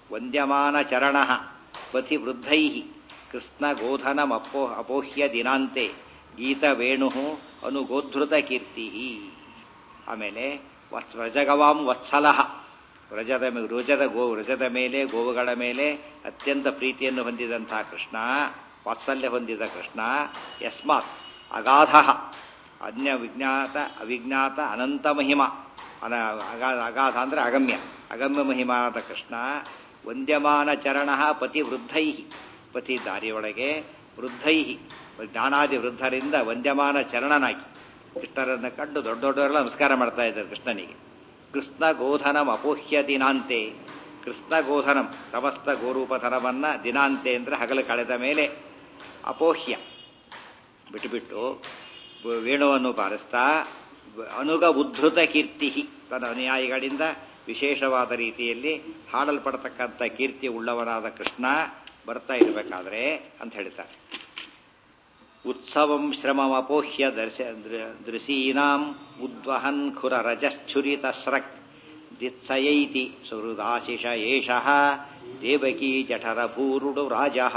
ವಂದ್ಯಮಾನ ಚರಣ ಪಥಿ ವೃದ್ಧೈ ಕೃಷ್ಣ ಗೋಧನಮಪೋ ಅಪೋಹ್ಯ ದಿನಾಂತೆ ಗೀತ ವೇಣು ಅನುಗೋಧೃತ ಕೀರ್ತಿ ಆಮೇಲೆ ವತ್ಸ ವ್ರಜಗವಾಂ ವತ್ಸಲಃ ವ್ರಜದ ಮೇ- ರುಜದ ಗೋ ವ್ರಜದ ಮೇಲೆ ಗೋವುಗಳ ಮೇಲೆ ಅತ್ಯಂತ ಪ್ರೀತಿಯನ್ನು ಹೊಂದಿದಂತಹ ಕೃಷ್ಣ ವಾತ್ಸಲ್ಯ ಹೊಂದಿದ ಕೃಷ್ಣ ಯಸ್ಮಾತ್ ಅಗಾಧ ಅನ್ಯ ವಿಜ್ಞಾತ ಅವಿಜ್ಞಾತ ಅನಂತ ಮಹಿಮ ಅನ ಅಗಾಧ ಅಗಾಧ ಅಂದರೆ ಅಗಮ್ಯ ಅಗಮ್ಯ ಮಹಿಮಾದ ಕೃಷ್ಣ ವಂದ್ಯಮಾನ ಚರಣ ಪತಿ ವೃದ್ಧೈ ಪತಿ ದಾರಿಯೊಳಗೆ ವೃದ್ಧೈ ಜ್ಞಾನಾದಿ ವೃದ್ಧರಿಂದ ವಂದ್ಯಮಾನ ಚರಣನಾಗಿ ಕೃಷ್ಣರನ್ನು ಕಂಡು ದೊಡ್ಡ ದೊಡ್ಡವರೆಲ್ಲ ನಮಸ್ಕಾರ ಮಾಡ್ತಾ ಇದ್ದಾರೆ ಕೃಷ್ಣನಿಗೆ ಕೃಷ್ಣ ಗೋಧನಂ ಅಪೋಹ್ಯ ದಿನಾಂತೆ ಕೃಷ್ಣ ಗೋಧನಂ ಸಮಸ್ತ ಗೋರೂಪಧನವನ್ನ ದಿನಾಂತೆ ಅಂದರೆ ಹಗಲು ಕಳೆದ ಮೇಲೆ ಅಪೋಹ್ಯ ಬಿಟ್ಟುಬಿಟ್ಟು ಬ- ವೇಣುವನ್ನು ಬಾರಿಸ್ತಾ ಬ- ಅನುಗ ಉದ್ಧೃತ ಕೀರ್ತಿ ತನ್ನ ಅನುಯಾಯಿಗಳಿಂದ ವಿಶೇಷವಾದ ರೀತಿಯಲ್ಲಿ ಹಾಡಲ್ಪಡತಕ್ಕಂಥ ಕೀರ್ತಿ ಉಳ್ಳವನಾದ ಕೃಷ್ಣ ಬರ್ತಾ ಇರಬೇಕಾದ್ರೆ ಅಂತ ಹೇಳ್ತಾರೆ ಉತ್ಸವಂ ಶ್ರಮಮಪೋಹ್ಯ ದರ್ಶ ದೃ- ದೃಶೀನಾಂ ಉದ್ವಹನ್ ಖುರ ರಜಶ್ಚುರಿತ ಸ್ರಕ್ ದಿತ್ಸಯೈತಿ ಸುಹೃದಾಶಿಷ ಏಷಃ ದೇವಕೀ ಜಠರ ಭೂರುಡು ರಾಜಃ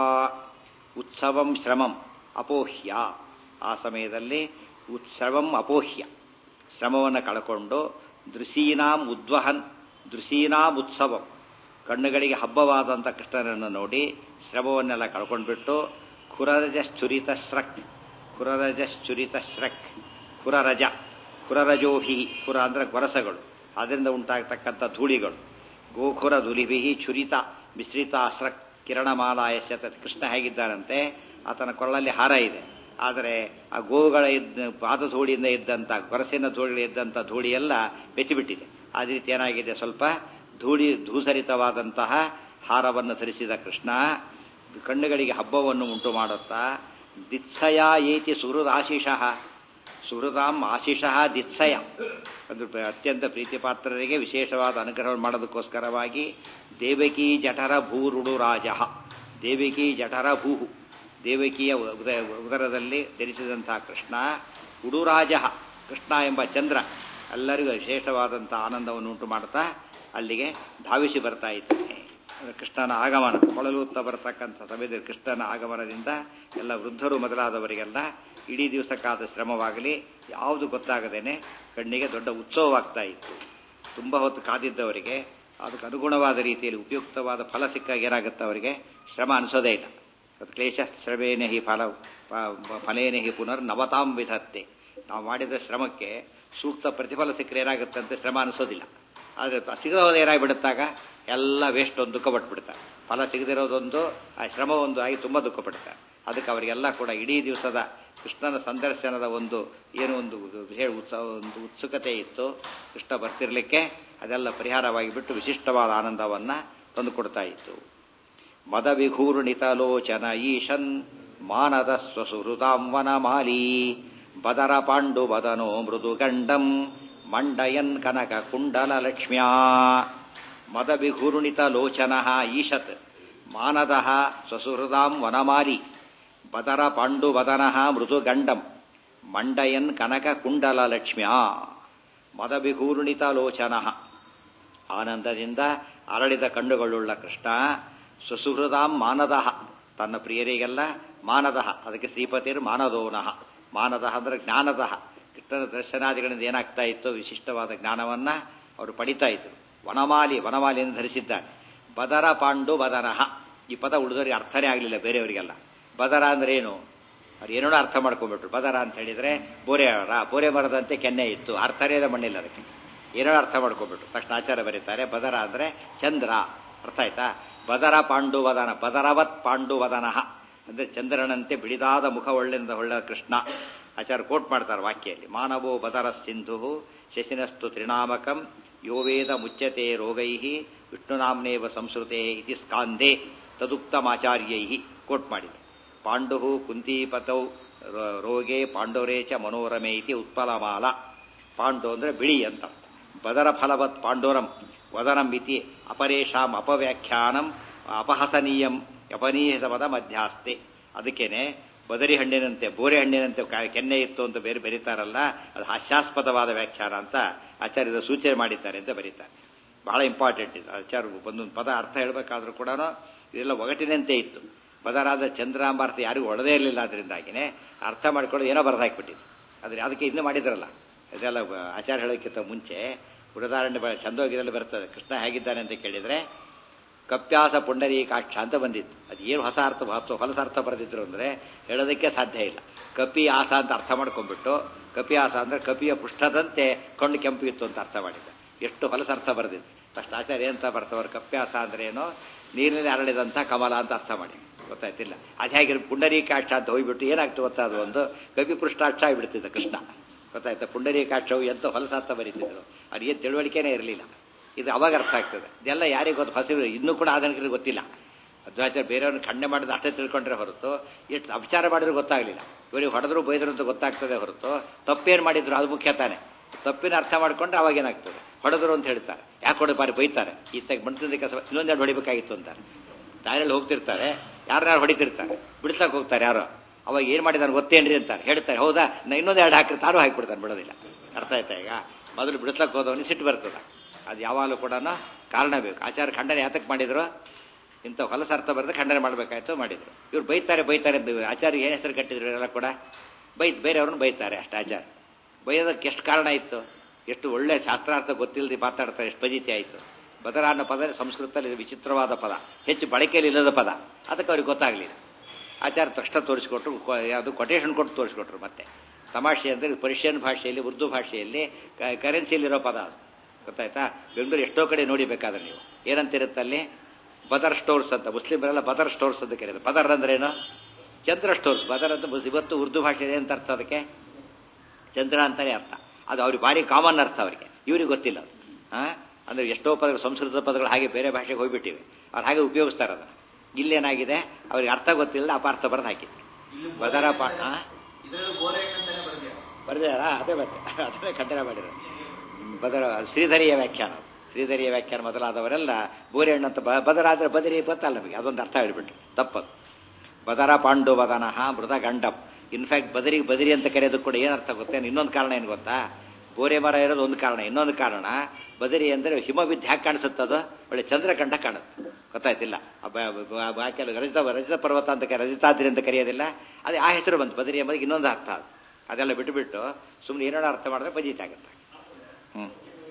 ಉತ್ಸವಂ ಶ್ರಮಂ ಅಪೋಹ್ಯ ಆ ಸಮಯದಲ್ಲಿ ಉತ್ಸವಂ ಅಪೋಹ್ಯ ಶ್ರಮವನ್ನು ಕಳ್ಕೊಂಡು ದೃಶೀನಾಂ ಉದ್ವಹನ್ ದೃಶೀನಾಂ ಉತ್ಸವಂ ಕಣ್ಣುಗಳಿಗೆ ಹಬ್ಬವಾದಂಥ ಕೃಷ್ಣನನ್ನು ನೋಡಿ ಶ್ರಮವನ್ನೆಲ್ಲ ಕಳ್ಕೊಂಡ್ಬಿಟ್ಟು ಖುರರಜಶ್ಚುರಿತ ಸ್ರಕ್ ಖುರರಜಶ್ಚುರಿತ ಸ್ರಕ್ ಖುರರಜ ಖುರರಜೋಭಿ ಖುರ ಅಂದರೆ ಗೊರಸಗಳು ಅದರಿಂದ ಉಂಟಾಗತಕ್ಕಂಥ ಧೂಳಿಗಳು ಗೋಖುರ ಧುಲಿಭಿ ಚುರಿತ ಮಿಶ್ರಿತ ಸ್ರಕ್ ಕಿರಣಮಾಲಾಯಸ್ಯ ತತ್ ಕೃಷ್ಣ ಹೇಗಿದ್ದಾನಂತೆ ಆತನ ಕೊರಳಲ್ಲಿ ಹಾರ ಇದೆ ಆದರೆ ಆ ಗೋವುಗಳ ಇದ್ದ ಪಾದ ಧೂಳಿಯಿಂದ ಇದ್ದಂಥ ಗೊರಸಿನ ಧೂಳಿ ಇದ್ದಂಥ ಧೂಳಿ ಎಲ್ಲ ಬೆಚ್ಚಿಬಿಟ್ಟಿದೆ ಆ ರೀತಿ ಏನಾಗಿದೆ ಸ್ವಲ್ಪ ಧೂಳಿ ಧೂಸರಿತವಾದಂತಹ ಹಾರವನ್ನು ಧರಿಸಿದ ಕೃಷ್ಣ ಕಣ್ಣುಗಳಿಗೆ ಹಬ್ಬವನ್ನು ಉಂಟು ಮಾಡುತ್ತಾ ದಿತ್ಸಯ ಏತಿ ಸುಹೃದಾಶಿಷಃ ಸುಹೃದಾಂ ಆಶಿಷಃ ದಿತ್ಸಯ ಅದು ಪ್ರ- ಅತ್ಯಂತ ಪ್ರೀತಿಪಾತ್ರರಿಗೆ ವಿಶೇಷವಾದ ಅನುಗ್ರಹವನ್ನು ಮಾಡೋದಕ್ಕೋಸ್ಕರವಾಗಿ ದೇವಕಿ ಜಠರ ಭೂರುಡು ರಾಜ ದೇವಕಿ ಜಠರ ಭೂಹು ದೇವಕಿಯ ಉದ- ಉದರದಲ್ಲಿ ಧರಿಸಿದಂತಹ ಕೃಷ್ಣ ಉಡುರಾಜ ಕೃಷ್ಣ ಎಂಬ ಚಂದ್ರ ಎಲ್ಲರಿಗೂ ವಿಶೇಷವಾದಂಥ ಆನಂದವನ್ನು ಉಂಟು ಮಾಡ್ತಾ ಅಲ್ಲಿಗೆ ಧಾವಿಸಿ ಬರ್ತಾ ಇದ್ದಾನೆ ಅದು ಕೃಷ್ಣನ ಆಗಮನ ಕೊಳಲುತ್ತಾ ಬರತಕ್ಕಂಥ ಸಮಯದಲ್ಲಿ ಕೃಷ್ಣನ ಆಗಮನದಿಂದ ಎಲ್ಲ ವೃದ್ಧರು ಮೊದಲಾದವರಿಗೆಲ್ಲ ಇಡೀ ದಿವಸಕ್ಕಾದ ಶ್ರಮವಾಗಲಿ ಯಾವುದು ಗೊತ್ತಾಗದೇನೆ ಕಣ್ಣಿಗೆ ದೊಡ್ಡ ಉತ್ಸವವಾಗ್ತಾ ಇತ್ತು ತುಂಬ ಹೊತ್ತು ಕಾದಿದ್ದವರಿಗೆ ಅದಕ್ಕೆ ಅನುಗುಣವಾದ ರೀತಿಯಲ್ಲಿ ಉಪಯುಕ್ತವಾದ ಫಲ ಸಿಕ್ಕಾಗ ಏನಾಗುತ್ತೆ ಅವರಿಗೆ ಶ್ರಮ ಅನಿಸೋದೇ ಇಲ್ಲ ಅದು ಕ್ಲೇಶ ಶ್ರಮೇನ ಹಿ ಫಲ ಪ- ಫಲೇನ ಹಿ ಪುನರ್ ನವತಾಂ ವಿಧತ್ತೆ ನಾವು ಮಾಡಿದ ಶ್ರಮಕ್ಕೆ ಸೂಕ್ತ ಪ್ರತಿಫಲ ಸಿಕ್ಕರೆ ಏನಾಗುತ್ತಂತೆ ಶ್ರಮ ಅನಿಸೋದಿಲ್ಲ ಆದರೆ ಸಿಗದ ಹೋದ ಏನಾಗ್ಬಿಡುತ್ತಾಗ ಎಲ್ಲ ವೇಸ್ಟ್ ಒಂದು ದುಃಖ ಪಟ್ಬಿಡ್ತಾರೆ ಫಲ ಸಿಗದಿರೋದೊಂದು ಆ ಶ್ರಮ ಒಂದು ಆಗಿ ತುಂಬ ದುಃಖ ಪಡ್ತಾರೆ ಅದಕ್ಕೆ ಅವರಿಗೆಲ್ಲ ಕೂಡ ಇಡೀ ದಿವಸದ ಕೃಷ್ಣನ ಸಂದರ್ಶನದ ಒಂದು ಏನು ಒಂದು ವಿಶೇಷ ಉತ್ಸವ ಒಂದು ಉತ್ಸುಕತೆ ಇತ್ತು ಕೃಷ್ಣ ಬರ್ತಿರ್ಲಿಕ್ಕೆ ಅದೆಲ್ಲ ಪರಿಹಾರವಾಗಿ ಬಿಟ್ಟು ವಿಶಿಷ್ಟವಾದ ಆನಂದವನ್ನ ತಂದುಕೊಡ್ತಾ ಇತ್ತು ಮದ ವಿಘೂರ್ಣಿತಲೋಚನ ಈಶನ್ ಮಾನದ ಸ್ವಸುಹೃತಾಂ ವನಮಾಲಿ ಬದರ ಪಾಂಡು ಬದನೋ ಮೃದುಗಂಡಂ ಮಂಡಯನ್ ಕನಕ ಕುಂಡಲ ಲಕ್ಷ್ಮ್ಯಾ ಮದ ವಿಘೂರ್ಣಿತ ಲೋಚನ ಈಶತ್ ಮಾನದ ಸ್ವಸುಹೃದಾಂ ವನಮಾಲಿ ಬದರ ಪಾಂಡು ಬದನ ಮೃದುಗಂಡಂ ಮಂಡಯನ್ ಕನಕ ಕುಂಡಲ ಲಕ್ಷ್ಮ್ಯಾ ಮದ ವಿಘೂರ್ಣಿತ ಲೋಚನ ಆನಂದದಿಂದ ಅರಳಿದ ಕಣ್ಣುಗಳುಳ್ಳ ಕೃಷ್ಣ ಸುಸುಹೃದಾಂ ಮಾನದಃ ತನ್ನ ಪ್ರಿಯರಿಗೆಲ್ಲ ಮಾನದಃ ಅದಕ್ಕೆ ಶ್ರೀಪತಿರ್ ಮಾನದೋನಃ ಮಾನದಃ ಅಂದ್ರೆ ಜ್ಞಾನದಃ ಕೃಷ್ಣನ ದರ್ಶನಾದಿಗಳಿಂದ ಏನಾಗ್ತಾ ಇತ್ತು ವಿಶಿಷ್ಟವಾದ ಜ್ಞಾನವನ್ನ ಅವರು ಪಡಿತಾ ಇದ್ರು ವನಮಾಲಿ ವನಮಾಲಿಯನ್ನು ಧರಿಸಿದ್ದಾನೆ ಬದರ ಪಾಂಡು ಬದನಃ ಈ ಪದ ಉಳಿದವರಿಗೆ ಅರ್ಥನೇ ಆಗಲಿಲ್ಲ ಬೇರೆಯವರಿಗೆಲ್ಲ ಬದರ ಅಂದ್ರೆ ಏನು ಅವ್ರು ಏನೋ ಅರ್ಥ ಮಾಡ್ಕೊಂಡ್ಬಿಟ್ರು ಬದರ ಅಂತ ಹೇಳಿದ್ರೆ ಬೋರೆ ಮರ ಬೋರೆ ಮರದಂತೆ ಕೆನ್ನೆ ಇತ್ತು ಅರ್ಥನೇ ಮಣ್ಣಿಲ್ಲ ಅದಕ್ಕೆ ಏನೋ ಅರ್ಥ ಮಾಡ್ಕೊಂಡ್ಬಿಟ್ರು ತಕ್ಷಣ ಆಚಾರ ಬರೀತಾರೆ ಬದರ ಅಂದ್ರೆ ಚಂದ್ರ ಅರ್ಥ ಆಯ್ತಾ ಬದರ ಪಾಂಡು ವದನ ಬದರವತ್ ಪಾಂಡು ವದನಃ ಅಂದ್ರೆ ಚಂದ್ರನಂತೆ ಬಿಡಿದಾದ ಮುಖ ಒಳ್ಳೆಂದ ಒಳ್ಳೆ ಕೃಷ್ಣ ಆಚಾರ ಕೋಟ್ ಮಾಡ್ತಾರೆ ವಾಕ್ಯಲ್ಲಿ ಮಾನವೋ ಬದರ ಸಿಂಧು ಶಶಿನಸ್ತು ತ್ರಿನಾಮಕಂ ಯೋ ವೇದ ಮುಚ್ಯತೆ ರೋಗೈ ವಿಷ್ಣುನಾಮ್ನೇವ ಸಂಸ್ಕೃತೆ ಇತಿ ಸ್ಕಾಂದೇ ತದುಕ್ತಮಾಚಾರ್ಯೈ ಕೋಟ್ ಮಾಡಿದೆ ಪಾಂಡು ಕುಂತೀಪತೌ ರೋ- ರೋಗೆ ಪಾಂಡವರೇ ಚ ಮನೋರಮೆ ಇತಿ ಉತ್ಪಲಮಾಲ ಪಾಂಡು ಅಂದ್ರೆ ಬಿಳಿ ಅಂತ ಬದರ ಫಲವತ್ ಪಾಂಡೋರಂ ವದನಂ ಇತಿ ಅಪರೇಷಾಂ ಅಪವ್ಯಾಖ್ಯಾನಂ ಅಪಹಸನೀಯಂ ಅಪನೀಯಸವದ ಮಧ್ಯಾಸ್ತೆ ಅದಕ್ಕೇನೆ ಬದರಿ ಹಣ್ಣಿನಂತೆ ಬೋರೆ ಹಣ್ಣಿನಂತೆ ಕ- ಕೆನ್ನೆ ಇತ್ತು ಅಂತ ಬೇರೆ ಬರೀತಾರಲ್ಲ ಅದು ಹಾಸ್ಯಾಸ್ಪದವಾದ ವ್ಯಾಖ್ಯಾನ ಅಂತ ಆಚಾರ್ಯರು ಸೂಚನೆ ಮಾಡಿದ್ದಾರೆ ಅಂತ ಬರೀತಾರೆ ಬಹಳ ಇಂಪಾರ್ಟೆಂಟ್ ಇದು ಆಚಾರ ಒಂದೊಂದು ಪದ ಅರ್ಥ ಹೇಳಬೇಕಾದ್ರೂ ಕೂಡ ಇದೆಲ್ಲ ಒಗಟಿನಂತೆ ಇತ್ತು ಪದರಾದ ಚಂದ್ರಾಂಬಾರ್ಥ ಯಾರಿಗೂ ಒಳದೇ ಇರಲಿಲ್ಲ ಅದರಿಂದಾಗಿನೇ ಅರ್ಥ ಮಾಡ್ಕೊಂಡು ಏನೋ ಬರೆದಾಕ್ಬಿಟ್ಟಿದ್ದು ಆದರೆ ಅದಕ್ಕೆ ಇನ್ನೂ ಮಾಡಿದ್ರಲ್ಲ ಇದೆಲ್ಲ ಆಚಾರ ಹೇಳೋಕ್ಕಿಂತ ಮುಂಚೆ ಉದಾಹರಣೆ ಬ ಚಂದೋಗಿದಲ್ಲಿ ಬರ್ತದೆ ಕೃಷ್ಣ ಹೇಗಿದ್ದಾನೆ ಅಂತ ಕೇಳಿದರೆ ಕಪ್ಯಾಸ ಪುಂಡರೀಕಾಕ್ಷ ಅಂತ ಬಂದಿತ್ತು ಅದು ಏನು ಹೊಸ ಅರ್ಥ ಹೊಸ ಹೊಲಸ ಅರ್ಥ ಬರೆದಿದ್ರು ಅಂದರೆ ಹೇಳೋದಕ್ಕೆ ಸಾಧ್ಯ ಇಲ್ಲ ಕಪಿ ಆಸ ಅಂತ ಅರ್ಥ ಮಾಡ್ಕೊಂಡ್ಬಿಟ್ಟು ಕಪಿ ಆಸ ಅಂದರೆ ಕಪಿಯ ಪುಷ್ಟದಂತೆ ಕಣ್ಣು ಕೆಂಪು ಇತ್ತು ಅಂತ ಅರ್ಥ ಮಾಡಿದ್ದ ಎಷ್ಟು ಹೊಲಸ ಅರ್ಥ ಬರೆದಿತ್ತು ಫಸ್ಟ್ ಆಚಾರ್ಯ ಏನಂತ ಬರ್ತವ್ರು ಕಪ್ಯಾಸ ಅಂದ್ರೆ ಏನು ನೀರಿನಲ್ಲಿ ಹರಳಿದಂಥ ಕಮಲ ಅಂತ ಅರ್ಥ ಮಾಡಿ ಗೊತ್ತಾಯ್ತಿಲ್ಲ ಅದು ಹೇಗೆ ಪುಂಡರೀಕಾಕ್ಷ ಅಂತ ಹೋಗ್ಬಿಟ್ಟು ಏನಾಗ್ತದೆ ಗೊತ್ತಾ ಅದು ಒಂದು ಕಪಿ ಪೃಷ್ಠಾಕ್ಷ ಆಗಿಬಿಡ್ತಿದ್ದ ಕೃಷ್ಣ ಗೊತ್ತಾಯ್ತಾ ಪುಂಡರೀಕಾಕ್ಷವು ಎಂತ ಹೊಲಸ ಅರ್ಥ ಬರೀತಿದ್ರು ಅವ್ರಿಗೆ ತಿಳುವಳಿಕೆನೇ ಇರಲಿಲ್ಲ ಇದು ಅವಾಗ ಅರ್ಥ ಆಗ್ತದೆ ಇದೆಲ್ಲ ಯಾರಿಗೆ ಗೊತ್ತು ಹಸಿರು ಇನ್ನೂ ಕೂಡ ಆಧುನಿಕರಿಗೆ ಗೊತ್ತಿಲ್ಲ ಅದ್ವಾಚಾರ ಬೇರೆಯವ್ರನ್ನ ಖಂಡನೆ ಮಾಡಿದ್ರೆ ಅಷ್ಟೇ ತಿಳ್ಕೊಂಡ್ರೆ ಹೊರತು ಎಷ್ಟು ಅಪಚಾರ ಮಾಡಿದ್ರು ಗೊತ್ತಾಗಲಿಲ್ಲ ಇವರಿಗೆ ಹೊಡೆದ್ರು ಬೈದ್ರು ಅಂತ ಗೊತ್ತಾಗ್ತದೆ ಹೊರತು ತಪ್ಪೇನು ಮಾಡಿದ್ರು ಅದು ಮುಖ್ಯ ತಾನೆ ತಪ್ಪಿನ ಅರ್ಥ ಮಾಡ್ಕೊಂಡ್ರೆ ಅವಾಗ ಏನಾಗ್ತದೆ ಹೊಡೆದ್ರು ಅಂತ ಹೇಳ್ತಾರೆ ಯಾಕೆ ಹೊಡೆದು ಬಾರಿ ಬೈತಾರೆ ಈತಾಗ ಬಣ್ತಿದ್ದ ಕಸ ಇನ್ನೊಂದೆರಡು ಹೊಡಿಬೇಕಾಗಿತ್ತು ಅಂತಾರೆ ದಾರಿಯಲ್ಲಿ ಹೋಗ್ತಿರ್ತಾರೆ ಯಾರು ಹೊಡಿತಿರ್ತಾರೆ ಬಿಡ್ಸಕ್ಕೆ ಹೋಗ್ತಾರೆ ಯಾರೋ ಅವಾಗ ಏನು ಮಾಡಿದಾನೆ ಗೊತ್ತೇನ್ರಿ ಅಂತಾರೆ ಹೇಳ್ತಾರೆ ಹೌದಾ ನಾ ಇನ್ನೊಂದು ಎರಡು ಹಾಕಿ ತಾನು ಹಾಕಿಬಿಡ್ತಾನೆ ಬಿಡೋದಿಲ್ಲ ಅರ್ಥ ಆಯ್ತಾ ಈಗ ಮೊದಲು ಬಿಡಿಸ್ಲಕ್ಕೆ ಹೋದವನಿಗೆ ಸಿಟ್ಟು ಬರ್ತದೆ ಅದು ಯಾವಾಗಲೂ ಕೂಡ ಕಾರಣ ಬೇಕು ಆಚಾರ ಖಂಡನೆ ಯಾತಕ್ಕೆ ಮಾಡಿದ್ರು ಇಂಥ ಹೊಲಸ ಅರ್ಥ ಬರೆದು ಖಂಡನೆ ಮಾಡಬೇಕಾಯ್ತು ಮಾಡಿದ್ರು ಇವ್ರು ಬೈತಾರೆ ಬೈತಾರೆ ಅಂತ ಆಚಾರ್ಯ ಏನು ಹೆಸರು ಕಟ್ಟಿದ್ರು ಇವರೆಲ್ಲ ಕೂಡ ಬೈತ್ ಬೇರೆಯವ್ರನ್ನ ಬೈತಾರೆ ಅಷ್ಟು ಆಚಾರ ಬೈಯೋದಕ್ಕೆ ಎಷ್ಟು ಕಾರಣ ಇತ್ತು ಎಷ್ಟು ಒಳ್ಳೆ ಶಾಸ್ತ್ರಾರ್ಥ ಗೊತ್ತಿಲ್ಲದೆ ಮಾತಾಡ್ತಾರೆ ಎಷ್ಟು ಪಜಿತಿ ಆಯಿತು ಬದರ ಅನ್ನೋ ಪದ ಸಂಸ್ಕೃತದಲ್ಲಿ ವಿಚಿತ್ರವಾದ ಪದ ಹೆಚ್ಚು ಬಳಕೆಯಲ್ಲಿ ಇಲ್ಲದ ಪದ ಅದಕ್ಕೆ ಅವ್ರಿಗೆ ಗೊತ್ತಾಗಲಿಲ್ಲ ಆಚಾರ ತಕ್ಷಣ ತೋರಿಸ್ಕೊಟ್ರು ಯಾವುದು ಕೊಟೇಶನ್ ಕೊಟ್ಟು ತೋರಿಸ್ಕೊಟ್ರು ಮತ್ತೆ ತಮಾಷೆ ಅಂದರೆ ಪರ್ಷಿಯನ್ ಭಾಷೆಯಲ್ಲಿ ಉರ್ದು ಭಾಷೆಯಲ್ಲಿ ಕರೆನ್ಸಿಯಲ್ಲಿರೋ ಪದ ಅದು ಗೊತ್ತಾಯ್ತಾ ಬೆಂಗಳೂರು ಎಷ್ಟೋ ಕಡೆ ನೋಡಿಬೇಕಾದ್ರೆ ನೀವು ಏನಂತಿರುತ್ತೆ ಅಲ್ಲಿ ಬದರ್ ಸ್ಟೋರ್ಸ್ ಅಂತ ಮುಸ್ಲಿಮರೆಲ್ಲ ಬದರ್ ಸ್ಟೋರ್ಸ್ ಅಂತ ಕರೀತಾರೆ ಬದರ್ ಅಂದ್ರೇನು ಚಂದ್ರ ಸ್ಟೋರ್ಸ್ ಬದರ್ ಅಂತ ಇವತ್ತು ಉರ್ದು ಭಾಷೆಯಲ್ಲಿ ಏನಂತ ಅರ್ಥ ಅದಕ್ಕೆ ಚಂದ್ರ ಅಂತಾನೆ ಅರ್ಥ ಅದು ಅವ್ರಿಗೆ ಭಾರಿ ಕಾಮನ್ ಅರ್ಥ ಅವರಿಗೆ ಇವ್ರಿಗೆ ಗೊತ್ತಿಲ್ಲ ಅದು ಹಾಂ ಅಂದರೆ ಎಷ್ಟೋ ಪದಗಳು ಸಂಸ್ಕೃತ ಪದಗಳು ಹಾಗೆ ಬೇರೆ ಭಾಷೆಗೆ ಹೋಗ್ಬಿಟ್ಟಿವೆ ಅವ್ರು ಹಾಗೆ ಉಪಯೋಗಿಸ್ತಾರೆ ಅದನ್ನು ಇಲ್ಲೇನಾಗಿದೆ ಅವ್ರಿಗೆ ಅರ್ಥ ಗೊತ್ತಿಲ್ಲ ಅಪಾರ್ಥ ಬರೆದು ಹಾಕಿದ್ರು ಬದರ ಪಾ ಬರ್ದಾರ ಅದೇ ಮತ್ತೆ ಅದನ್ನೇ ಖಂಡನೆ ಮಾಡಿರೋ ಬದರ ಶ್ರೀಧರಿಯ ವ್ಯಾಖ್ಯಾನ ಶ್ರೀಧರಿಯ ವ್ಯಾಖ್ಯಾನ ಮೊದಲಾದವರೆಲ್ಲ ಬೋರೆಹಣ್ಣು ಅಂತ ಬದರ ಆದರೆ ಬದರಿ ಗೊತ್ತಲ್ಲ ನಮಗೆ ಅದೊಂದು ಅರ್ಥ ಹೇಳ್ಬಿಟ್ಟು ತಪ್ಪದು ಬದರ ಪಾಂಡು ವದನಃ ಮೃದ ಗಂಡಂ ಇನ್ಫ್ಯಾಕ್ಟ್ ಬದರಿಗೆ ಬದರಿ ಅಂತ ಕರೆಯೋದಕ್ಕೆ ಕೂಡ ಏನರ್ಥ ಗೊತ್ತೇನು ಇನ್ನೊಂದು ಕಾರಣ ಏನು ಗೊತ್ತಾ ಬೋರೆ ಮರ ಇರೋದು ಒಂದು ಕಾರಣ ಇನ್ನೊಂದು ಕಾರಣ ಬದರಿ ಅಂದರೆ ಹಿಮವಿದ್ದು ಹ್ಯಾಕೆ ಕಾಣಿಸುತ್ತದು ಒಳ್ಳೆ ಚಂದ್ರಕಂಡ ಕಾಣುತ್ತೆ ಗೊತ್ತಾಯ್ತಿಲ್ಲ ಕೆಲವು ರಜತ ರಜತ ಪರ್ವತ ಅಂತ ರಜತಾದ್ರಿ ಅಂತ ಕರೆಯೋದಿಲ್ಲ ಅದೇ ಆ ಹೆಸರು ಬಂತು ಬದರಿ ಎಂಬುದಕ್ಕೆ ಇನ್ನೊಂದು ಅರ್ಥ ಅದು ಅದೆಲ್ಲ ಬಿಟ್ಟುಬಿಟ್ಟು ಸುಮ್ಮನೆ ಏನೋ ಅರ್ಥ ಮಾಡಿದ್ರೆ ಪಜೀತಿ ಆಗುತ್ತೆ ಹ್ಞೂ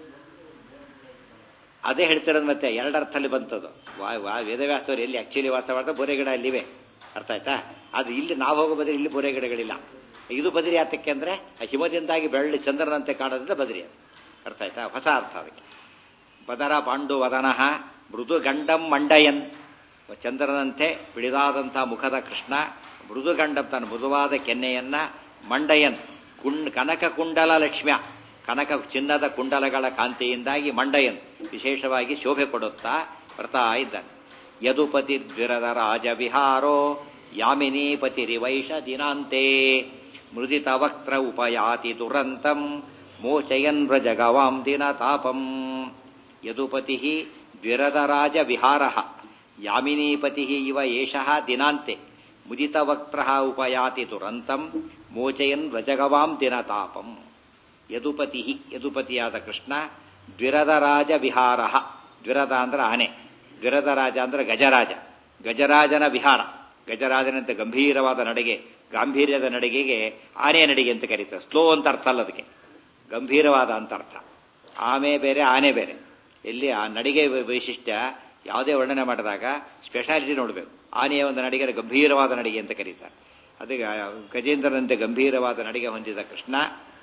ಅದೇ ಹೇಳ್ತಿರೋದು ಮತ್ತೆ ಎರಡು ಅರ್ಥದಲ್ಲಿ ಬಂತದ್ದು ವಾ ವಾ ವೇದವ್ಯಾಸದವ್ರು ಎಲ್ಲಿ ಆಕ್ಚುಲಿ ವಾಸ ಮಾಡ್ತಾರೆ ಬೋರೆ ಗಿಡ ಇಲ್ಲಿವೆ ಅರ್ಥ ಆಯ್ತಾ ಅದು ಇಲ್ಲಿ ನಾವು ಹೋಗೋ ಬದರಿ ಇಲ್ಲಿ ಬೋರೆ ಗಿಡಗಳಿಲ್ಲ ಇದು ಬದರಿ ಯಾತಕ್ಕೆ ಅಂದರೆ ಹಿಮದಿಂದಾಗಿ ಬೆಳ್ಳಿ ಚಂದ್ರನಂತೆ ಕಾಣೋದ್ರಿಂದ ಬದರಿ ಅದು ಅರ್ಥ ಆಯ್ತಾ ಹೊಸ ಅರ್ಥ ಅದಕ್ಕೆ ಬದರ ಪಾಂಡು ವದನಃ ಮೃದು ಗಂಡಂ ಮಂಡಯನ್ ಚಂದ್ರನಂತೆ ಬಿಳಿದಾದಂಥ ಮುಖದ ಕೃಷ್ಣ ಮೃದು ಗಂಡಂ ತನ್ನ ಮೃದುವಾದ ಕೆನ್ನೆಯನ್ನ ಮಂಡಯನ್ ಕುಂಡ್ ಕನಕ ಕುಂಡಲ ಲಕ್ಷ್ಮ್ಯ ಕನಕ ಚಿನ್ನದ ಕುಂಡಲಗಳ ಕಾಂತಿಯಿಂದಾಗಿ ಮಂಡಯನ್ ವಿಶೇಷವಾಗಿ ಶೋಭೆ ಕೊಡುತ್ತಾ ಬರ್ತಾ ಇದ್ದಾನೆ ಯದುಪತಿ ದ್ವಿರದ ರಾಜ ವಿಹಾರೋ ಯಾಮಿನೀಪತಿರಿವೈಷ ದಿನಾಂತೆ ಮೃದಿತ ವಕ್ತ್ರ ಉಪಯಾತಿ ದುರಂತಂ ಮೋಚಯನ್ ವ್ರಜಗವಾಂ ದಿನ ತಾಪಂ ಯದುಪತಿ ದ್ವಿರದರಾಜ ವಿಹಾರ ಯಾಮಿನೀಪತಿ ಇವ ಏಷಃ ದಿನಾಂತೆ ಮುದಿತವಕ್ತ್ರ ಉಪಯಾತಿ ದುರಂತಂ ಮೋಚಯನ್ ವ್ರಜಗವಾಂ ದಿನ ತಾಪಂ ಯದುಪತಿ ಯದುಪತಿಯಾದ ಕೃಷ್ಣ ದ್ವಿರದರಾಜ ವಿಹಾರ ದ್ವಿರದ ಅಂದ್ರೆ ಆನೆ ದ್ವಿರದರಾಜ ಅಂದ್ರೆ ಗಜರಾಜ ಗಜರಾಜನ ವಿಹಾರ ಗಜರಾಜನಂತೆ ಗಂಭೀರವಾದ ನಡೆಗೆ ಗಾಂಭೀರ್ಯದ ನಡಿಗೆಗೆ ಆನೆಯ ನಡಿಗೆ ಅಂತ ಕರೀತಾರೆ ಸ್ಲೋ ಅಂತ ಅರ್ಥ ಅಲ್ಲ ಅದಕ್ಕೆ ಗಂಭೀರವಾದ ಅಂತ ಅರ್ಥ ಆಮೆ ಬೇರೆ ಆನೆ ಬೇರೆ ಎಲ್ಲಿ ಆ ನಡಿಗೆ ವೈಶಿಷ್ಟ್ಯ ಯಾವುದೇ ವರ್ಣನೆ ಮಾಡಿದಾಗ ಸ್ಪೆಷಾಲಿಟಿ ನೋಡಬೇಕು ಆನೆಯ ಒಂದು ನಡಿಗೆ ಗಂಭೀರವಾದ ನಡಿಗೆ ಅಂತ ಕರೀತಾರೆ ಅದಕ್ಕೆ ಗಜೇಂದ್ರನಂತೆ ಗಂಭೀರವಾದ ನಡಿಗೆ ಹೊಂದಿದ ಕೃಷ್ಣ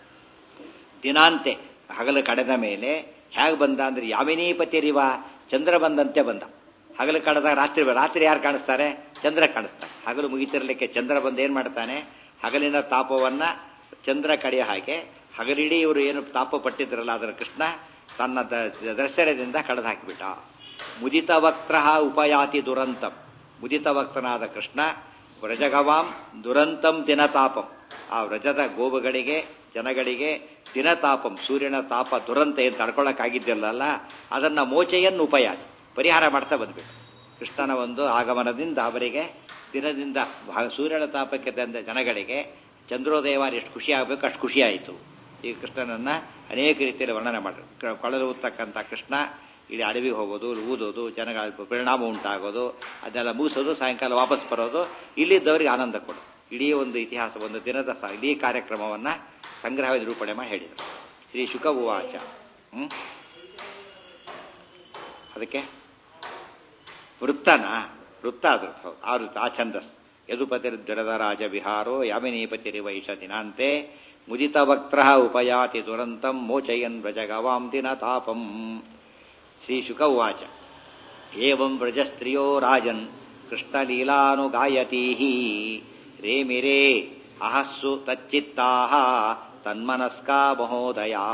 ದಿನಾಂತೆ ಹಗಲು ಕಳೆದ ಮೇಲೆ ಹೇಗೆ ಬಂದ ಅಂದ್ರೆ ಯಾಮಿನೀಪತಿರಿವ ಚಂದ್ರ ಬಂದಂತೆ ಬಂದ ಹಗಲು ಕಳೆದಾಗ ರಾತ್ರಿ ರಾತ್ರಿ ಯಾರು ಕಾಣಿಸ್ತಾರೆ ಚಂದ್ರ ಕಾಣಿಸ್ತಾರೆ ಹಗಲು ಮುಗಿತಿರ್ಲಿಕ್ಕೆ ಚಂದ್ರ ಬಂದು ಏನ್ ಮಾಡ್ತಾನೆ ಹಗಲಿನ ತಾಪವನ್ನ ಚಂದ್ರ ಕಡೆಯ ಹಾಗೆ ಹಗಲಿಡೀ ಇವರು ಏನು ತಾಪ ಪಟ್ಟಿದ್ರಲ್ಲ ಅದರ ಕೃಷ್ಣ ತನ್ನ ದರ್ಶನದಿಂದ ಕಳೆದು ಹಾಕಿಬಿಟ್ಟ ಮುದಿತ ವಕ್ರ ಉಪಯಾತಿ ದುರಂತಂ ಮುದಿತ ವಕ್ತನಾದ ಕೃಷ್ಣ ವ್ರಜಗವಾಂ ದುರಂತಂ ದಿನತಾಪಂ ಆ ವ್ರಜದ ಗೋವುಗಳಿಗೆ ಜನಗಳಿಗೆ ದಿನತಾಪಂ ಸೂರ್ಯನ ತಾಪ ದುರಂತ ಏನು ತಡ್ಕೊಳ್ಳೋಕ್ಕಾಗಿದ್ದಿಲ್ಲಲ್ಲ ಅದನ್ನ ಮೋಚೆಯನ್ನು ಉಪಯಾತಿ ಪರಿಹಾರ ಮಾಡ್ತಾ ಬಂದ್ಬಿಟ್ಟು ಕೃಷ್ಣನ ಒಂದು ಆಗಮನದಿಂದ ಅವರಿಗೆ ದಿನದಿಂದ ಸೂರ್ಯನ ತಾಪಕ್ಕೆ ತಂದ ಜನಗಳಿಗೆ ಚಂದ್ರೋದಯವಾರ ಎಷ್ಟು ಖುಷಿ ಆಗಬೇಕು ಅಷ್ಟು ಖುಷಿ ಆಯಿತು ಈ ಕೃಷ್ಣನನ್ನ ಅನೇಕ ರೀತಿಯಲ್ಲಿ ವರ್ಣನೆ ಮಾಡಿ ಕೊಳಲು ಉತ್ತಕ್ಕಂಥ ಕೃಷ್ಣ ಇಡೀ ಅಡವಿಗೆ ಹೋಗೋದು ಊದೋದು ಜನಗಳ ಪರಿಣಾಮ ಉಂಟಾಗೋದು ಅದನ್ನೆಲ್ಲ ಮುಗಿಸೋದು ಸಾಯಂಕಾಲ ವಾಪಸ್ ಬರೋದು ಇಲ್ಲಿದ್ದವರಿಗೆ ಆನಂದ ಕೊಡು ಇಡೀ ಒಂದು ಇತಿಹಾಸ ಒಂದು ದಿನದ ಸ- ಇಡೀ ಕಾರ್ಯಕ್ರಮವನ್ನು ಸಂಗ್ರಹ ನಿರೂಪಣೆ ಮಾಡಿ ಹೇಳಿದರು ಶ್ರೀ ಶುಕ ಉವಾಚ ಹ್ಮ್? ಅದಕ್ಕೆ ವೃತ್ತನ ವೃತ್ತ ಅದ್ರದ್ದು ಹೌದು ಆ ವೃತ್ತ ಆ ಛಂದಸ್ ಯದುಪತಿರ್ದ್ವಿರದ ರಾಜ ವಿಹಾರೋ ಯಾಮಿನೀಪತಿರಿ ವೈಷ ದಿನಾಂತೆ ಮುದಿತ ವಕ್ತ್ರ ಉಪಯಾತಿ ದುರಂತಂ ಮೋಚಯನ್ ವ್ರಜಗವಾಂ ದಿನ ತಾಪಂ ಶ್ರೀ ಶುಕ ಉವಾಚ ಏವಂ ವ್ರಜಸ್ತ್ರಿಯೋ ರಾಜನ್ ಕೃಷ್ಣಲೀಲಾನುಗಾಯತೀ ರೇಮಿರೇ ಅಹಸ್ಸು ತಚ್ಚಿತ್ತಾ ತನ್ಮನಸ್ಕಾ ಮಹೋದಯಾ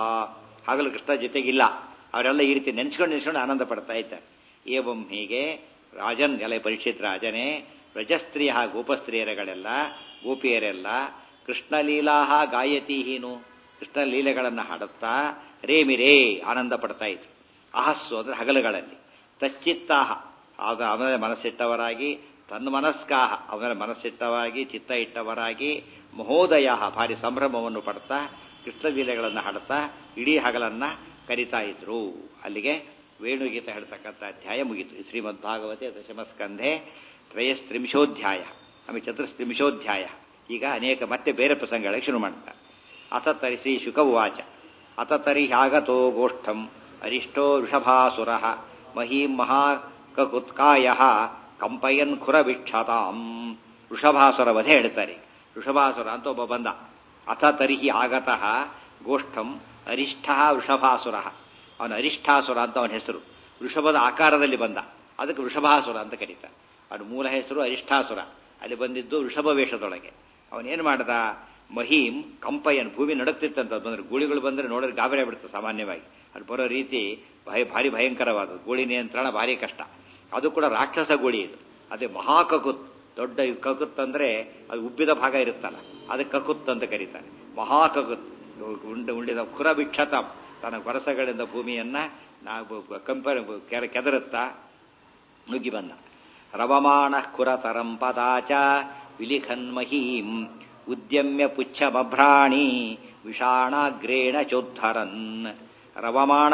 ಹಾಗಲು ಕೃಷ್ಣ ಜೊತೆಗಿಲ್ಲ ಅವರೆಲ್ಲ ಈ ರೀತಿ ನೆನೆಸ್ಕೊಂಡು ನೆನೆಸ್ಕೊಂಡು ಆನಂದ ಪಡ್ತಾ ಇದ್ದಾರೆ ಏವಂ ಹೀಗೆ ರಾಜನ್ ಎಲ್ಲ ಪರೀಕ್ಷಿತ್ ರಾಜನೇ ವ್ರಜಸ್ತ್ರೀಯ ಗೋಪಸ್ತ್ರೀಯರಗಳೆಲ್ಲ ಗೋಪಿಯರೆಲ್ಲ ಕೃಷ್ಣಲೀಲಾ ಗಾಯತೀಹೀನು ಕೃಷ್ಣ ಲೀಲೆಗಳನ್ನು ಹಾಡುತ್ತಾ ರೇಮಿರೇ ಆನಂದ ಪಡ್ತಾ ಇದ್ರು ಅಹಸ್ಸು ಅಂದ್ರೆ ಹಗಲುಗಳಲ್ಲಿ ತಚ್ಚಿತ್ತಾಹ ಆಗ ಅವನ ಮನಸ್ಸಿಟ್ಟವರಾಗಿ ತನ್ನ ಮನಸ್ಕಾಹ ಅವನ ಮನಸ್ಸಿಟ್ಟವಾಗಿ ಚಿತ್ತ ಇಟ್ಟವರಾಗಿ ಮಹೋದಯ ಭಾರಿ ಸಂಭ್ರಮವನ್ನು ಪಡ್ತಾ ಕೃಷ್ಣಲೀಲೆಗಳನ್ನು ಹಾಡುತ್ತಾ ಇಡೀ ಹಗಲನ್ನ ಕರಿತಾ ಇದ್ರು ಅಲ್ಲಿಗೆ ವೇಣುಗೀತ ಹೇಳ್ತಕ್ಕಂಥ ಅಧ್ಯಾಯ ಮುಗಿತು ಶ್ರೀಮದ್ ಭಾಗವತೆ ದಶಮಸ್ಕಂಧೆ ತ್ರಯಸ್ತ್ರಿಂಶೋಧ್ಯಾಯ ಆಮೇಲೆ ಚತುಸ್ತ್ರಿಂಶೋಧ್ಯಾಯ ಈಗ ಅನೇಕ ಮತ್ತೆ ಬೇರೆ ಪ್ರಸಂಗಗಳಿಗೆ ಶುರು ಮಾಡ್ತಾರೆ ಅತ ತರಿ ಶ್ರೀ ಶುಕ ಉವಾಚ ಅತ ತರಿ ಹ್ಯಾಗತೋ ಗೋಷ್ಠಂ ಅರಿಷ್ಟೋ ವೃಷಭಾಸುರ ಮಹೀಂ ಮಹಾಕಕುತ್ಕಾಯ ಕಂಪಯನ್ ಖುರವಿಕ್ಷತಾಂ ವೃಷಭಾಸುರ ವಧೆ ಹೇಳ್ತಾರೆ ವೃಷಭಾಸುರ ಅಂತ ಒಬ್ಬ ಬಂದ ಅಥ ತರಿಹಿ ಆಗತಃ ಗೋಷ್ಠಂ ಅರಿಷ್ಠ ವೃಷಭಾಸುರ ಅವನ ಅರಿಷ್ಠಾಸುರ ಅಂತ ಅವನ ಹೆಸರು ವೃಷಭದ ಆಕಾರದಲ್ಲಿ ಬಂದ ಅದಕ್ಕೆ ವೃಷಭಾಸುರ ಅಂತ ಕರೀತಾರೆ ಅವನ ಮೂಲ ಹೆಸರು ಅರಿಷ್ಠಾಸುರ ಅಲ್ಲಿ ಬಂದಿದ್ದು ವೃಷಭ ವೇಷದೊಳಗೆ ಅವನೇನು ಮಾಡ್ದ ಮಹೀಂ ಕಂಪಯನ್ ಭೂಮಿ ನಡುಕ್ತಿತ್ತಂತ ಬಂದ್ರೆ ಗೂಳಿಗಳು ಬಂದ್ರೆ ನೋಡಿದ್ರೆ ಗಾಬರಿ ಆಗ್ಬಿಡುತ್ತೆ ಸಾಮಾನ್ಯವಾಗಿ ಅದು ಬರೋ ರೀತಿ ಭಯ ಭಾರಿ ಭಯಂಕರವಾದದ್ದು ಗೂಳಿ ನಿಯಂತ್ರಣ ಭಾರಿ ಕಷ್ಟ ಅದು ಕೂಡ ರಾಕ್ಷಸ ಗೂಳಿ ಇದು ಅದೇ ಮಹಾಕಕುತ್ ದೊಡ್ಡ ಈ ಕಕುತ್ ಅಂದ್ರೆ ಅದು ಉಬ್ಬಿದ ಭಾಗ ಇರುತ್ತಲ್ಲ ಅದಕ್ಕೆ ಕಕುತ್ ಅಂತ ಕರೀತಾರೆ ಮಹಾಕಕುತ್ ಉಂಡ ಉಂಡಿದ ಖುರ ವಿಕ್ಷತ ತನ್ನ ಗೊರಸಗಳಿಂದ ಭೂಮಿಯನ್ನ ನಾವು ಕಂಪನ ಕೆರ ಕೆದರುತ್ತಾ ನುಗ್ಗಿ ಬಂದ ರವಮಾಣ ಖುರತರಂ ಪದಾಚ ವಿಲಿಖನ್ಮಹೀಂ ಉದ್ಯಮ್ಯ ಪುಚ್ಛಮಭ್ರಾಣಿ ವಿಷಾಣಾಗ್ರೇಣ ಚೋದ್ಧರನ್ ರವಮಾಣ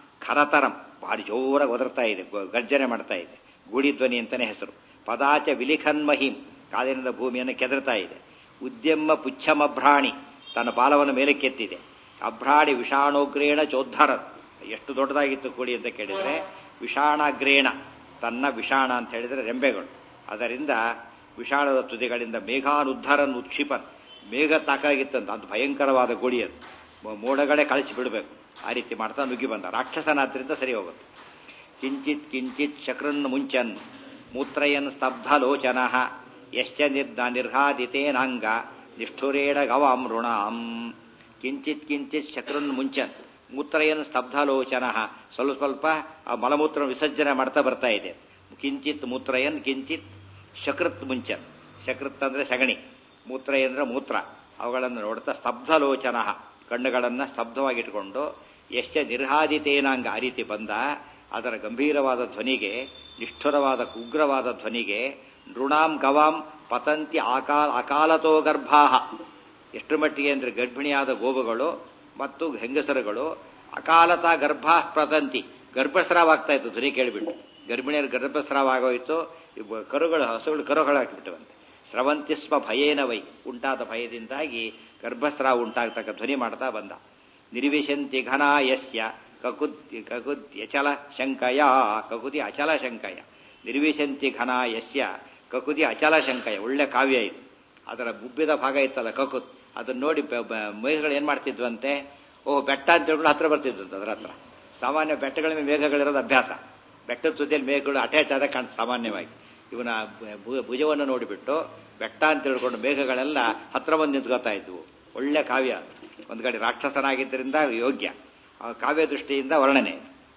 ಖರತರಂ ಭಾರಿ ಜೋರಾಗಿ ಒದರ್ತಾ ಇದೆ ಗ- ಗರ್ಜನೆ ಮಾಡ್ತಾ ಇದೆ ಗೂಡಿ ಧ್ವನಿ ಅಂತಾನೆ ಹೆಸರು ಪದಾಚ ವಿಲಿಖನ್ಮಹೀಂ ಕಾಲಿನಿಂದ ಭೂಮಿಯನ್ನು ಕೆದರ್ತಾ ಇದೆ ಉದ್ಯಮ ಪುಚ್ಛಮಭ್ರಾಣಿ ತನ್ನ ಬಾಲವನ್ನು ಮೇಲಕ್ಕೆತ್ತಿದೆ ಅಭ್ರಾಣಿ ವಿಷಾಣೋಗ್ರೇಣ ಚೋದ್ಧರನ್ ಎಷ್ಟು ದೊಡ್ಡದಾಗಿತ್ತು ಕೋಡಿ ಅಂತ ಕೇಳಿದ್ರೆ ವಿಷಾಣಾಗ್ರೇಣ ತನ್ನ ವಿಷಾಣ ಅಂತ ಹೇಳಿದ್ರೆ ರೆಂಬೆಗಳು ಅದರಿಂದ ವಿಷಾಣದ ತುದಿಗಳಿಂದ ಮೇಘಾನುದ್ಧರನ್ ಉತ್ಕ್ಷಿಪನ್ ಮೇಘ ತಾಕಾಗಿತ್ತಂತ ಅದು ಭಯಂಕರವಾದ ಗೋಡಿ ಅದು ಮೋ- ಮೋಡಗಳೇ ಕಳಿಸಿ ಬಿಡಬೇಕು ಆ ರೀತಿ ಮಾಡ್ತಾ ನುಗ್ಗಿ ಬಂದ ರಾಕ್ಷಸನಾದ್ರಿಂದ ಸರಿ ಹೋಗುತ್ತೆ ಕಿಂಚಿತ್ ಕಿಂಚಿತ್ ಶಕ್ರನ್ ಮುಂಚನ್ ಮೂತ್ರಯನ್ ಸ್ತಬ್ಧಲೋಚನ ಯಶ್ಚ ನಿರ್ದ ನಿರ್ಹಾದಿತೇನಾಂಗ ನಿಷ್ಠುರೇಣ ಗವಾಂ ಋಣಾಂ ಕಿಂಚಿತ್ ಕಿಂಚಿತ್ ಶಕ್ರನ್ ಮುಂಚನ್ ಮೂತ್ರಯನ್ ಸ್ತಬ್ಧಲೋಚನ ಸ್ವಲ್ಪ ಸ್ವಲ್ಪ ಆ ಮಲಮೂತ್ರ ವಿಸರ್ಜನೆ ಮಾಡ್ತಾ ಬರ್ತಾ ಇದೆ ಕಿಂಚಿತ್ ಮೂತ್ರಯನ್ ಕಿಂಚಿತ್ ಶಕೃತ್ ಮುಂಚನ್ ಶಕೃತ್ ಅಂದ್ರೆ ಸಗಣಿ ಮೂತ್ರ ಅಂದ್ರೆ ಮೂತ್ರ ಅವುಗಳನ್ನು ನೋಡ್ತಾ ಸ್ತಬ್ಧಲೋಚನ ಕಣ್ಣುಗಳನ್ನು ಸ್ತಬ್ಧವಾಗಿಟ್ಟುಕೊಂಡು ಎಷ್ಟ ನಿರ್ಹಾದಿತೇನಾಂಗ ಆ ರೀತಿ ಬಂದ ಅದರ ಗಂಭೀರವಾದ ಧ್ವನಿಗೆ ನಿಷ್ಠುರವಾದ ಉಗ್ರವಾದ ಧ್ವನಿಗೆ ನೃಣಾಂ ಗವಾಂ ಪತಂತಿ ಆಕಾಲ ಅಕಾಲತೋ ಗರ್ಭಾಹ ಎಷ್ಟು ಮಟ್ಟಿಗೆ ಅಂದ್ರೆ ಗರ್ಭಿಣಿಯಾದ ಗೋವುಗಳು ಮತ್ತು ಹೆಂಗಸರುಗಳು ಅಕಾಲತ ಗರ್ಭ ಪ್ರತಂತಿ ಗರ್ಭಸ್ರಾವಾಗ್ತಾ ಇತ್ತು ಧ್ವನಿ ಕೇಳಿಬಿಟ್ಟು ಗರ್ಭಿಣಿಯರು ಗರ್ಭಸ್ರಾವ ಆಗೋಯ್ತು ಇವ್ ಕರುಗಳು ಹಸುಗಳು ಕರುಗಳು ಹಾಕಿಬಿಟ್ಟವಂತೆ ಸ್ರವಂತಿ ಸ್ವ ಭಯೇನ ವೈ ಉಂಟಾದ ಭಯದಿಂದಾಗಿ ಗರ್ಭಸ್ರಾವ ಉಂಟಾಗ್ತಕ್ಕ ಧ್ವನಿ ಮಾಡ್ತಾ ಬಂದ ನಿರ್ವಿಶಂತಿ ಘನ ಯಸ್ಯ ಕಕುದ್ ಕಕುದ್ ಯಚಲ ಶಂಕಯ ಕಕುದಿ ಅಚಲ ಶಂಕಯ ನಿರ್ವಿಶಂತಿ ಘನ ಯಸ್ಯ ಕಕುದಿ ಅಚಲ ಶಂಕಯ ಒಳ್ಳೆ ಕಾವ್ಯ ಇದು ಅದರ ಮುಬ್ಬಿದ ಭಾಗ ಇತ್ತಲ್ಲ ಕಕುತ್ ಅದನ್ನ ನೋಡಿ ಬ- ಬ- ಮೇಘಗಳು ಏನ್ ಮಾಡ್ತಿದ್ವಂತೆ ಓ ಬೆಟ್ಟ ಅಂತ ಹೇಳ್ಕೊಂಡು ಹತ್ರ ಬರ್ತಿದ್ವಂತೆ ಅದರ ಹತ್ರ ಸಾಮಾನ್ಯ ಬೆಟ್ಟಗಳ ಮೇಲೆ ಮೇಘಗಳಿರೋದು ಅಭ್ಯಾಸ ಬೆಟ್ಟದ ತುದಿಯಲ್ಲಿ ಮೇಘಗಳು ಅಟ್ಯಾಚ್ ಆದ ಕಾಣ್ತು ಸಾಮಾನ್ಯವಾಗಿ ಇವನ ಭು- ಭುಜವನ್ನು ನೋಡಿಬಿಟ್ಟು ಬೆಟ್ಟ ಅಂತ ತಿಳ್ಕೊಂಡು ಮೇಘಗಳೆಲ್ಲ ಹತ್ರ ಬಂದು ನಿಂತ್ಕೋತಾ ಇದ್ವು ಒಳ್ಳೆ ಕಾವ್ಯ ಅದು. ಒಂದು ಕಡೆ ರಾಕ್ಷಸನಾಗಿದ್ದರಿಂದ ಯೋಗ್ಯ ಆ ಕಾವ್ಯ ದೃಷ್ಟಿಯಿಂದ ವರ್ಣನೆ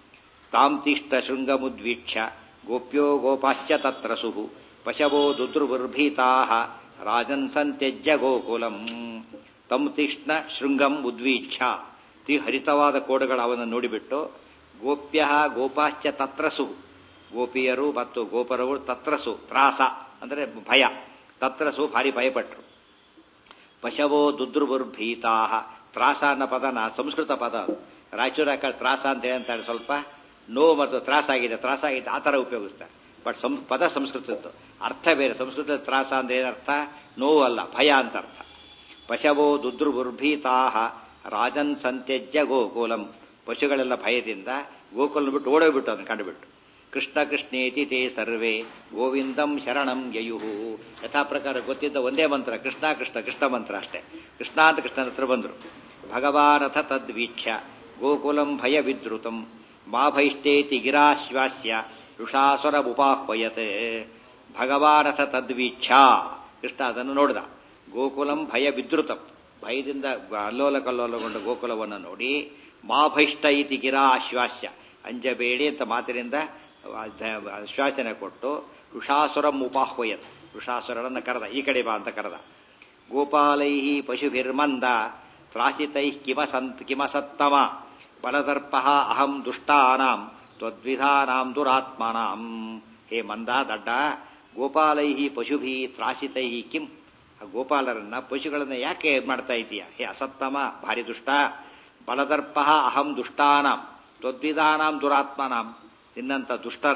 ತಾಂ ತಿಷ್ಟ ಶೃಂಗಮುದ್ವೀಕ್ಷ ಗೋಪ್ಯೋ ಗೋಪಾಶ್ಚ ತತ್ರ ಸುಹು ಪಶವೋ ದುದ್ರುರ್ಭೀತಾ ರಾಜನ್ ಸಂತ್ಯಜ್ಯ ಗೋಕುಲಂ ತಂ ತೀಕ್ಷ್ಣ ಶೃಂಗಂ ಉದ್ವೀಕ್ಷ ತಿ ಹರಿತವಾದ ಕೋಡುಗಳ ಅವನ್ನು ನೋಡಿಬಿಟ್ಟು ಗೋಪ್ಯ ಗೋಪಾಶ್ಚ ತತ್ರಸು ಗೋಪಿಯರು ಮತ್ತು ಗೋಪರಗಳು ತತ್ರಸು ತ್ರಾಸ ಅಂದರೆ ಭಯ ತತ್ರಸು ಭಾರಿ ಭಯಪಟ್ಟರು ಪಶವೋ ದುದ್ರುಬುರ್ಭೀತಾ ತ್ರಾಸ ಅನ್ನೋ ಪದನ ಸಂಸ್ಕೃತ ಪದ ಅದು ರಾಯಚೂರ ತ್ರಾಸ ಅಂತ ಹೇಳಿ ಅಂತಾರೆ ಸ್ವಲ್ಪ ನೋವು ಮತ್ತು ತ್ರಾಸಾಗಿದೆ ತ್ರಾಸಾಗಿದೆ ಆ ಥರ ಉಪಯೋಗಿಸ್ತಾರೆ ಬಟ್ ಸಂ ಪದ ಸಂಸ್ಕೃತದ್ದು ಅರ್ಥ ಬೇರೆ ಸಂಸ್ಕೃತದ ತ್ರಾಸ ಅಂದ್ರೆ ಏನರ್ಥ ನೋವು ಅಲ್ಲ ಭಯ ಅಂತ ಅರ್ಥ ಪಶವೋ ದುದ್ರುಬುರ್ಭೀತಾ ರಾಜನ್ ಸಂತ್ಯಜ್ಯ ಗೋಕುಲಂ ಪಶುಗಳೆಲ್ಲ ಭಯದಿಂದ ಗೋಕುಲ ಬಿಟ್ಟು ಓಡೋಗ್ಬಿಟ್ಟು ಅದನ್ನು ಕಂಡುಬಿಟ್ಟು ಕೃಷ್ಣ ಕೃಷ್ಣೇತಿ ತೇ ಸರ್ವೇ ಗೋವಿಂದಂ ಶರಣಂ ಯಯುಹು ಯಥಾ ಪ್ರಕಾರ ಗೊತ್ತಿದ್ದ ಒಂದೇ ಮಂತ್ರ ಕೃಷ್ಣ ಕೃಷ್ಣ ಕೃಷ್ಣ ಮಂತ್ರ ಅಷ್ಟೇ ಕೃಷ್ಣ ಅಂತ ಕೃಷ್ಣನ ಹತ್ರ ಬಂದರು ಭಗವಾನಥ ತದ್ವೀಕ್ಷ್ಯ ಗೋಕುಲಂ ಭಯ ವಿದ್ರುತಂ ಮಾ ಭೈಷ್ಟೇತಿ ಗಿರಾಶ್ವಾಸ್ಯ ಋಷಾಸುರ ಉಪಾಹ್ವಯತೆ ಭಗವಾನಥ ತದ್ವೀಕ್ಷ ಕೃಷ್ಣ ಅದನ್ನು ನೋಡಿದ ಗೋಕುಲಂ ಭಯ ವಿದ್ರುತಂ ಭಯದಿಂದ ಅಲ್ಲೋಲ ಕಲ್ಲೋಲಗೊಂಡ ಗೋಕುಲವನ್ನು ನೋಡಿ ಮಾ ಭೈಷ್ಟ ಇತಿ ಗಿರಾ ಆಶ್ವಾಸ್ಯ ಅಂಜಬೇಡಿ ಅಂತ ಮಾತಿನಿಂದ ಆಶ್ವಾಸನೆ ಕೊಟ್ಟು ಋಷಾಸುರಂ ಉಪಾಹ್ವಯತ್ ಋಷಾಸುರನನ್ನು ಕರೆದ ಈ ಕಡೆ ಬಾ ಅಂತ ಕರೆದ ಗೋಪಾಲೈ ಪಶುಭಿರ್ಮಂದ ತ್ರಾಸಿತೈ ಕಿಮಸಂತ್ ಕಿಮಸತ್ತಮ ಬಲದರ್ಪ ಅಹಂ ದುಷ್ಟಾನಾಂ ತ್ವದ್ವಿಧಾನಾಂ ದುರಾತ್ಮನಾಂ ಹೇ ಮಂದ ದಡ್ಡ ಗೋಪಾಲೈ ಪಶುಭಿ ತ್ರಾಸಿತೈ ಕಿಂ ಆ ಗೋಪಾಲರನ್ನ ಪಶುಗಳನ್ನ ಯಾಕೆ ಮಾಡ್ತಾ ಇದೀಯ ಹೇ ಅಸತ್ತಮ ಭಾರಿ ದುಷ್ಟ ಬಲದರ್ಪ ಅಹಂ ದುಷ್ಟಾನಾಂ ತ್ವದ್ವಿಧಾನಾಂ ದುರಾತ್ಮನಾಂ ನಿನ್ನಂಥ ದುಷ್ಟರ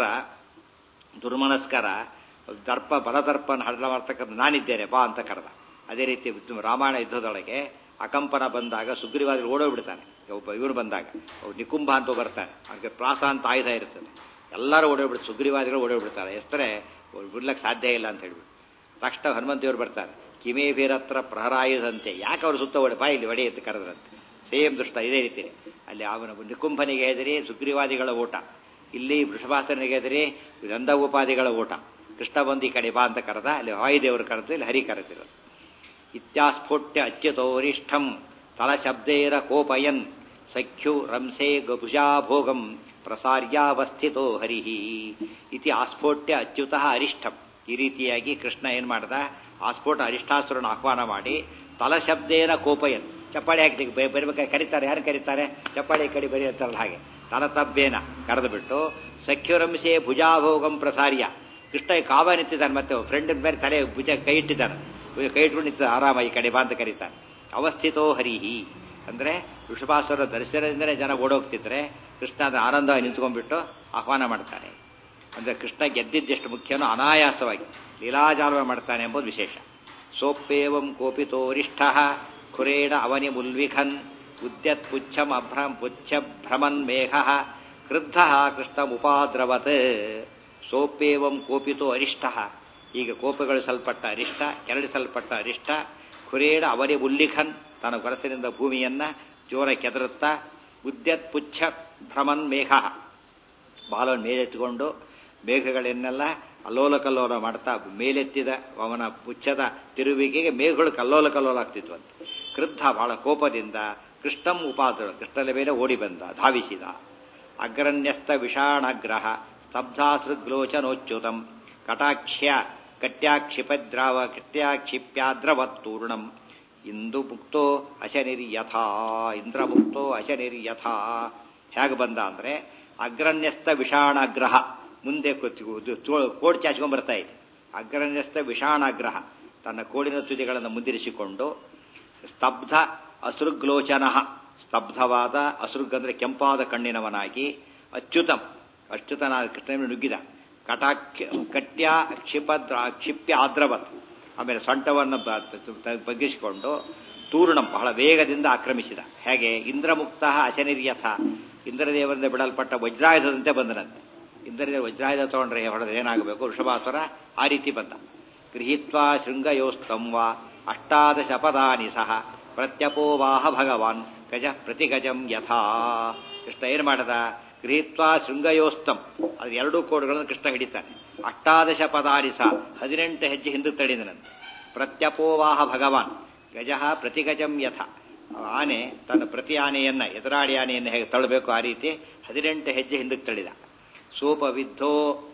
ದುರ್ಮನಸ್ಕರ ದರ್ಪ ಬಲದರ್ಪನ ಹಡಲ ಮಾಡ್ತಕ್ಕಂಥ ನಾನಿದ್ದೇನೆ ಬಾ ಅಂತ ಕರೆದ ಅದೇ ರೀತಿ ರಾಮಾಯಣ ಯುದ್ಧದೊಳಗೆ ಅಕಂಪನ ಬಂದಾಗ ಸುಗ್ರೀವಾದ್ರು ಓಡೋಗ್ಬಿಡ್ತಾನೆ ಒಬ್ಬ ಇವರು ಬಂದಾಗ ನಿಕುಂಭ ಅಂತ ಬರ್ತಾನೆ ಅದಕ್ಕೆ ಪ್ರಾಸ ಅಂತ ಆಯುಧ ಇರ್ತದೆ ಎಲ್ಲರೂ ಓಡೋಗ್ಬಿಡ್ತಾರೆ ಸುಗ್ರೀವಾದಿಗಳು ಓಡೋಗ್ಬಿಡ್ತಾರೆ ಎಷ್ಟರೆ ಬಿಡ್ಲಕ್ಕೆ ಸಾಧ್ಯ ಇಲ್ಲ ಅಂತ ಹೇಳ್ಬಿಟ್ಟು ತಕ್ಷಣ ಹನುಮಂತಿಯವರು ಬರ್ತಾರೆ ಕಿಮೇಭಿರತ್ರ ಪ್ರಹರಾಯುಧಂತೆ ಯಾಕೆ ಅವರು ಸುತ್ತ ಓಡಿ ಬಾ ಇಲ್ಲಿ ಒಡೆ ಅಂತ ಕರೆದ್ರಂತೆ ಸೇಮ್ ದುಷ್ಟ ಇದೇ ರೀತಿ ಅಲ್ಲಿ ಅವನ ನಿಕುಂಭನಿಗೆ ಹೆದರಿ ಸುಗ್ರೀವಾದಿಗಳ ಓಟ ಇಲ್ಲಿ ವೃಷಭಾಸ್ತ್ರನಿಗೆ ಹೆದರಿ ಗಂಧಗೋಪಾದಿಗಳ ಓಟ ಕೃಷ್ಣ ಬಂದು ಈ ಕಡೆ ಬಾ ಅಂತ ಕರೆದ ಅಲ್ಲಿ ವಾಯುದೇವರು ಕರೆದು ಇಲ್ಲಿ ಹರಿ ಕರೆದಿರೋದು ಇತ್ಯಾಸ್ಫೋಟ್ಯ ಅಚ್ಯುತೋರಿಷ್ಠಂ ತಲಶಬ್ದೇರ ಕೋಪಯನ್ ಸಖ್ಯು ರಂಸೆ ಗಭುಜಾಭೋಗಂ ಪ್ರಸಾರ್ಯಾವಸ್ಥಿತೋ ಹರಿ ಇತಿ ಆಸ್ಫೋಟ್ಯ ಅಚ್ಯುತ ಅರಿಷ್ಠಂ ಈ ರೀತಿಯಾಗಿ ಕೃಷ್ಣ ಏನ್ ಮಾಡ್ದ ಆಸ್ಫೋಟ ಅರಿಷ್ಠಾಸುರನ ಆಹ್ವಾನ ಮಾಡಿ ತಲಶಬ್ದೇನ ಕೋಪಯನ್ ಚಪ್ಪಾಳಿ ಹಾಕಿ ಬರಿಬೇಕಾಗಿ ಕರೀತಾರೆ ಯಾರು ಕರೀತಾರೆ ಚಪ್ಪಾಳಿ ಕಡಿ ಬರಿ ಅಂತಾರಲ್ಲ ಹಾಗೆ ತಲತಬ್ಬೇನ ಕರೆದು ಬಿಟ್ಟು ಸಖ್ಯುರಂಸೆ ಭುಜಾಭೋಗಂ ಪ್ರಸಾರ್ಯ ಕೃಷ್ಣ ಕಾವ ನಿಂತಿದ್ದಾನೆ ಮತ್ತೆ ಫ್ರೆಂಡ್ ಮೇಲೆ ತಲೆ ಭುಜ ಕೈ ಇಟ್ಟಿದ್ದಾನೆ ಕೈ ಇಟ್ಕೊಂಡು ನಿಂತ ಆರಾಮ ಈ ಕಡೆ ಬಾ ಅಂತ ಕರೀತಾನೆ ಅವಸ್ಥಿತೋ ಹರಿಹಿ ಅಂದ್ರೆ ವೃಷಭಾಸುರ ದರ್ಶನದಿಂದಲೇ ಜನ ಓಡೋಗ್ತಿದ್ರೆ ಕೃಷ್ಣ ಅದರ ಆನಂದವಾಗಿ ನಿಂತ್ಕೊಂಡ್ಬಿಟ್ಟು ಆಹ್ವಾನ ಮಾಡ್ತಾನೆ ಅಂದ್ರೆ ಕೃಷ್ಣ ಗೆದ್ದಿದ್ದೆಷ್ಟು ಮುಖ್ಯನೋ ಅನಾಯಾಸವಾಗಿ ಲೀಲಾಜಾಲವ ಮಾಡ್ತಾನೆ ಎಂಬುದು ವಿಶೇಷ ಸೋಪ್ಪೇವಂ ಕೋಪಿತೋರಿಷ್ಠ ಖುರೇಣ ಅವನಿ ಮುಲ್ವಿಖನ್ ಉದ್ಯತ್ ಪುಚ್ಛಂ ಅಭ್ರಂ ಪುಚ್ಛ ಭ್ರಮನ್ ಮೇಘ ಕ್ರುದ್ಧ ಕೃಷ್ಣಮುಪಾದ್ರವತ್ ಸೋಪ್ಪೇವಂ ಕೋಪಿತೋ ಅರಿಷ್ಟ ಈಗ ಕೋಪಗೊಳಿಸಲ್ಪಟ್ಟ ಅರಿಷ್ಟ ಕೆರಳಿಸಲ್ಪಟ್ಟ ಅರಿಷ್ಟ ಖುರೇಣ ಅವನಿ ಉಲ್ಲಿಖನ್ ತನ್ನ ಗೊರಸಿನಿಂದ ಭೂಮಿಯನ್ನ ಜೋರ ಕೆದರುತ್ತಾ ಉದ್ಯತ್ ಪುಚ್ಛ ಭ್ರಮನ್ ಮೇಘ ಬಾಲವನ್ನು ಮೇಲೆತ್ತಿಕೊಂಡು ಮೇಘಗಳನ್ನೆಲ್ಲ ಅಲ್ಲೋಲ ಕಲ್ಲೋಲ ಮಾಡ್ತಾ ಮೇಲೆತ್ತಿದ ಅವನ ಪುಚ್ಛದ ತಿರುವಿಕೆಗೆ ಮೇಘಗಳು ಕಲ್ಲೋಲ ಕಲ್ಲೋಲ ಆಗ್ತಿದ್ವಂತೆ ಕ್ರುದ್ಧ ಬಹಳ ಕೋಪದಿಂದ ಕೃಷ್ಣಂ ಉಪಾದ್ರ ಕೃಷ್ಣನ ಮೇಲೆ ಓಡಿ ಬಂದ ಧಾವಿಸಿದ ಅಗ್ರಣ್ಯಸ್ತ ವಿಷಾಣಗ್ರಹ ಸ್ತಬ್ಧಾಸೃಗ್ಲೋಚನೋಚ್ಯುತಂ ಕಟಾಕ್ಷ್ಯ ಕಟ್ಯಾಕ್ಷಿಪದ್ರಾವ ಕಟ್ಯಾಕ್ಷಿಪ್ಯಾದ್ರವತ್ತೂರ್ಣಂ ಇಂದು ಮುಕ್ತೋ ಅಶನಿರ್ಯಥಾ ಇಂದ್ರಮುಕ್ತೋ ಅಶನಿರ್ಯಥಾ ಹೇಗೆ ಬಂದ ಅಂದ್ರೆ ಅಗ್ರಣ್ಯಸ್ಥ ವಿಷಾಣಗ್ರಹ ಮುಂದೆ ಕೋಡ್ ಚಾಚ್ಕೊಂಡ್ ಬರ್ತಾ ಇದೆ ಅಗ್ರಣ್ಯಸ್ಥ ವಿಷಾಣಗ್ರಹ ತನ್ನ ಕೋಡಿನ ತುದಿಗಳನ್ನು ಮುಂದಿರಿಸಿಕೊಂಡು ಸ್ತಬ್ಧ ಅಸೃಗ್ಲೋಚನ ಸ್ತಬ್ಧವಾದ ಅಸೃಗ್ ಅಂದ್ರೆ ಕೆಂಪಾದ ಕಣ್ಣಿನವನಾಗಿ ಅಚ್ಯುತಂ ಅಚ್ಯುತನಾದ ಕೃಷ್ಣನ ನುಗ್ಗಿದ ಕಟಾಕ್ಷ ಕಟ್ಯ ಕ್ಷಿಪದ್ರ ಕ್ಷಿಪ್ಯ ಆದ್ರವತ್ ಆಮೇಲೆ ಸೊಂಟವನ್ನು ಬಗ್ಗಿಸಿಕೊಂಡು ತೂರ್ಣಂ ಬಹಳ ವೇಗದಿಂದ ಆಕ್ರಮಿಸಿದ ಹೇಗೆ ಇಂದ್ರಮುಕ್ತ ಅಶನಿರ್ಯಥ ಇಂದ್ರದೇವರಿಂದ ಬಿಡಲ್ಪಟ್ಟ ವಜ್ರಾಯುಧದಂತೆ ಬಂದನಂತೆ ಇಂದ್ರದೇವ ವಜ್ರಾಯುಧ ತಗೊಂಡ್ರೆ ಹೊಡೆದ್ರೆ ಏನಾಗಬೇಕು ವೃಷಭಾಸುರ ಆ ರೀತಿ ಬಂದ ಗೃಹೀತ್ವಾ ಶೃಂಗಯೋಸ್ತಂ ವಾ ಅಷ್ಟಾದಶ ಪದಾನಿ ಸಹ ಪ್ರತ್ಯಪೋವಾಹ ಭಗವಾನ್ ಗಜ ಪ್ರತಿಗಜಂ ಯಥಾ ಕೃಷ್ಣ ಏನ್ ಮಾಡದ ಗೃಹೀತ್ವಾ ಶೃಂಗಯೋಸ್ತಂ ಅದು ಎರಡೂ ಕೋಡುಗಳನ್ನು ಕೃಷ್ಣ ಹಿಡಿತಾನೆ ಅಷ್ಟಾದಶ ಪದಾನಿ ಸಹ ಹದಿನೆಂಟು ಹೆಜ್ಜೆ ಹಿಂದಕ್ಕೆ ತಡಿದನಂತೆ ಪ್ರತ್ಯಪೋವಾಹ ಭಗವಾನ್ ಗಜ ಪ್ರತಿಗಜಂ ಯಥ ಆನೆ ತನ್ನ ಪ್ರತಿ ಆನೆಯನ್ನ ಎದುರಾಡಿ ಆನೆಯನ್ನು ಹೇಗೆ ತಳ್ಳಬೇಕು ಆ ರೀತಿ ಹದಿನೆಂಟು ಹೆಜ್ಜೆ ಹಿಂದಕ್ಕೆ ತಳಿದ ಸೋಪವಿದ್ಧೋ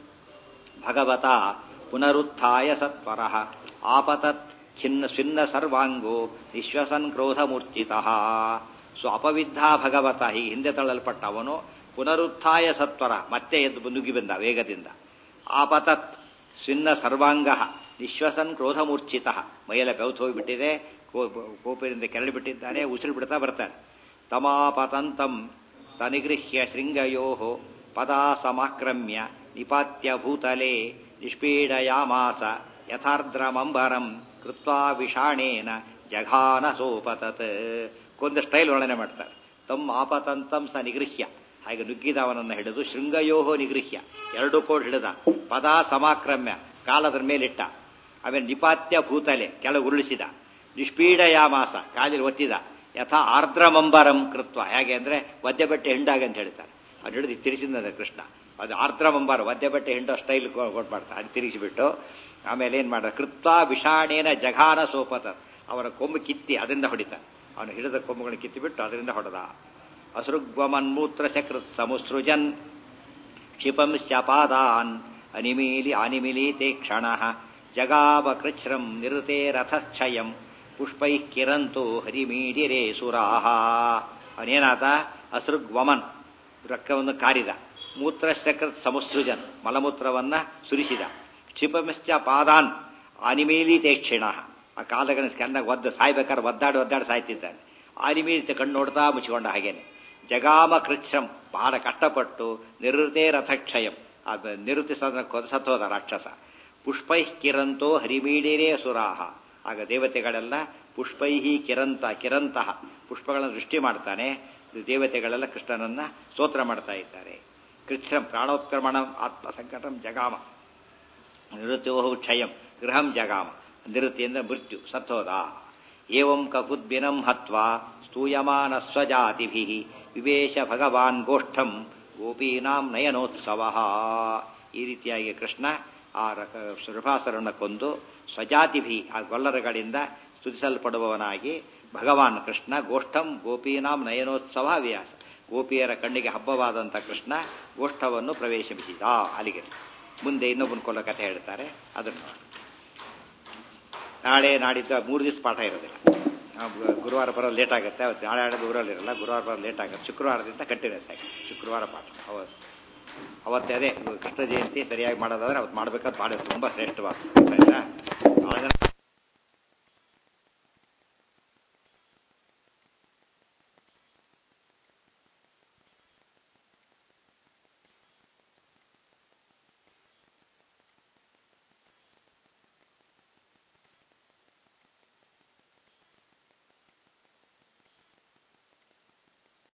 ಭಗವತ ಪುನರುತ್ಥಾಯ ಸತ್ವರ ಆಪತತ್ ಖಿನ್ನ ಸ್ವಿನ್ನ ಸರ್ವಾಂಗೋ ವಿಶ್ವಸನ್ ಕ್ರೋಧಮೂರ್ಛಿತಃ ಸೊ ಅಪವಿದ್ಧ ಭಗವತ ಹೀಗೆ ಹಿಂದೆ ತಳ್ಳಲ್ಪಟ್ಟ ಅವನು ಪುನರುತ್ಥಾಯ ಸತ್ವರ ಮತ್ತೆ ಎದ್ದು ನುಗ್ಗಿ ಬಂದ ವೇಗದಿಂದ ಆಪತತ್ ಸ್ವಿನ್ನ ಸರ್ವಾಂಗ ವಿಶ್ವಸನ್ ಕ್ರೋಧಮೂರ್ಛಿತ ಮೈಯೆಲ್ಲ ಬೆವತು ಹೋಗಿಬಿಟ್ಟಿದೆ ಕೋಪದಿಂದ ಕೆರಳಿ ಬಿಟ್ಟಿದ್ದಾನೆ ಉಸಿರು ಬಿಡ್ತಾ ಬರ್ತಾನೆ ತಮಾಪತಂತಂ ಸನಿಗೃಹ್ಯ ಶೃಂಗಯೋ ಪದಾ ಸಮಾಕ್ರಮ್ಯ ನಿಪಾತ್ಯ ಭೂತಲೆ ನಿಷ್ಪೀಡಯಾಮಾಸ ಯಥಾರ್ದ್ರಮಂಬರಂ ಕೃತ್ವಾ ವಿಷಾಣೇನ ಜಘಾನ ಸೋಪತತ್ ಕೊಂದ ಸ್ಟೈಲ್ ವರ್ಣನೆ ಮಾಡ್ತಾರೆ ತಮ್ಮ ಆಪತಂತಂ ಸ ನಿಗೃಹ್ಯ ಹಾಗೆ ನುಗ್ಗಿದವನನ್ನು ಹಿಡಿದು ಶೃಂಗಯೋಹೋ ನಿಗೃಹ್ಯ ಎರಡು ಕೋಡ್ ಹಿಡಿದ ಪದ ಸಮಾಕ್ರಮ್ಯ ಕಾಲದ್ರ ಮೇಲಿಟ್ಟ ಆಮೇಲೆ ನಿಪಾತ್ಯ ಭೂತಲೆ ಕೆಳಗೆ ಉರುಳಿಸಿದ ನಿಷ್ಪೀಡಯಾಮಾಸ ಕಾಲಿൽ ಒತ್ತಿದ ಯಥಾ ಆರ್ದ್ರಮಂಬರಂ ಕೃತ್ವ ಹೇಗೆ ಅಂದ್ರೆ ಒದ್ದೆ ಬಟ್ಟೆ ಹಿಂಡಾಗ ಅಂತ ಹೇಳ್ತಾರೆ ಅದು ಹಿಡಿದು ತಿರುಗಿಸಿದ ಕೃಷ್ಣ ಅದು ಆರ್ದ್ರಮಂಬರ ಒದ್ದೆ ಬಟ್ಟೆ ಹಿಂಡೋ ಸ್ಟೈಲ್ ಕೊಟ್ಟು ಮಾಡ್ತಾರೆ ಅದು ತಿರುಗಿಸಿಬಿಟ್ಟು ಆಮೇಲೆ ಏನ್ ಮಾಡ ಕೃತ್ವ ವಿಷಾಣೇನ ಜಘಾನ ಸೋಪತ ಅವರ ಕೊಂಬು ಕಿತ್ತಿ ಅದರಿಂದ ಹೊಡಿತಾನೆ ಅವನು ಹಿಡಿದ ಕೊಂಬುಗಳನ್ನು ಕಿತ್ತಿಬಿಟ್ಟು ಅದರಿಂದ ಹೊಡೆದ ಅಸೃಗ್ವಮನ್ಮೂತ್ರ ಸಕೃತ್ ಸಮುಸೃಜನ್ ಕ್ಷಿಪಂ ಸ್ಯಪಾದಾನ್ ಅನಿಮೀಲಿ ಅನಿಮಿಲೀತೆ ಕ್ಷಣ ಜಗಾವ ಕೃಚ್ಛ್ರಂ ನಿರುತೆ ರಥಕ್ಷಯಂ ಪುಷ್ಪೈ ಕಿರಂತು ಹರಿಮೀಡಿರೆ ಸುರಾಹ ಅವನೇನಾದ ಅಸೃಗ್ವಮನ್ ರಕ್ತವನ್ನು ಕಾರಿದ ಮೂತ್ರಶ್ಚಕೃತ್ ಸಮುಸೃಜನ್ ಮಲಮೂತ್ರವನ್ನ ಸುರಿಸಿದ ಕ್ಷಿಪಮಿಶ್ಚ ಪಾದಾನ್ ಅನಿಮೀಲಿತೆ ಕ್ಷಿಣ ಆ ಕಾಲಗಳ ಸ್ಕಂದಾಗ ಒದ್ದ ಸಾಯ್ಬೇಕಾದ್ರೆ ಒದ್ದಾಡಿ ಒದ್ದಾಡಿ ಸಾಯ್ತಿದ್ದಾನೆ ಅನಿಮೀಲಿತ ಕಣ್ಣು ನೋಡ್ತಾ ಮುಚ್ಚಿಕೊಂಡ ಹಾಗೇನೆ ಜಗಾಮ ಕೃಚ್ಛ್ರಂ ಬಹಳ ಕಷ್ಟಪಟ್ಟು ನಿವೃತ್ತೇ ರಥಕ್ಷಯಂ ಆ ನಿವೃತ್ತಿ ಸತ್ತೋದ ರಾಕ್ಷಸ ಪುಷ್ಪೈ ಕಿರಂತೋ ಹರಿಮೀಡಿರೇ ಸುರಾಹ ಆಗ ದೇವತೆಗಳೆಲ್ಲ ಪುಷ್ಪೈ ಕಿರಂತ ಕಿರಂತಹ ಪುಷ್ಪಗಳನ್ನು ದೃಷ್ಟಿ ಮಾಡ್ತಾನೆ ದೇವತೆಗಳೆಲ್ಲ ಕೃಷ್ಣನನ್ನ ಸ್ತೋತ್ರ ಮಾಡ್ತಾ ಇದ್ದಾರೆ ಕೃಚ್ಛ್ರಂ ಪ್ರಾಣೋತ್ಕ್ರಮಣ ಆತ್ಮ ಸಂಕಟಂ ಜಗಾಮ ನಿವೃತ್ತೋ ಕ್ಷಯಂ ಗೃಹಂ ಜಗಾಮ ನಿವೃತ್ತಿಯಿಂದ ಮೃತ್ಯು ಸತ್ತೋದ ಏವಂ ಕಪುದ್ಬಿನಂ ಹತ್ವಾ ಸ್ತೂಯಮಾನ ಸ್ವಜಾತಿಭಿ ವಿವೇಶ ಭಗವಾನ್ ಗೋಷ್ಠಂ ಗೋಪೀನಾಂ ನಯನೋತ್ಸವ ಈ ರೀತಿಯಾಗಿ ಕೃಷ್ಣ ಆ ಸುರಭಾಸರನ್ನು ಕೊಂದು ಸ್ವಜಾತಿಭಿ ಆ ಗೊಲ್ಲರಗಳಿಂದ ಸ್ತುತಿಸಲ್ಪಡುವವನಾಗಿ ಭಗವಾನ್ ಕೃಷ್ಣ ಗೋಷ್ಠಂ ಗೋಪೀನಾಂ ನಯನೋತ್ಸವ ವ್ಯಾಸ ಗೋಪಿಯರ ಕಣ್ಣಿಗೆ ಹಬ್ಬವಾದಂಥ ಕೃಷ್ಣ ಗೋಷ್ಠವನ್ನು ಪ್ರವೇಶಿಸಿದ ಅಲ್ಲಿಗೆ ಮುಂದೆ ಇನ್ನೊಬ್ಬನ ಕೊಲ್ಲ ಕಥೆ ಹೇಳ್ತಾರೆ ಅದನ್ನು ನಾಳೆ ನಾಡಿದ್ದು ಮೂರು ದಿವಸ ಪಾಠ ಇರೋದಿಲ್ಲ ಗುರುವಾರ ಬರೋದು ಲೇಟ್ ಆಗುತ್ತೆ ಅವತ್ತು ನಾಳೆ ಆಡೋದು ಊರಲ್ಲಿರಲ್ಲ ಗುರುವಾರ ಬರೋದು ಲೇಟ್ ಆಗುತ್ತೆ ಶುಕ್ರವಾರದಿಂದ ಕಂಟಿನ್ಯೂಸ್ ಆಗಿ ಶುಕ್ರವಾರ ಪಾಠ ಅವತ್ತು ಅವತ್ತೇ ಅದೇ ಕೃಷ್ಣ ಜಯಂತಿ ಸರಿಯಾಗಿ ಮಾಡೋದಾದ್ರೆ ಅವತ್ತು ಮಾಡ್ಬೇಕಾದ್ರೆ ಭಾಳ ತುಂಬ ಶ್ರೇಷ್ಠವಾದ ಆಯ್ತಾ